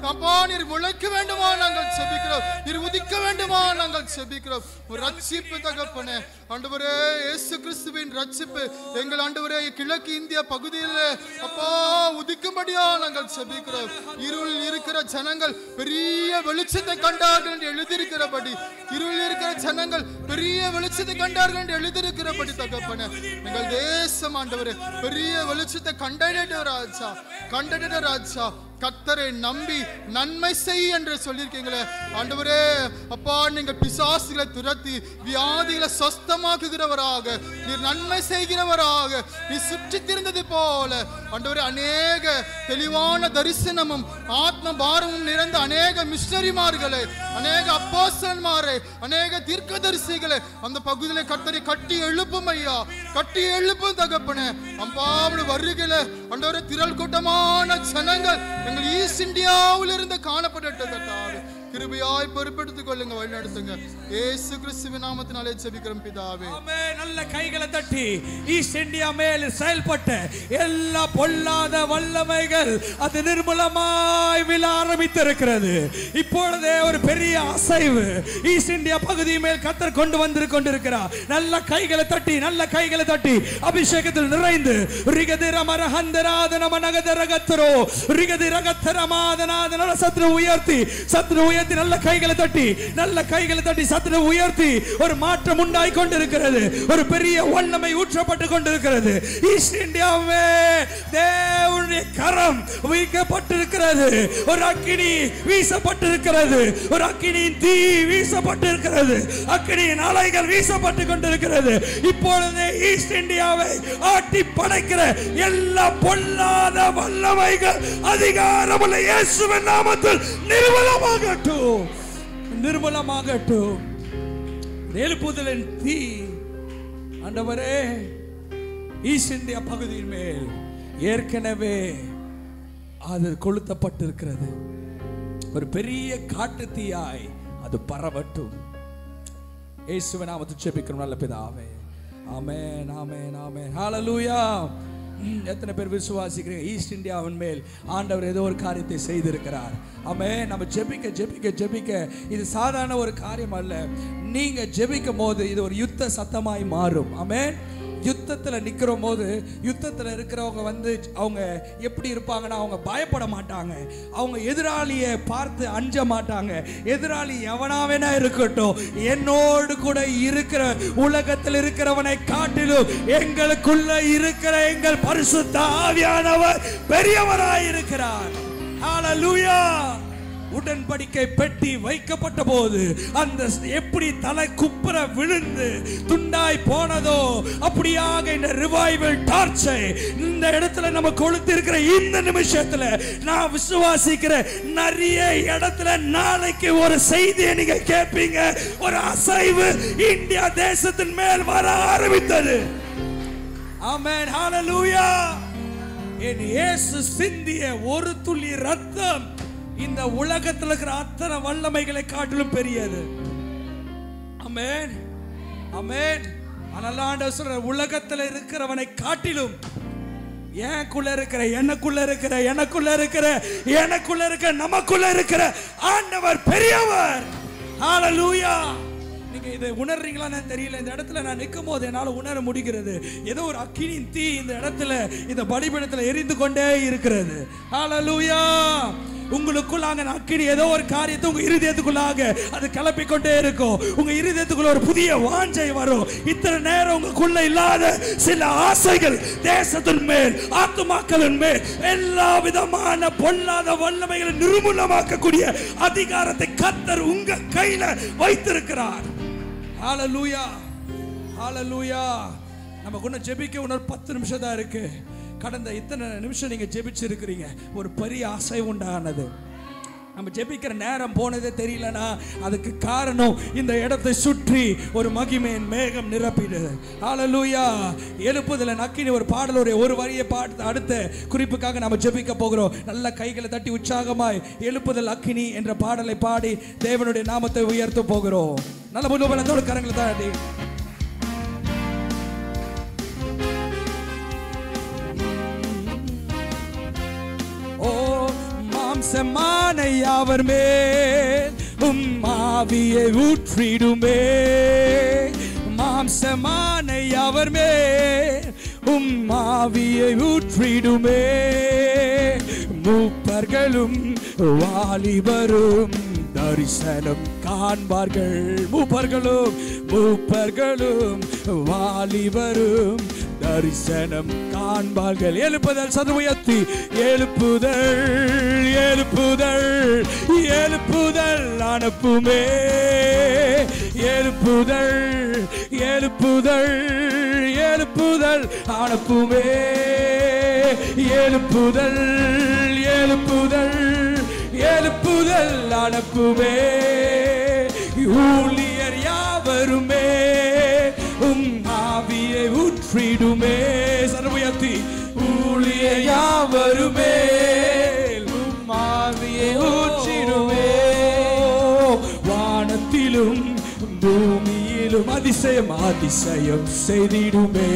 அப்பா நீர் முளைக்க வேண்டுமா நாங்கள் செபிக்கிறோம் நீர் உதிக்க வேண்டுமா நாங்கள் செபிக்கிறோம் ஒரு ரட்சிப்பு தகப்பனே ஆண்டவரே இயேசு கிறிஸ்துவின் ரட்சிப்பு எங்கள் ஆண்டவரே கிழக்கு இந்திய பகுதியில் அப்பா உதிக்கும்படியா நாங்கள் செபிக்கிறோம் இருள் இருக்கிற ஜனங்கள் பெரிய வெளிச்சத்தை கண்டார்கள் என்று எழுதியிருக்கிறபடி இருள் இருக்கிற ஜனங்கள் பெரிய வெளிச்சத்தை கண்டார்கள் என்று எழுதியிருக்கிறபடி தகப்பனே எங்கள் தேசம் ஆண்டவரே பெரிய வெளிச்சத்தை கண்டறிட்ட ராஜா கண்டறிட்ட ராஜா கத்தரை நம்பி நன்மை செய் என்று சொல்லியிருக்கீங்களே ஆண்டவரே அப்பா நீங்க பிசாசுகளை துரத்தி வியாதிகளை சொஸ்தமாக்குகிறவராக நீர் நன்மை செய்கிறவராக நீ சுற்றி திரிந்தது போல ஆண்டவரே அநேக தெளிவான தரிசனமும் ஆத்ம பாரமும் நிறைந்த அநேக மிஷனரிமார்களை அநேக அப்போஸ்தலன்மாரை அநேக தீர்க்கதரிசிகளை அந்த பகுதியில கத்தரை கட்டி எழுப்பும் ஐயா கட்டி எழுப்பும் தகப்பனே அம்பாவோட வருகில ஆண்டவரே திரள் கூட்டமான ஜனங்கள் எங்கள் ஈஸ்ட் இந்தியாவில் இருந்து காணப்பட்டு கட்டாவே கிருபையாய் பொறுப்பெடுத்துக் கொள்ளுங்க வழிநடத்துங்க ஏசு கிறிஸ்துவின் நாமத்தினாலே ஜெபிக்கிறோம் பிதாவே ஆமே நல்ல கைகளை தட்டி ஈஸ்ட் இந்தியா மேல் செயல்பட்ட எல்லா பொல்லாத வல்லமைகள் அது நிர்மூலமாய் விழ ஆரம்பித்திருக்கிறது இப்பொழுதே ஒரு பெரிய அசைவு ஈஸ்ட் இந்தியா பகுதி மேல் கத்தர் கொண்டு வந்து கொண்டிருக்கிறார் நல்ல கைகளை தட்டி நல்ல கைகளை தட்டி அபிஷேகத்தில் நிறைந்து ரிகதிர மரஹந்தராத நம நகத ரகத்தரோ ரிகதி ரகத்தரமாதனாத சத்ரு உயர்த்தி சத்ரு உயர்த்தி நல்ல கைகளை தட்டி நல்ல கைகளை தட்டி சத்ரு உயர்த்தி ஒரு மாற்றம் உண்டாய் கொண்டிருக்கிறது ஒரு பெரிய வல்லமை ஊற்றப்பட்டு கொண்டிருக்கிறது ஈஸ்ட் இந்தியாவே தேவனுடைய கரம் வைக்கப்பட்டிருக்கிறது ஒரு அக்கினி வீசப்பட்டிருக்கிறது ஒரு அக்கினியின் தீ வீசப்பட்டிருக்கிறது அக்கினியின் அலைகள் வீசப்பட்டு கொண்டிருக்கிறது இப்பொழுது ஈஸ்ட் இந்தியாவை ஆட்டி படைக்கிற எல்லா பொல்லாத வல்லமைகள் அதிகாரமுள்ள இயேசுவின் நாமத்தில் நிர்மலமாகட்டும் நிர்மலமாகட்டும் எழுப்புதலின் தீ ஆண்டவரே ஈஸ்ட் இந்தியா பகுதியின் மேல் ஏற்கனவே அது கொளுத்தப்பட்டிருக்கிறது ஒரு பெரிய காட்டு தீயாய் அது பரவட்டும் இயேசுவை நாமத்தை ஜெபிக்கிறோம் நல்ல பிதாவே ஆமென் ஆமென் ஆமென் ஹalleluya ம், எத்தனை பேர் விசுவாசிக்கிறீங்க ஈஸ்ட் இந்தியாவின் மேல் ஆண்டவர் ஏதோ ஒரு காரியத்தை செய்திருக்கிறார் ஆமே நம்ம ஜெபிக்க ஜெபிக்க ஜெபிக்க இது சாதாரண ஒரு காரியம் அல்ல நீங்க ஜெபிக்கும் போது இது ஒரு யுத்த சத்தமாய் மாறும் ஆமென் யுத்தத்தில் நிற்கிற போது யுத்தத்தில் இருக்கிறவங்க வந்து அவங்க எப்படி இருப்பாங்கன்னா அவங்க பயப்பட மாட்டாங்க அவங்க எதிராளியை பார்த்து அஞ்ச மாட்டாங்க எதிராளி எவனாவேனா இருக்கட்டும் என்னோடு கூட இருக்கிற உலகத்தில் இருக்கிறவனை காட்டிலும் எங்களுக்குள்ள இருக்கிற எங்கள் பரிசுத்த ஆவியானவர் பெரியவராய் இருக்கிறார் ஹalleluya உடன்படிக்கை பெட்டி வைக்கப்பட்ட போது அந்த எப்படி தலை குப்புற விழுந்து துண்டாய் போனதோ அப்படியாக இந்த ரிவைவல் டார்ச்சை இந்த இடத்துல நம்ம கொளுத்தி இருக்கிற இந்த நிமிஷத்துல நான் விசுவாசிக்கிற நிறைய இடத்துல நாளைக்கு ஒரு செய்தியை நீங்க கேட்பீங்க ஒரு அசைவு இந்தியா தேசத்தின் மேல் வர ஆரம்பித்தது ஆமென் ஹalleluya என் இயேசு சிந்திய ஒரு துளி ரத்தம் இந்த உலகத்தில் இருக்கிற அத்தனை வல்லமைகளை காட்டிலும் பெரியது அமேன் அமேன் ஆனால் ஆண்டவர் சொல்ற உலகத்தில் இருக்கிறவனை காட்டிலும் எனக்குள்ள இருக்கிற எனக்குள்ள இருக்கிற எனக்குள்ள இருக்கிற எனக்குள்ள இருக்கிற நமக்குள்ள இருக்கிற ஆண்டவர் பெரியவர் ஹalleluya நீங்க இதை உணர்றீங்களான்னு தெரியல இந்த இடத்துல நான் நிற்கும் போது என்னால உணர முடிகிறது ஏதோ ஒரு அக்கினியின் தீ இந்த இடத்துல இந்த பலிபீடத்துல எரிந்து கொண்டே இருக்கிறது ஹalleluya உங்களுக்குள்ளாக அந்த அக்கினி ஏதோ ஒரு காரியத்தை உங்க இருதயத்துக்குள்ளாக அது கிளப்பி கொண்டே இருக்கும் உங்க இருதயத்துக்குள்ள ஒரு புதிய வாஞ்சை வரும் இத்தனை நேரம் உங்களுக்குள்ள இல்லாத சில ஆசைகள் தேசத்தின் மேல் ஆத்துமாக்களின் மேல் எல்லா விதமான பொல்லாத வல்லமைகளை நிர்மூலமாக்கக்கூடிய அதிகாரத்தை கத்தர் உங்க கையில வைத்திருக்கிறார் ஹalleluya ஹalleluya நமக்கு இன்னும் ஜெபிக்க இன்னொரு பத்து நிமிஷம் தான் இருக்கு கடந்த இத்தனை நிமிஷம் நீங்க ஜெபிச்சிருக்கிறீங்க ஒரு பெரிய ஆசை உண்டானது நம்ம ஜெபிக்கிற நேரம் போனதே தெரியலனா அதுக்கு காரணம் இந்த இடத்தை சுற்றி ஒரு மகிமையின் மேகம் நிரப்பிடுது ஹalleluya எழுப்புதல நக்கினி ஒரு பாடல் ஒரு ஒரு வரியை பாட்டு அடுத்த குறிப்புக்காக நம்ம ஜெபிக்க போகிறோம் நல்ல கைகளை தட்டி உற்சாகமாய் எழுப்புதல் அக்கினி என்ற பாடலை பாடி தேவனுடைய நாமத்தை உயர்த்த போகிறோம் நல்ல முழுவலத்தோடு கரங்களை தாண்டி ஓ மாம்சமான யாவர் மேல் உம் ஆவியை ஊற்றிடுமே மாம்சமான யாவர் மேல் உம் ஆவியை ஊற்றிடுமே மூப்பர்களும் வாலிபரும் தரிசனம் காண்பார்கள் மூப்பர்களும் மூப்பர்களும் வாலிபரும் தரிசனம் காண்பார்கள் எழுப்புதல் சது உயர்த்தி எழுப்புதல் எழுப்புதல் எழுப்புதல் அனுப்புமே எழுப்புதல் எழுப்புதல் எழுப்புதல் அனுப்புமே எழுப்புதல் எழுப்புதல் எழுப்புதல் அனுப்புமே ஊழியர் யாவருமே உம் ஆவியை ஊற்றிடுமே சர்வயத்தி ஊழியர் யாவருமே உம் ஆவியை ஊற்றிடுமே வானத்திலும் பூமியிலும் அதிசயம் அதிசயம் செய்திடுமே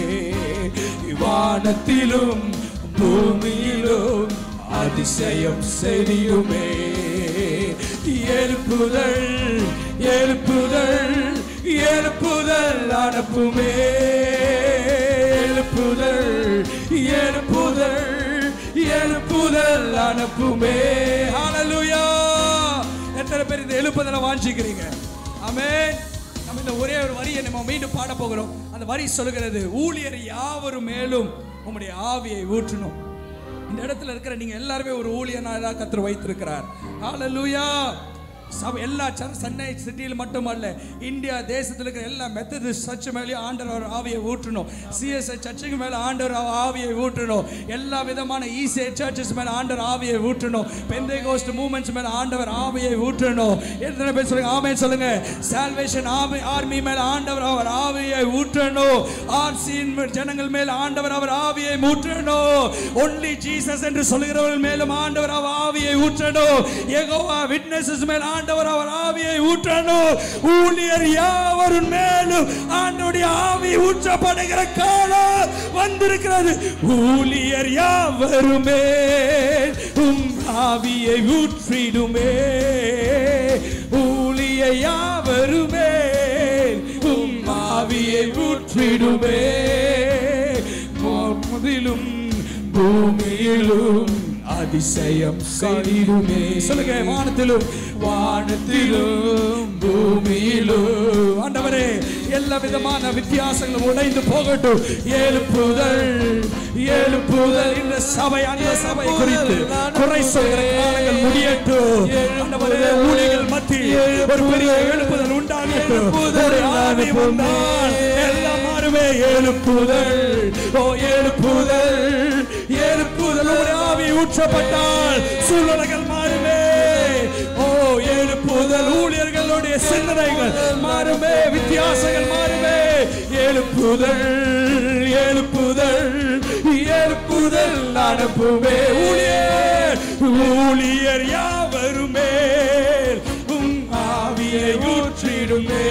வானத்திலும் பூமியிலும் அதிசயம் செய்திடுமே எழுப்புதல் எழுப்புதல் எழுப்புதல் அனுப்புமே எழுப்புதல் எழுப்புதல் எழுப்புதல் அனுப்புமே ஹalleluya எத்தனை பேர் இந்த எழுப்புதலை வாஞ்சிக்கிறீங்க ஆமென் நம்ம இந்த ஒரே ஒரு வரியை நம்ம மீண்டும் பாட போகிறோம் அந்த வரி சொல்லுகிறது ஊழியர் யாவரும் மேலும் உம்முடைய ஆவியை ஊற்றணும் இந்த இடத்துல இருக்கிற நீங்க எல்லாருமே ஒரு ஊழியனாக கத்தர் வைத்திருக்கிறார் ஹalleluya சபை எல்லா சர்ச் சென்னை சிட்டியில் மட்டுமல்ல இந்தியா தேசத்தில் இருக்கிற எல்லா மெத்தடிஸ்ட் சர்ச் மேலேயும் ஆண்டவர் ஆவியை ஊற்றணும் சிஎஸ்ஐ சர்ச்சுக்கு மேலே ஆண்டவர் ஆவியை ஊற்றணும் எல்லா விதமான ஈசே சர்ச்சஸ் மேலே ஆண்டவர் ஆவியை ஊற்றணும் பெந்தை கோஸ்ட் மூமெண்ட்ஸ் மேலே ஆண்டவர் ஆவியை ஊற்றணும் எத்தனை பேர் சொல்லுங்க ஆமென் சொல்லுங்க சால்வேஷன் ஆவி ஆர்மி மேலே ஆண்டவர் அவர் ஆவியை ஊற்றணும் ஆர்சியின் ஜனங்கள் மேல் ஆண்டவர் அவர் ஆவியை ஊற்றணும் ஒன்லி ஜீசஸ் என்று சொல்லுகிறவர்கள் மேலும் ஆண்டவர் அவர் ஆவியை ஊற்றணும் யெகோவா விட்னஸஸ் மேல் ஆண்டவர் அவர் ஆவியை ஊற்றணும் ஊழியர் யாவரும் மேலும் ஆண்டவருடைய ஆவி ஊற்றப்படுகிற காலம் வந்திருக்கிறது ஊழியர் யாவருமே உம் ஆவியை ஊற்றிடுமே ஊழிய யாவருமே உம் ஆவியை ஊற்றிடுமே முதலும் பூமியிலும் அதிசயம் செய்திடுமே சொல்லுங்க வானத்திலும் வானத்திலும் பூமியிலும் ஆண்டவரே எல்லா விதமான வித்தியாசங்களும் உடைந்து போகட்டும் எழுப்புதல் எழுப்புதல் இந்த சபை அந்த சபை குறித்து குறை சொல்கிற காலங்கள் முடியட்டும் ஆண்டவரே ஊழியர்கள் மத்தியில் ஒரு பெரிய எழுப்புதல் உண்டாகட்டும் ஒரு ஆவி வந்தால் எல்லாம் மாறுமே எழுப்புதல் ஓ எழுப்புதல் எழுப்புதல் ஒரு ஆவி ஊற்றப்பட்டால் சூழ்நிலைகள் மாறுமே ஓ எழுப்புதல் ஊழியர்களுடைய சிந்தனைகள் மாறுமே வித்தியாசங்கள் மாறுமே எழுப்புதல் எழுப்புதல் எழுப்புதல் அனுப்புமே ஊழியர் ஊழியர் யாவருமே உம் ஆவியை ஊற்றிடுமே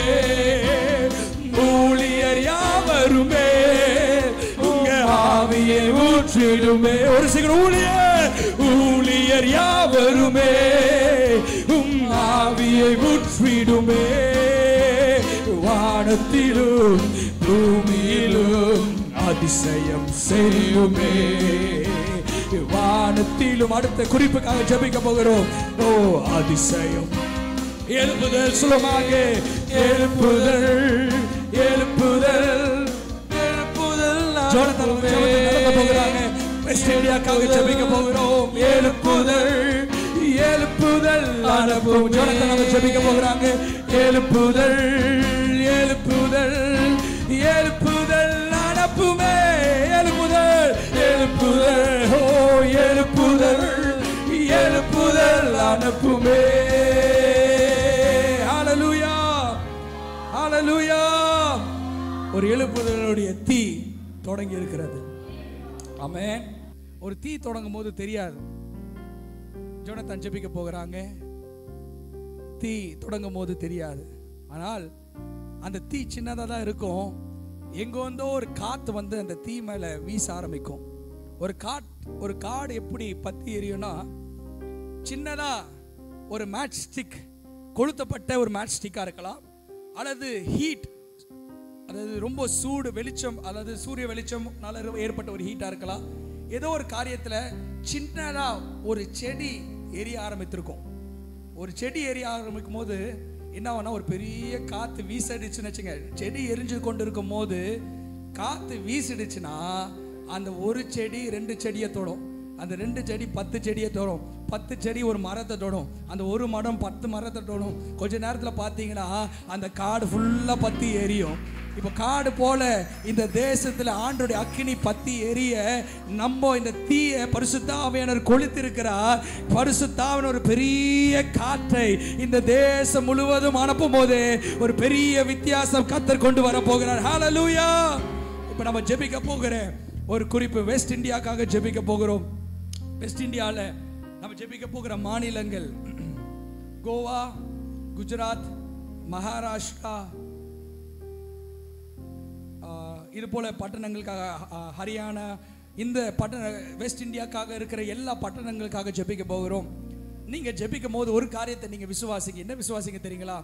ஊழியர் யாவருமே உங்க ஆவியை ஊற்றிடுமே ஒரு சீக்கிரம் ஊழியர் ஊழியர் யாவருமே உம் ஆவியை ஊற்றிடுமே வானத்திலும் பூமியிலும் அதிசயம் செய்யுமே வானத்திலும் அடுத்த குறிப்புக்காக ஜெபிக்க போகிறோம் ஓ அதிசயம் எழுப்புதல் சுலமாக எழுப்புதல் எழுப்புதல் எழுப்புதல் ஜோனத்தன் அவங்க ஜெபத்தை நடத்த போகிறாங்க வெஸ்ட் இந்தியாக்காக ஜெபிக்க போகிறோம் எழுப்புதல் எழுப்புதல் அனுப்பும் ஜோனத்தன் அவங்க ஜெபிக்க போகிறாங்க எழுப்புதல் எழுப்புதல் எழுப்புதல் அனுப்புமே எழுப்புதல் எழுப்புதல் ஓ எழுப்புதல் எழுப்புதல் அனுப்புமே ஹalleluya ஹalleluya ஒரு எழுப்புதலுடைய தீ தொடங்கி இருக்கிறது ஆமென் ஒரு தீ தொடங்கும் போது தெரியாது ஜோனத்தான் ஜெபிக்க போகிறாங்க தீ தொடங்கும் போது தெரியாது ஆனால் அந்த தீ சின்னதாக தான் இருக்கும் எங்க வந்தோ ஒரு காத்து வந்து அந்த தீ மேல வீச ஆரம்பிக்கும் ஒரு காட் ஒரு காடு எப்படி பத்தி எரியும்னா சின்னதா ஒரு மேட்ச் ஸ்டிக் கொளுத்தப்பட்ட ஒரு மேட்ச் ஸ்டிக்காக இருக்கலாம் அல்லது ஹீட் அதாவது ரொம்ப சூடு வெளிச்சம் அல்லது சூரிய வெளிச்சம்னால ஏற்பட்ட ஒரு ஹீட்டாக இருக்கலாம் ஏதோ ஒரு காரியத்தில் சின்னதா ஒரு செடி எரிய ஆரம்பித்திருக்கும் ஒரு செடி எரிய ஆரம்பிக்கும் போது என்ன ஆகும்னா ஒரு பெரிய காற்று வீசடிச்சுன்னு வச்சுங்க செடி எரிஞ்சு கொண்டு இருக்கும் போது காற்று வீசிடுச்சுன்னா அந்த ஒரு செடி ரெண்டு செடியை தொடும் அந்த ரெண்டு செடி பத்து செடியை தொடும் பத்து செடி ஒரு மரத்தை தொடும் அந்த ஒரு மரம் பத்து மரத்தை தொடும் கொஞ்ச நேரத்தில் பார்த்தீங்கன்னா அந்த காடு ஃபுல்லாக பத்தி எரியும் இப்போ காடு போல இந்த தேசத்துல ஆண்டுடைய அக்கினி பத்தி எரிய நம்ம இந்த தீய பரிசுத்தாவியனர் கொளுத்திருக்கிறார் பரிசுத்தாவின் ஒரு பெரிய காற்றை இந்த தேசம் முழுவதும் அனுப்பும் போது ஒரு பெரிய வித்தியாசம் கத்தர் கொண்டு வர போகிறார் ஹalleluya இப்போ நம்ம ஜெபிக்க போகிற ஒரு குறிப்பு வெஸ்ட் இந்தியாக்காக ஜெபிக்க போகிறோம் வெஸ்ட் இந்தியாவில் நம்ம ஜெபிக்க போகிற மாநிலங்கள் கோவா குஜராத் மகாராஷ்டிரா ஆஹ் இது போல பட்டணங்களுக்காக ஆஹ் ஹரியானா இந்த பட்டண வெஸ்ட் இந்தியாக்காக இருக்கிற எல்லா பட்டணங்களுக்காக ஜெபிக்க போகிறோம் நீங்க ஜெபிக்கும் போது ஒரு காரியத்தை நீங்க விசுவாசிங்க என்ன விசுவாசிங்க தெரியுங்களா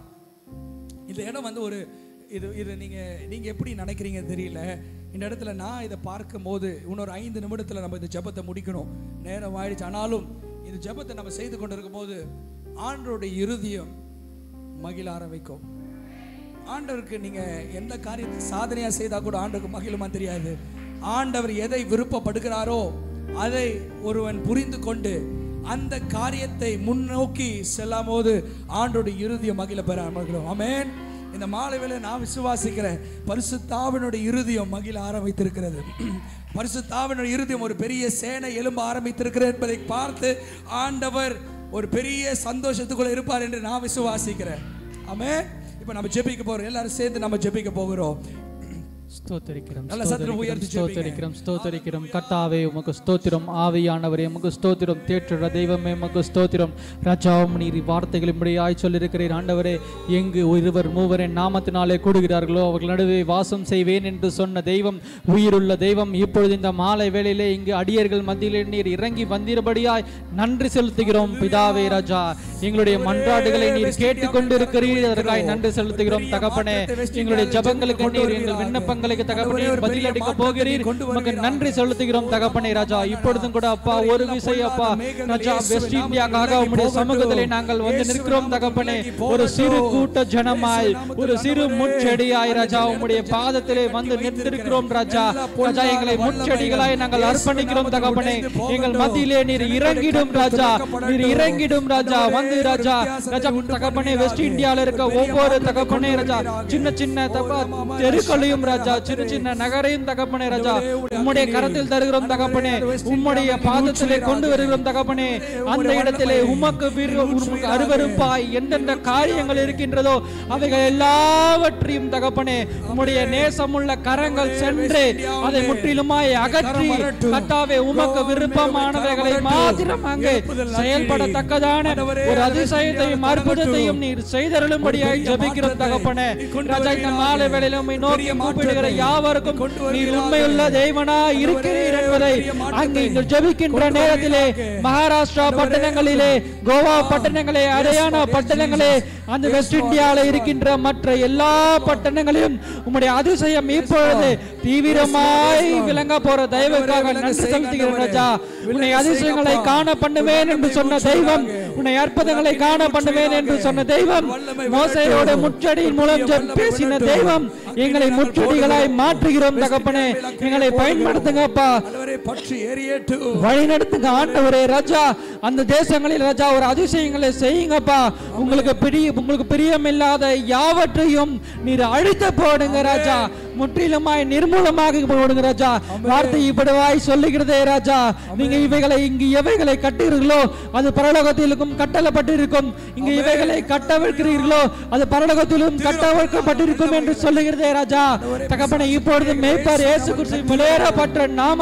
இந்த இடம் வந்து ஒரு இது இது நீங்க நீங்க எப்படி நினைக்கிறீங்க தெரியல இந்த இடத்துல நான் இதை பார்க்கும் போது இன்னொரு ஐந்து நிமிடத்துல நம்ம இந்த ஜெபத்தை முடிக்கணும் நேரம் ஆயிடுச்சு ஆனாலும் இந்த ஜெபத்தை நம்ம செய்து கொண்டிருக்கும் போது ஆண்டோடைய இருதயம் மகிழ ஆரம்பிக்கும் ஆண்டவருக்கு நீங்க எந்த காரியத்தை சாதனையா செய்தா கூட ஆண்டவருக்கு மகிழுமா தெரியாது ஆண்டவர் எதை விருப்பப்படுகிறாரோ அதை ஒருவன் புரிந்து கொண்டு அந்த காரியத்தை முன்னோக்கி செல்லும் போது ஆண்டோட இறுதிய மகிழ பெற ஆரம்பிக்கிறோம் ஆமென் இந்த மாலை வேளை நான் விசுவாசிக்கிறேன் பரிசுத்தாவினுடைய இருதயம் மகிழ ஆரம்பித்திருக்கிறது பரிசுத்தாவினுடைய இருதயம் ஒரு பெரிய சேனை எலும்ப ஆரம்பித்திருக்கிறது என்பதை பார்த்து ஆண்டவர் ஒரு பெரிய சந்தோஷத்துக்குள்ள இருப்பார் என்று நான் விசுவாசிக்கிறேன் ஆமென் இப்போ நம்ம ஜெபிக்க போறோம் எல்லாரும் சேர்ந்து நம்ம ஜெபிக்க போகிறோம் ஸ்தோத்தரிக்கிறோம் நல்ல சத்தம் உயர்த்தி ஸ்தோத்தரிக்கிறோம் ஸ்தோத்தரிக்கிறோம் கர்த்தாவே உமக்கு ஸ்தோத்திரம் ஆவியானவரே உமக்கு ஸ்தோத்திரம் தேற்றுற தெய்வமே உமக்கு ஸ்தோத்திரம் ராஜாவும் நீர் வார்த்தைகள் இப்படியாய் சொல்லியிருக்கிறீர் ஆண்டவரே எங்கு இருவர் மூவர் என் நாமத்தினாலே கூடுகிறார்களோ அவர்கள் நடுவே வாசம் செய்வேன் என்று சொன்ன தெய்வம் உயிருள்ள தெய்வம் இப்பொழுது இந்த மாலை வேளையிலே இங்கு அடியர்கள் மத்தியிலே நீர் இறங்கி வந்திருபடியாய் நன்றி செலுத்துகிறோம் பிதாவே ராஜா எங்களுடைய மன்றாட்டுகளை நீர் கேட்டுக்கொண்டிருக்கிறீர் அதற்காய் நன்றி செலுத்துகிறோம் தகப்பனே எங்களுடைய ஜபங்களுக்கு நீர் எங்கள் விண்ணப்பங்களுக்கு தகப்பனே பதிலளிக்க போகிறீர் உமக்கு நன்றி செலுத்துகிறோம் தகப்பனே ராஜா இப்பொழுதும் கூட அப்பா ஒரு விசை அப்பா ராஜா வெஸ்ட் இந்தியாக்காக உம்முடைய சமூகத்திலே நாங்கள் வந்து நிற்கிறோம் தகப்பனே ஒரு சிறு கூட்ட ஜனமாய் ஒரு சிறு முட்செடியாய் ராஜா உம்முடைய பாதத்திலே வந்து நின்றிருக்கிறோம் ராஜா ராஜா எங்களை முட்செடிகளாய் நாங்கள் அர்ப்பணிக்கிறோம் தகப்பனே எங்கள் மத்தியிலே நீர் இறங்கிடும் ராஜா நீர் இறங்கிடும் ராஜா வந்து ராஜா ராஜா தகப்பனே வெஸ்ட் இந்தியால இருக்க ஒவ்வொரு தகப்பனே ராஜா சின்ன சின்ன தப்பா தெருக்களையும் ராஜா சின்ன சின்ன நகரையும் தகப்பனே ராஜா உம்முடைய கரத்தில் தருகிறோம் தகப்பனே உம்முடைய பாதத்திலே கொண்டு வருகிறோம் தகப்பனே அந்த இடத்திலே உமக்கு விரு- உமக்கு அருவருப்பாய் எந்தெந்த காரியங்கள் இருக்கின்றதோ அவைகள் எல்லாவற்றையும் தகப்பனே உம்முடைய நேசமுள்ள கரங்கள் சென்று அதை முற்றிலுமாய் அகற்றி கத்தாவே உமக்கு விருப்பமானவைகளை மாத்திரம் அங்கே செயல்படத்தக்கதான ஒரு அதிசயத்தையும் அற்புதத்தையும் நீர் செய்தருளும்படியாய் ஜெபிக்கிறோம் தகப்பனே ராஜா இந்த மாலை வேளையில உம்மை நோக்கி கூப்பிடுகிற யாவருக்கும் நீர் உண்மையுள்ள தேவனா இருக்கிறீர் என்பதை அங்கே இங்கு ஜெபிக்கின்ற நேரத்திலே மகாராஷ்டிரா பட்டணங்களிலே கோவா பட்டணங்களே ஹரியானா பட்டணங்களே அந்த வெஸ்ட் இந்தியால இருக்கின்ற மற்ற எல்லா பட்டணங்களிலும் உம்முடைய அதிசயம் இப்பொழுது தீவிரமாய் விளங்க போற தெய்வக்காக நன்றி செலுத்துகிறேன் ராஜா உன்னை அதிசயங்களை காண பண்ணுவேன் என்று சொன்ன தெய்வம் உன்னை அற்புதங்களை காண பண்ணுவேன் என்று சொன்ன தெய்வம் மோசையோட முச்சடியின் மூலம் ஜெப- பேசின தெய்வம் எங்களை முச்சடிகளாய் மாற்றுகிறோம் தகப்பனே எங்களை பயன்படுத்துங்கப்பா ஆண்டவரே பற்றி எரியட்டும் வழி நடத்துங்க ஆண்டவரே ராஜா அந்த தேசங்களில் ராஜா ஒரு அதிசயங்களை செய்யுங்கப்பா உங்களுக்கு பிரிய உங்களுக்கு பிரியமில்லாத யாவற்றையும் நீர் அழித்து போடுங்க ராஜா முற்றிலுமாய் நிர்மூலமாக போடுங்க ராஜா வார்த்தை இப்படிவாய் சொல்லுகிறதே ராஜா நீங்க இவைகளை இங்கு எவைகளை கட்டுகிறீர்களோ அது பரலோகத்திலும் கட்டளப்பட்டிருக்கும் இங்கு இவைகளை கட்டவிழ்கிறீர்களோ அது பரலோகத்திலும் கட்டவிழ்க்கப்பட்டிருக்கும் என்று சொல்லுகிறதே ராஜா தகப்பனை இப்பொழுது மேய்ப்பார் இயேசு கிறிஸ்து விளையாடப்பட்ட நாமத்தினாலே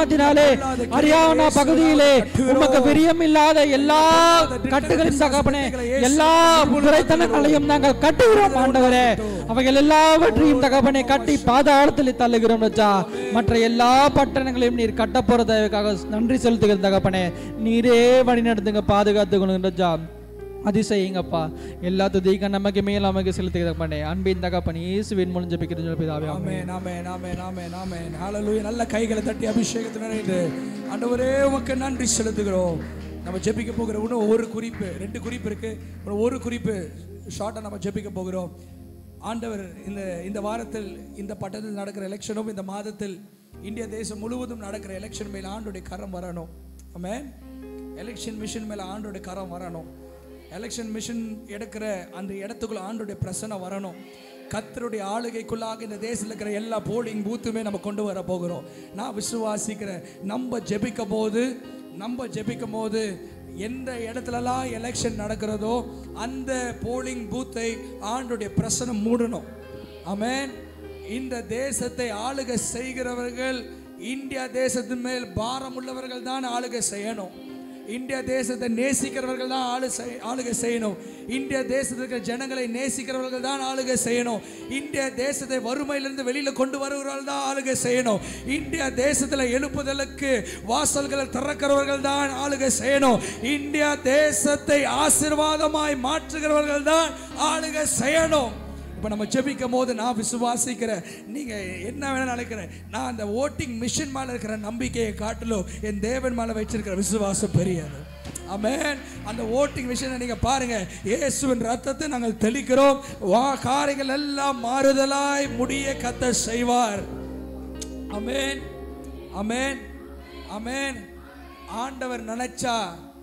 அரியானா பகுதியிலே உமக்கு பிரியமில்லாத எல்லா கட்டுகளையும் தகப்பனே எல்லா துரைத்தனங்களையும் நாங்கள் கட்டுகிறோம் ஆண்டவரே அவைகள் எல்லாவற்றையும் தகப்பனே கட்டி பாதாளத்தில் தள்ளுகிறோம் ராஜா மற்ற எல்லா பட்டணங்களையும் நீர் கட்ட போறதுக்காக நன்றி செலுத்துகிற தகப்பனே நீரே வழி நடத்துங்க பாதுகாத்துக்கணும் ராஜா அதிசயங்கப்பா எல்லா துதிக்க நமக்கு மேல் நமக்கு செலுத்துகிற தகப்பனே அன்பின் தகப்பனே இயேசுவின் மூலம் ஜெபிக்கிறேன் சொல்லி பிதாவே ஆமென். ஆமென் ஆமென் ஆமென் ஆமென் ஆமென் ஹalleluya நல்ல கைகளை தட்டி அபிஷேகத்தை நிறைந்து ஆண்டவரே உமக்கு நன்றி செலுத்துகிறோம் நம்ம ஜெபிக்க போகிற இன்னும் ஒரு குறிப்பு ரெண்டு குறிப்பு இருக்கு இன்னும் ஒரு குறிப்பு ஷார்ட்டா நம்ம ஜெபிக்க போகிறோம் ஆண்டவர் இந்த இந்த வாரத்தில் இந்த பட்டத்தில் நடக்கிற எலெக்ஷனும் இந்த மாதத்தில் இந்திய தேசம் முழுவதும் நடக்கிற எலெக்ஷன் மேல ஆண்டோடைய கரம் வரணும் ஆமென் எலெக்ஷன் மிஷன் மேல ஆண்டோடைய கரம் வரணும் எலெக்ஷன் மிஷன் எடுக்கிற அந்த இடத்துக்குள்ள ஆண்டோடைய பிரசனை வரணும் கத்தருடைய ஆளுகைக்குள்ளாக இந்த தேசத்தில் இருக்கிற எல்லா போலிங் பூத்துமே நம்ம கொண்டு வர போகிறோம் நான் விசுவாசிக்கிறேன் நம்ம ஜெபிக்க போது நம்ம ஜெபிக்கும் போது எந்த இடத்துலலாம் எலெக்ஷன் நடக்கிறதோ அந்த போலிங் பூத்தை ஆண்டுடைய பிரசனம் மூடணும் ஆமென் இந்த தேசத்தை ஆளுகை செய்கிறவர்கள் இந்தியா தேசத்தின் மேல் பாரம் உள்ளவர்கள் தான் ஆளுகை செய்யணும் இந்தியா தேசத்தை நேசிக்கிறவர்கள் தான் ஆளு செய்- ஆளுகை செய்யணும் இந்தியா தேசத்தில் இருக்கிற ஜனங்களை நேசிக்கிறவர்கள் தான் ஆளுகை செய்யணும் இந்தியா தேசத்தை வறுமையிலிருந்து வெளியில கொண்டு வருகிறவர்கள் தான் ஆளுகை செய்யணும் இந்தியா தேசத்தில் எழுப்புதலுக்கு வாசல்களை திறக்கிறவர்கள் தான் ஆளுகை செய்யணும் இந்தியா தேசத்தை ஆசீர்வாதமாய் மாற்றுகிறவர்கள் தான் ஆளுகை செய்யணும் இப்போ நம்ம ஜெபிக்கும் போது நான் விசுவாசிக்கிறேன் நீங்க என்ன வேணா நினைக்கிறேன் நான் அந்த ஓட்டிங் மிஷின் மேல இருக்கிற நம்பிக்கையை காட்டிலும் என் தேவன் மேல வச்சிருக்கிற விசுவாசம் பெரியது ஆமென் அந்த ஓட்டிங் மிஷினை நீங்க பாருங்க இயேசுவின் ரத்தத்தை நாங்கள் தெளிக்கிறோம் வா காரியங்கள் எல்லாம் மாறுதலாய் முடிய கத்த செய்வார் அமேன் அமேன் அமேன் ஆண்டவர் நினைச்சா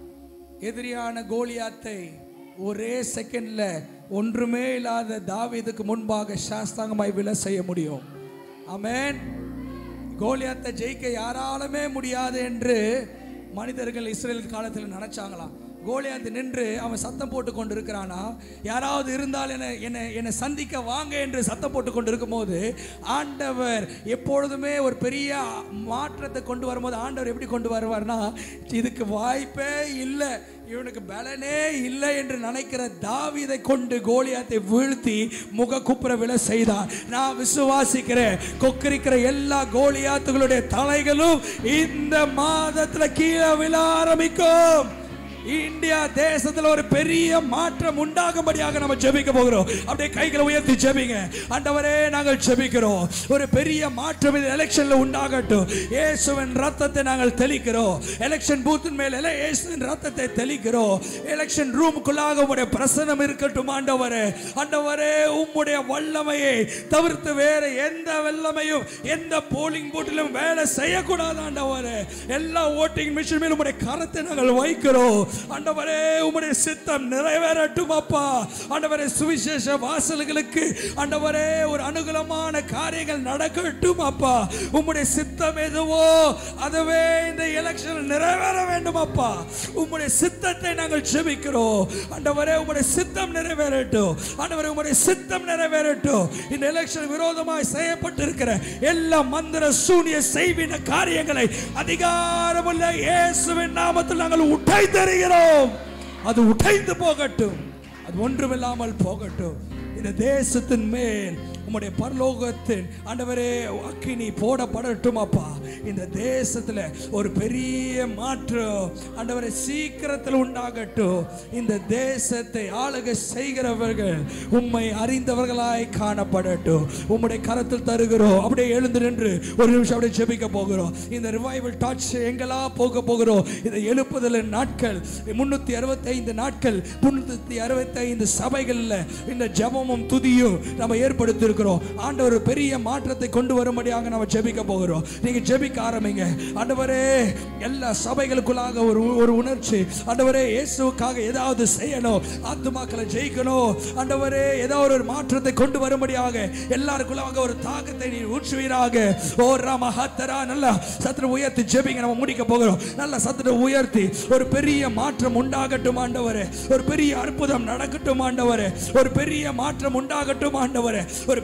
எதிரியான கோலியாத்தை ஒரே செகண்ட்ல ஒன்றுமே இல்லாத தாவீதுக்கு முன்பாக சாஸ்தாங்கமாய் விலை செய்ய முடியும் அமேன் கோலியாத்தை ஜெயிக்க யாராலுமே முடியாது என்று மனிதர்கள் இஸ்ரேல் காலத்தில் நினைச்சாங்களாம் கோலியாத்து நின்று அவன் சத்தம் போட்டு கொண்டு இருக்கிறானா யாராவது இருந்தால் என்னை என்னை என்னை சந்திக்க வாங்க என்று சத்தம் போட்டு கொண்டு இருக்கும்போது ஆண்டவர் எப்பொழுதுமே ஒரு பெரிய மாற்றத்தை கொண்டு வரும்போது ஆண்டவர் எப்படி கொண்டு வருவார்னா இதுக்கு வாய்ப்பே இல்லை இவனுக்கு பலனே இல்லை என்று நினைக்கிற தாவீதை கொண்டு கோலியாத்தை வீழ்த்தி முக குப்புற விழ செய்தார் நான் விசுவாசிக்கிறேன் கொக்கரிக்கிற எல்லா கோலியாத்துகளுடைய தலைகளும் இந்த மாதத்துல கீழே விழ ஆரம்பிக்கும் இந்தியா தேசத்துல ஒரு பெரிய மாற்றம் உண்டாகும்படியாக நம்ம ஜெபிக்க போகிறோம் அப்படியே கைகளை உயர்த்தி ஜெபிங்க ஆண்டவரே நாங்கள் ஜெபிக்கிறோம் ஒரு பெரிய மாற்றம் இந்த எலெக்ஷன்ல உண்டாகட்டும் இயேசுவின் ரத்தத்தை நாங்கள் தெளிக்கிறோம் எலெக்ஷன் பூத்தின் மேல எல்லாம் இயேசுவின் ரத்தத்தை தெளிக்கிறோம் எலெக்ஷன் ரூமுக்குள்ளாக உங்களுடைய பிரசனம் இருக்கட்டும் ஆண்டவரே ஆண்டவரே உம்முடைய வல்லமையை தவிர்த்து வேற எந்த வல்லமையும் எந்த போலிங் பூட்டிலும் வேலை செய்யக்கூடாது ஆண்டவரே எல்லா ஓட்டிங் மிஷின் மேலும் உங்களுடைய கரத்தை நாங்கள் வைக்கிறோம் ஆண்டவரே உம்முடைய சித்தம் நிறைவேறட்டும் அப்பா ஆண்டவரே சுவிசேஷ வாசல்களுக்கு ஆண்டவரே ஒரு அனுகூலமான காரியங்கள் நடக்கட்டும் அப்பா உம்முடைய சித்தம் எதுவோ அதுவே இந்த எலெக்ஷன் நிறைவேற வேண்டும் அப்பா உம்முடைய சித்தத்தை நாங்கள் செபிக்கிறோம் ஆண்டவரே உம்முடைய சித்தம் நிறைவேறட்டும் ஆண்டவரே உம்முடைய சித்தம் நிறைவேறட்டும் இந்த எலெக்ஷன் விரோதமாய் செய்யப்பட்டிருக்கிற எல்லா மந்திர சூனிய செய்வின காரியங்களை அதிகாரமுள்ள இயேசுவின் நாமத்தில் நாங்கள் உடை தருகிறோம் அது உடைந்து போகட்டும் அது ஒன்றுமில்லாமல் போகட்டும் இந்த தேசத்தின் மேல் உம்முடைய பரலோகத்தின் ஆண்டவரே அக்கினி போடப்படட்டும் அப்பா இந்த தேசத்துல ஒரு பெரிய மாற்றம் ஆண்டவரே சீக்கிரத்தில் உண்டாகட்டும் இந்த தேசத்தை ஆளுகை செய்கிறவர்கள் உம்மை அறிந்தவர்களாய் காணப்படட்டும் உம்முடைய கரத்தில் தருகிறோம் அப்படியே எழுந்து நின்று ஒரு நிமிஷம் அப்படியே ஜெபிக்க போகிறோம் இந்த ரிவைவல் டாச் எங்களா போக போகிறோம் இந்த எழுப்புதல் நாட்கள் முன்னூத்தி அறுபத்தி ஐந்து நாட்கள் முன்னூத்தி அறுபத்தி ஐந்து சபைகள்ல இந்த ஜெபமும் துதியும் நம்ம ஏற்படுத்தி இருக்கிறோம் ஆண்டவர் ஒரு பெரிய மாற்றத்தை கொண்டு வரும்படியாக நம்ம ஜெபிக்க போகிறோம் நீங்க ஜெபிக்க ஆரம்பிங்க ஆண்டவரே எல்லா சபைகளுக்குள்ளாக ஒரு ஒரு உணர்ச்சி ஆண்டவரே இயேசுவுக்காக ஏதாவது செய்யணும் ஆத்துமாக்களை ஜெயிக்கணும் ஆண்டவரே ஏதாவது ஒரு மாற்றத்தை கொண்டு வரும்படியாக எல்லாருக்குள்ளாக ஒரு தாக்கத்தை நீ ஊற்றுவீராக ஓ ராம ஹத்தரா நல்லா சத்துரு உயர்த்தி ஜெபிங்க நம்ம முடிக்க போகிறோம் நல்ல சத்துரு உயர்த்தி ஒரு பெரிய மாற்றம் உண்டாகட்டும் ஆண்டவரே ஒரு பெரிய அற்புதம் நடக்கட்டும் ஆண்டவரே ஒரு பெரிய மாற்றம் உண்டாகட்டும் ஆண்டவரே ஒரு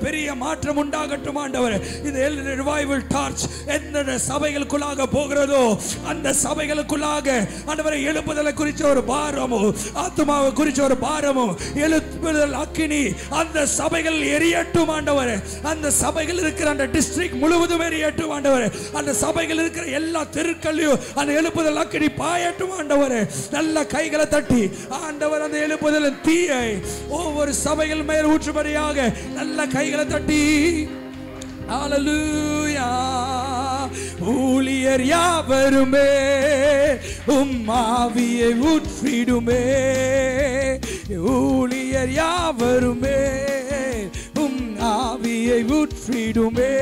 பெரிய மாற்றம் உண்டாகட்டும் ஆண்டவரே இது ரிவைவல் டார்ச் எந்த சபைகளுக்குள்ளாக போகிறதோ அந்த சபைகளுக்குள்ளாக ஆண்டவரை எழுப்புதலை குறிச்ச ஒரு பாரமும் ஆத்மாவை குறிச்ச ஒரு பாரமும் எழுப்புதல் அக்கினி அந்த சபைகள் எரியட்டும் ஆண்டவரே அந்த சபைகள் இருக்கிற அந்த டிஸ்ட்ரிக்ட் முழுவதும் எரியட்டும் ஆண்டவரே அந்த சபைகள் இருக்கிற எல்லா தெருக்கள்லையும் அந்த எழுப்புதல் அக்கினி பாயட்டும் ஆண்டவரே நல்ல கைகளை தட்டி ஆண்டவர் அந்த எழுப்புதல் தீயை ஒவ்வொரு சபைகள் மேல் ஊற்றும்படியாக நல்ல கைகளை தட்டி ஹalleluya ஊழியர் யாவருமே உம் ஆவியை ஊற்றிடுமே ஊழியர் யாவருமே உம் ஆவியை ஊற்றிடுமே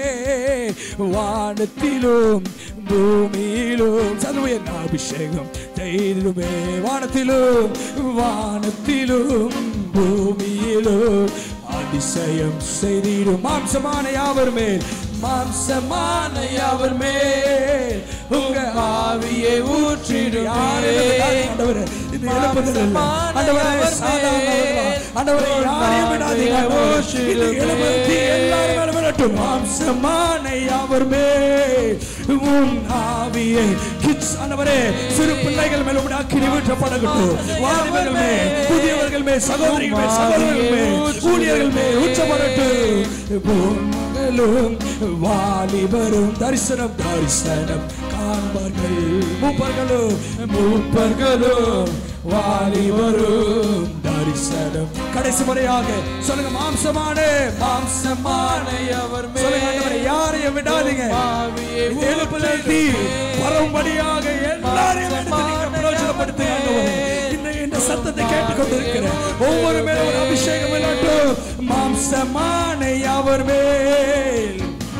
வானத்திலும் பூமியிலும் சதுவையன் அபிஷேகம் செய்திடுமே வானத்திலும் வானத்திலும் பூமியிலும் அதிசயம் செய்திடும் மாம்சமான யாவர் மேல் மாம்சமான யாவர் மேல் உங்க ஆவியை ஊற்றிடும் ஆண்டவரே இது எழுப்புதல் அல்ல. ஆண்டவரே சாதாரணவர்களா ஆண்டவரே யாரையும் விடாதீங்க இது எழுப்புதல் தீ எல்லாரும் மேல விழட்டும் மாம்சமான யாவர் மேல் உன் ஆவியை கிட்ஸ் ஆண்டவரே சிறு பிள்ளைகள் மேல் உடைய அக்கினி ஊற்றப்படட்டும் வாலிபர்கள் மேல் புதியவர்கள் மேல் சகோதரிகள் மேல் சகோதரர்கள் மேல் ஊழியர்கள் மேல் ஊற்றப்படட்டும் பொங்கலும் வாலிபரும் தரிசனம் தரிசனம் காண்பார்கள் மூப்பர்களும் மூப்பர்களும் வாலிபரும் தரிசனம் கடைசி முறையாக சொல்லுங்க மாம்சமான மாம்சமான அவர் யாரையும் விடாதீங்க எழுப்புதல் தீ பரம்படியாக எல்லாரையும் எடுத்து நீங்க பிரயோஜனப்படுத்துங்க ஆண்டவரே. இந்த இந்த சத்தத்தை கேட்டுக்கொண்டிருக்கிற ஒவ்வொரு மேல ஒரு அபிஷேகம் இல்லாட்டும் மாம்சமான அவர் மேல்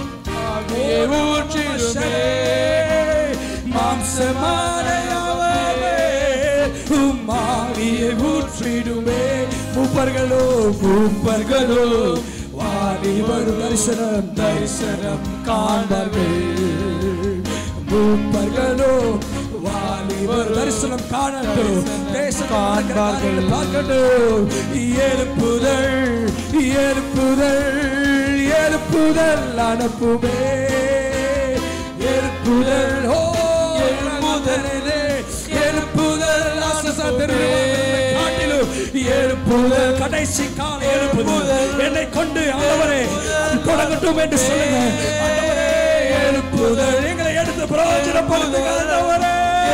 மாம்சமான அவர் மேல் உம் ஆவியை ஊற்றிடுமே மூப்பர்களோ மூப்பர்களோ வாலிபர் தரிசனம் தரிசனம் காண்பார்கள் மூப்பர்களோ வாலிபர் தரிசனம் காணட்டும் தேசம் காண்பார்கள் பார்க்கட்டும் எழுப்புதல் எழுப்புதல் எழுப்புதல் அனுப்புமே எழுப்புதல் ஓ எழுப்புதலே எழுப்புதல் ஆசசத்திலே காட்டிலும் எழுப்புதல் கடைசி கால எழுப்புதல் என்னை கொண்டு ஆண்டவரே அது தொடங்கட்டும் என்று சொல்லுங்க ஆண்டவரே எழுப்புதல் எங்களை எடுத்து பிரயோஜனப்படுத்துங்க ஆண்டவரே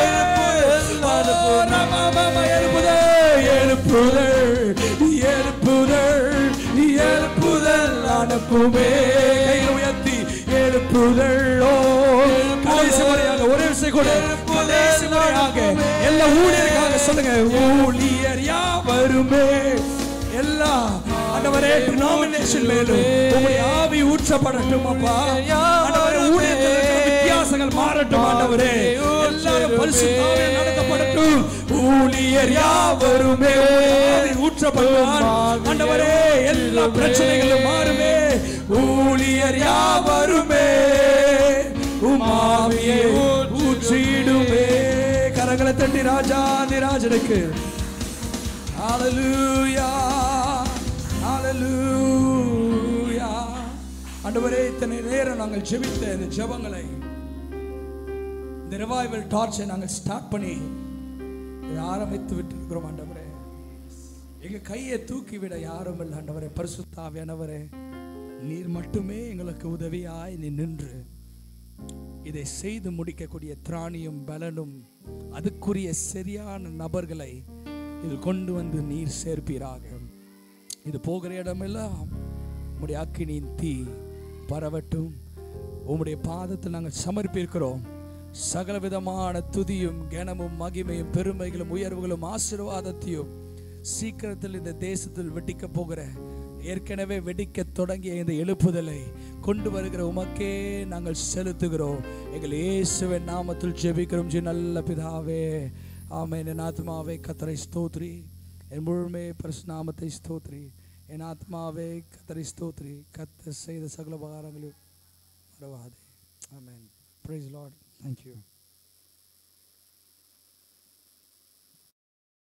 ஓ, ரமமம எழுப்புதல் எழுப்புதல் எழுப்புதல் எழுப்புதல் அனுப்புமே கைகளை உயர்த்தி எழுப்புதல் ஓ கடைசி முறையாக ஒரே விஷயம் கூட கடைசி முறையாக எல்லா ஊழியருக்காக சொல்லுங்க ஊழியர் யாவருமே எல்லா ஆண்டவரே டினாமினேஷன் மேலும் உங்களுடைய ஆவி ஊற்றப்படட்டும் அப்பா ஆண்டவரே ஊழியத்தில் இருக்கிற வித்தியாசங்கள் மாறட்டும் ஆண்டவரே எல்லாரும் பரிசுத்தாவியில் நடத்தப்படட்டும் ஊழியர் யாவருமே ஆவி ஊற்றப்பட்டால் ஆண்டவரே எல்லா பிரச்சனைகளும் மாறுமே ஊழியர் யாவருமே உமாவியை ஊற்றிடுமே கரங்களை தட்டி ராஜாதிராஜனுக்கு ஹalleluya ஹalleluya ஆண்டவரே இத்தனை நேரம் நாங்கள் ஜெபித்த இந்த ஜெபங்களை இந்த ரிவைவல் டார்ச்சை நாங்கள் ஸ்டார்ட் பண்ணி இதை ஆரம்பித்து விட்டிருக்கிறோம் ஆண்டவரே எங்க கையை தூக்கி விட யாரும் இல்லை ஆண்டவரே பரிசுத்தாவியானவரே நீர் மட்டுமே எங்களுக்கு உதவியாய் நீ நின்று இதை செய்து முடிக்கக்கூடிய திராணியும் பலனும் அதுக்குரிய சரியான நபர்களை இதில் கொண்டு வந்து நீர் சேர்ப்பீராக இது போகிற இடமெல்லாம் உம்முடைய அக்கினியின் தீ பரவட்டும் உம்முடைய பாதத்தில் நாங்கள் சமர்ப்பிக்கிறோம் சகல விதமான துதியும் கனமும் மகிமையும் பெருமைகளும் உயர்வுகளும் ஆசீர்வாதத்தையும் சீக்கிரத்தில் இந்த தேசத்தில் வெடிக்க போகிற ஏற்கனவே வெடிக்க தொடங்கிய இந்த எழுப்புதலை கொண்டு வருகிற உமக்கே நாங்கள் செலுத்துகிறோம் எங்கள் இயேசுவின் நாமத்தில் ஜெபிக்கிறோம் ஜி நல்ல பிதாவே ஆமென் என் ஆத்மாவே கத்தரை ஸ்தோத்ரி என் முழுமே பரிசுநாமத்தை ஸ்தோத்ரி என் ஆத்மாவே கத்தரை ஸ்தோத்ரி கத்த செய்த சகல உபகாரங்களையும் மறவாதே ஆமென் பிரைஸ் லார்ட் தேங்க்யூ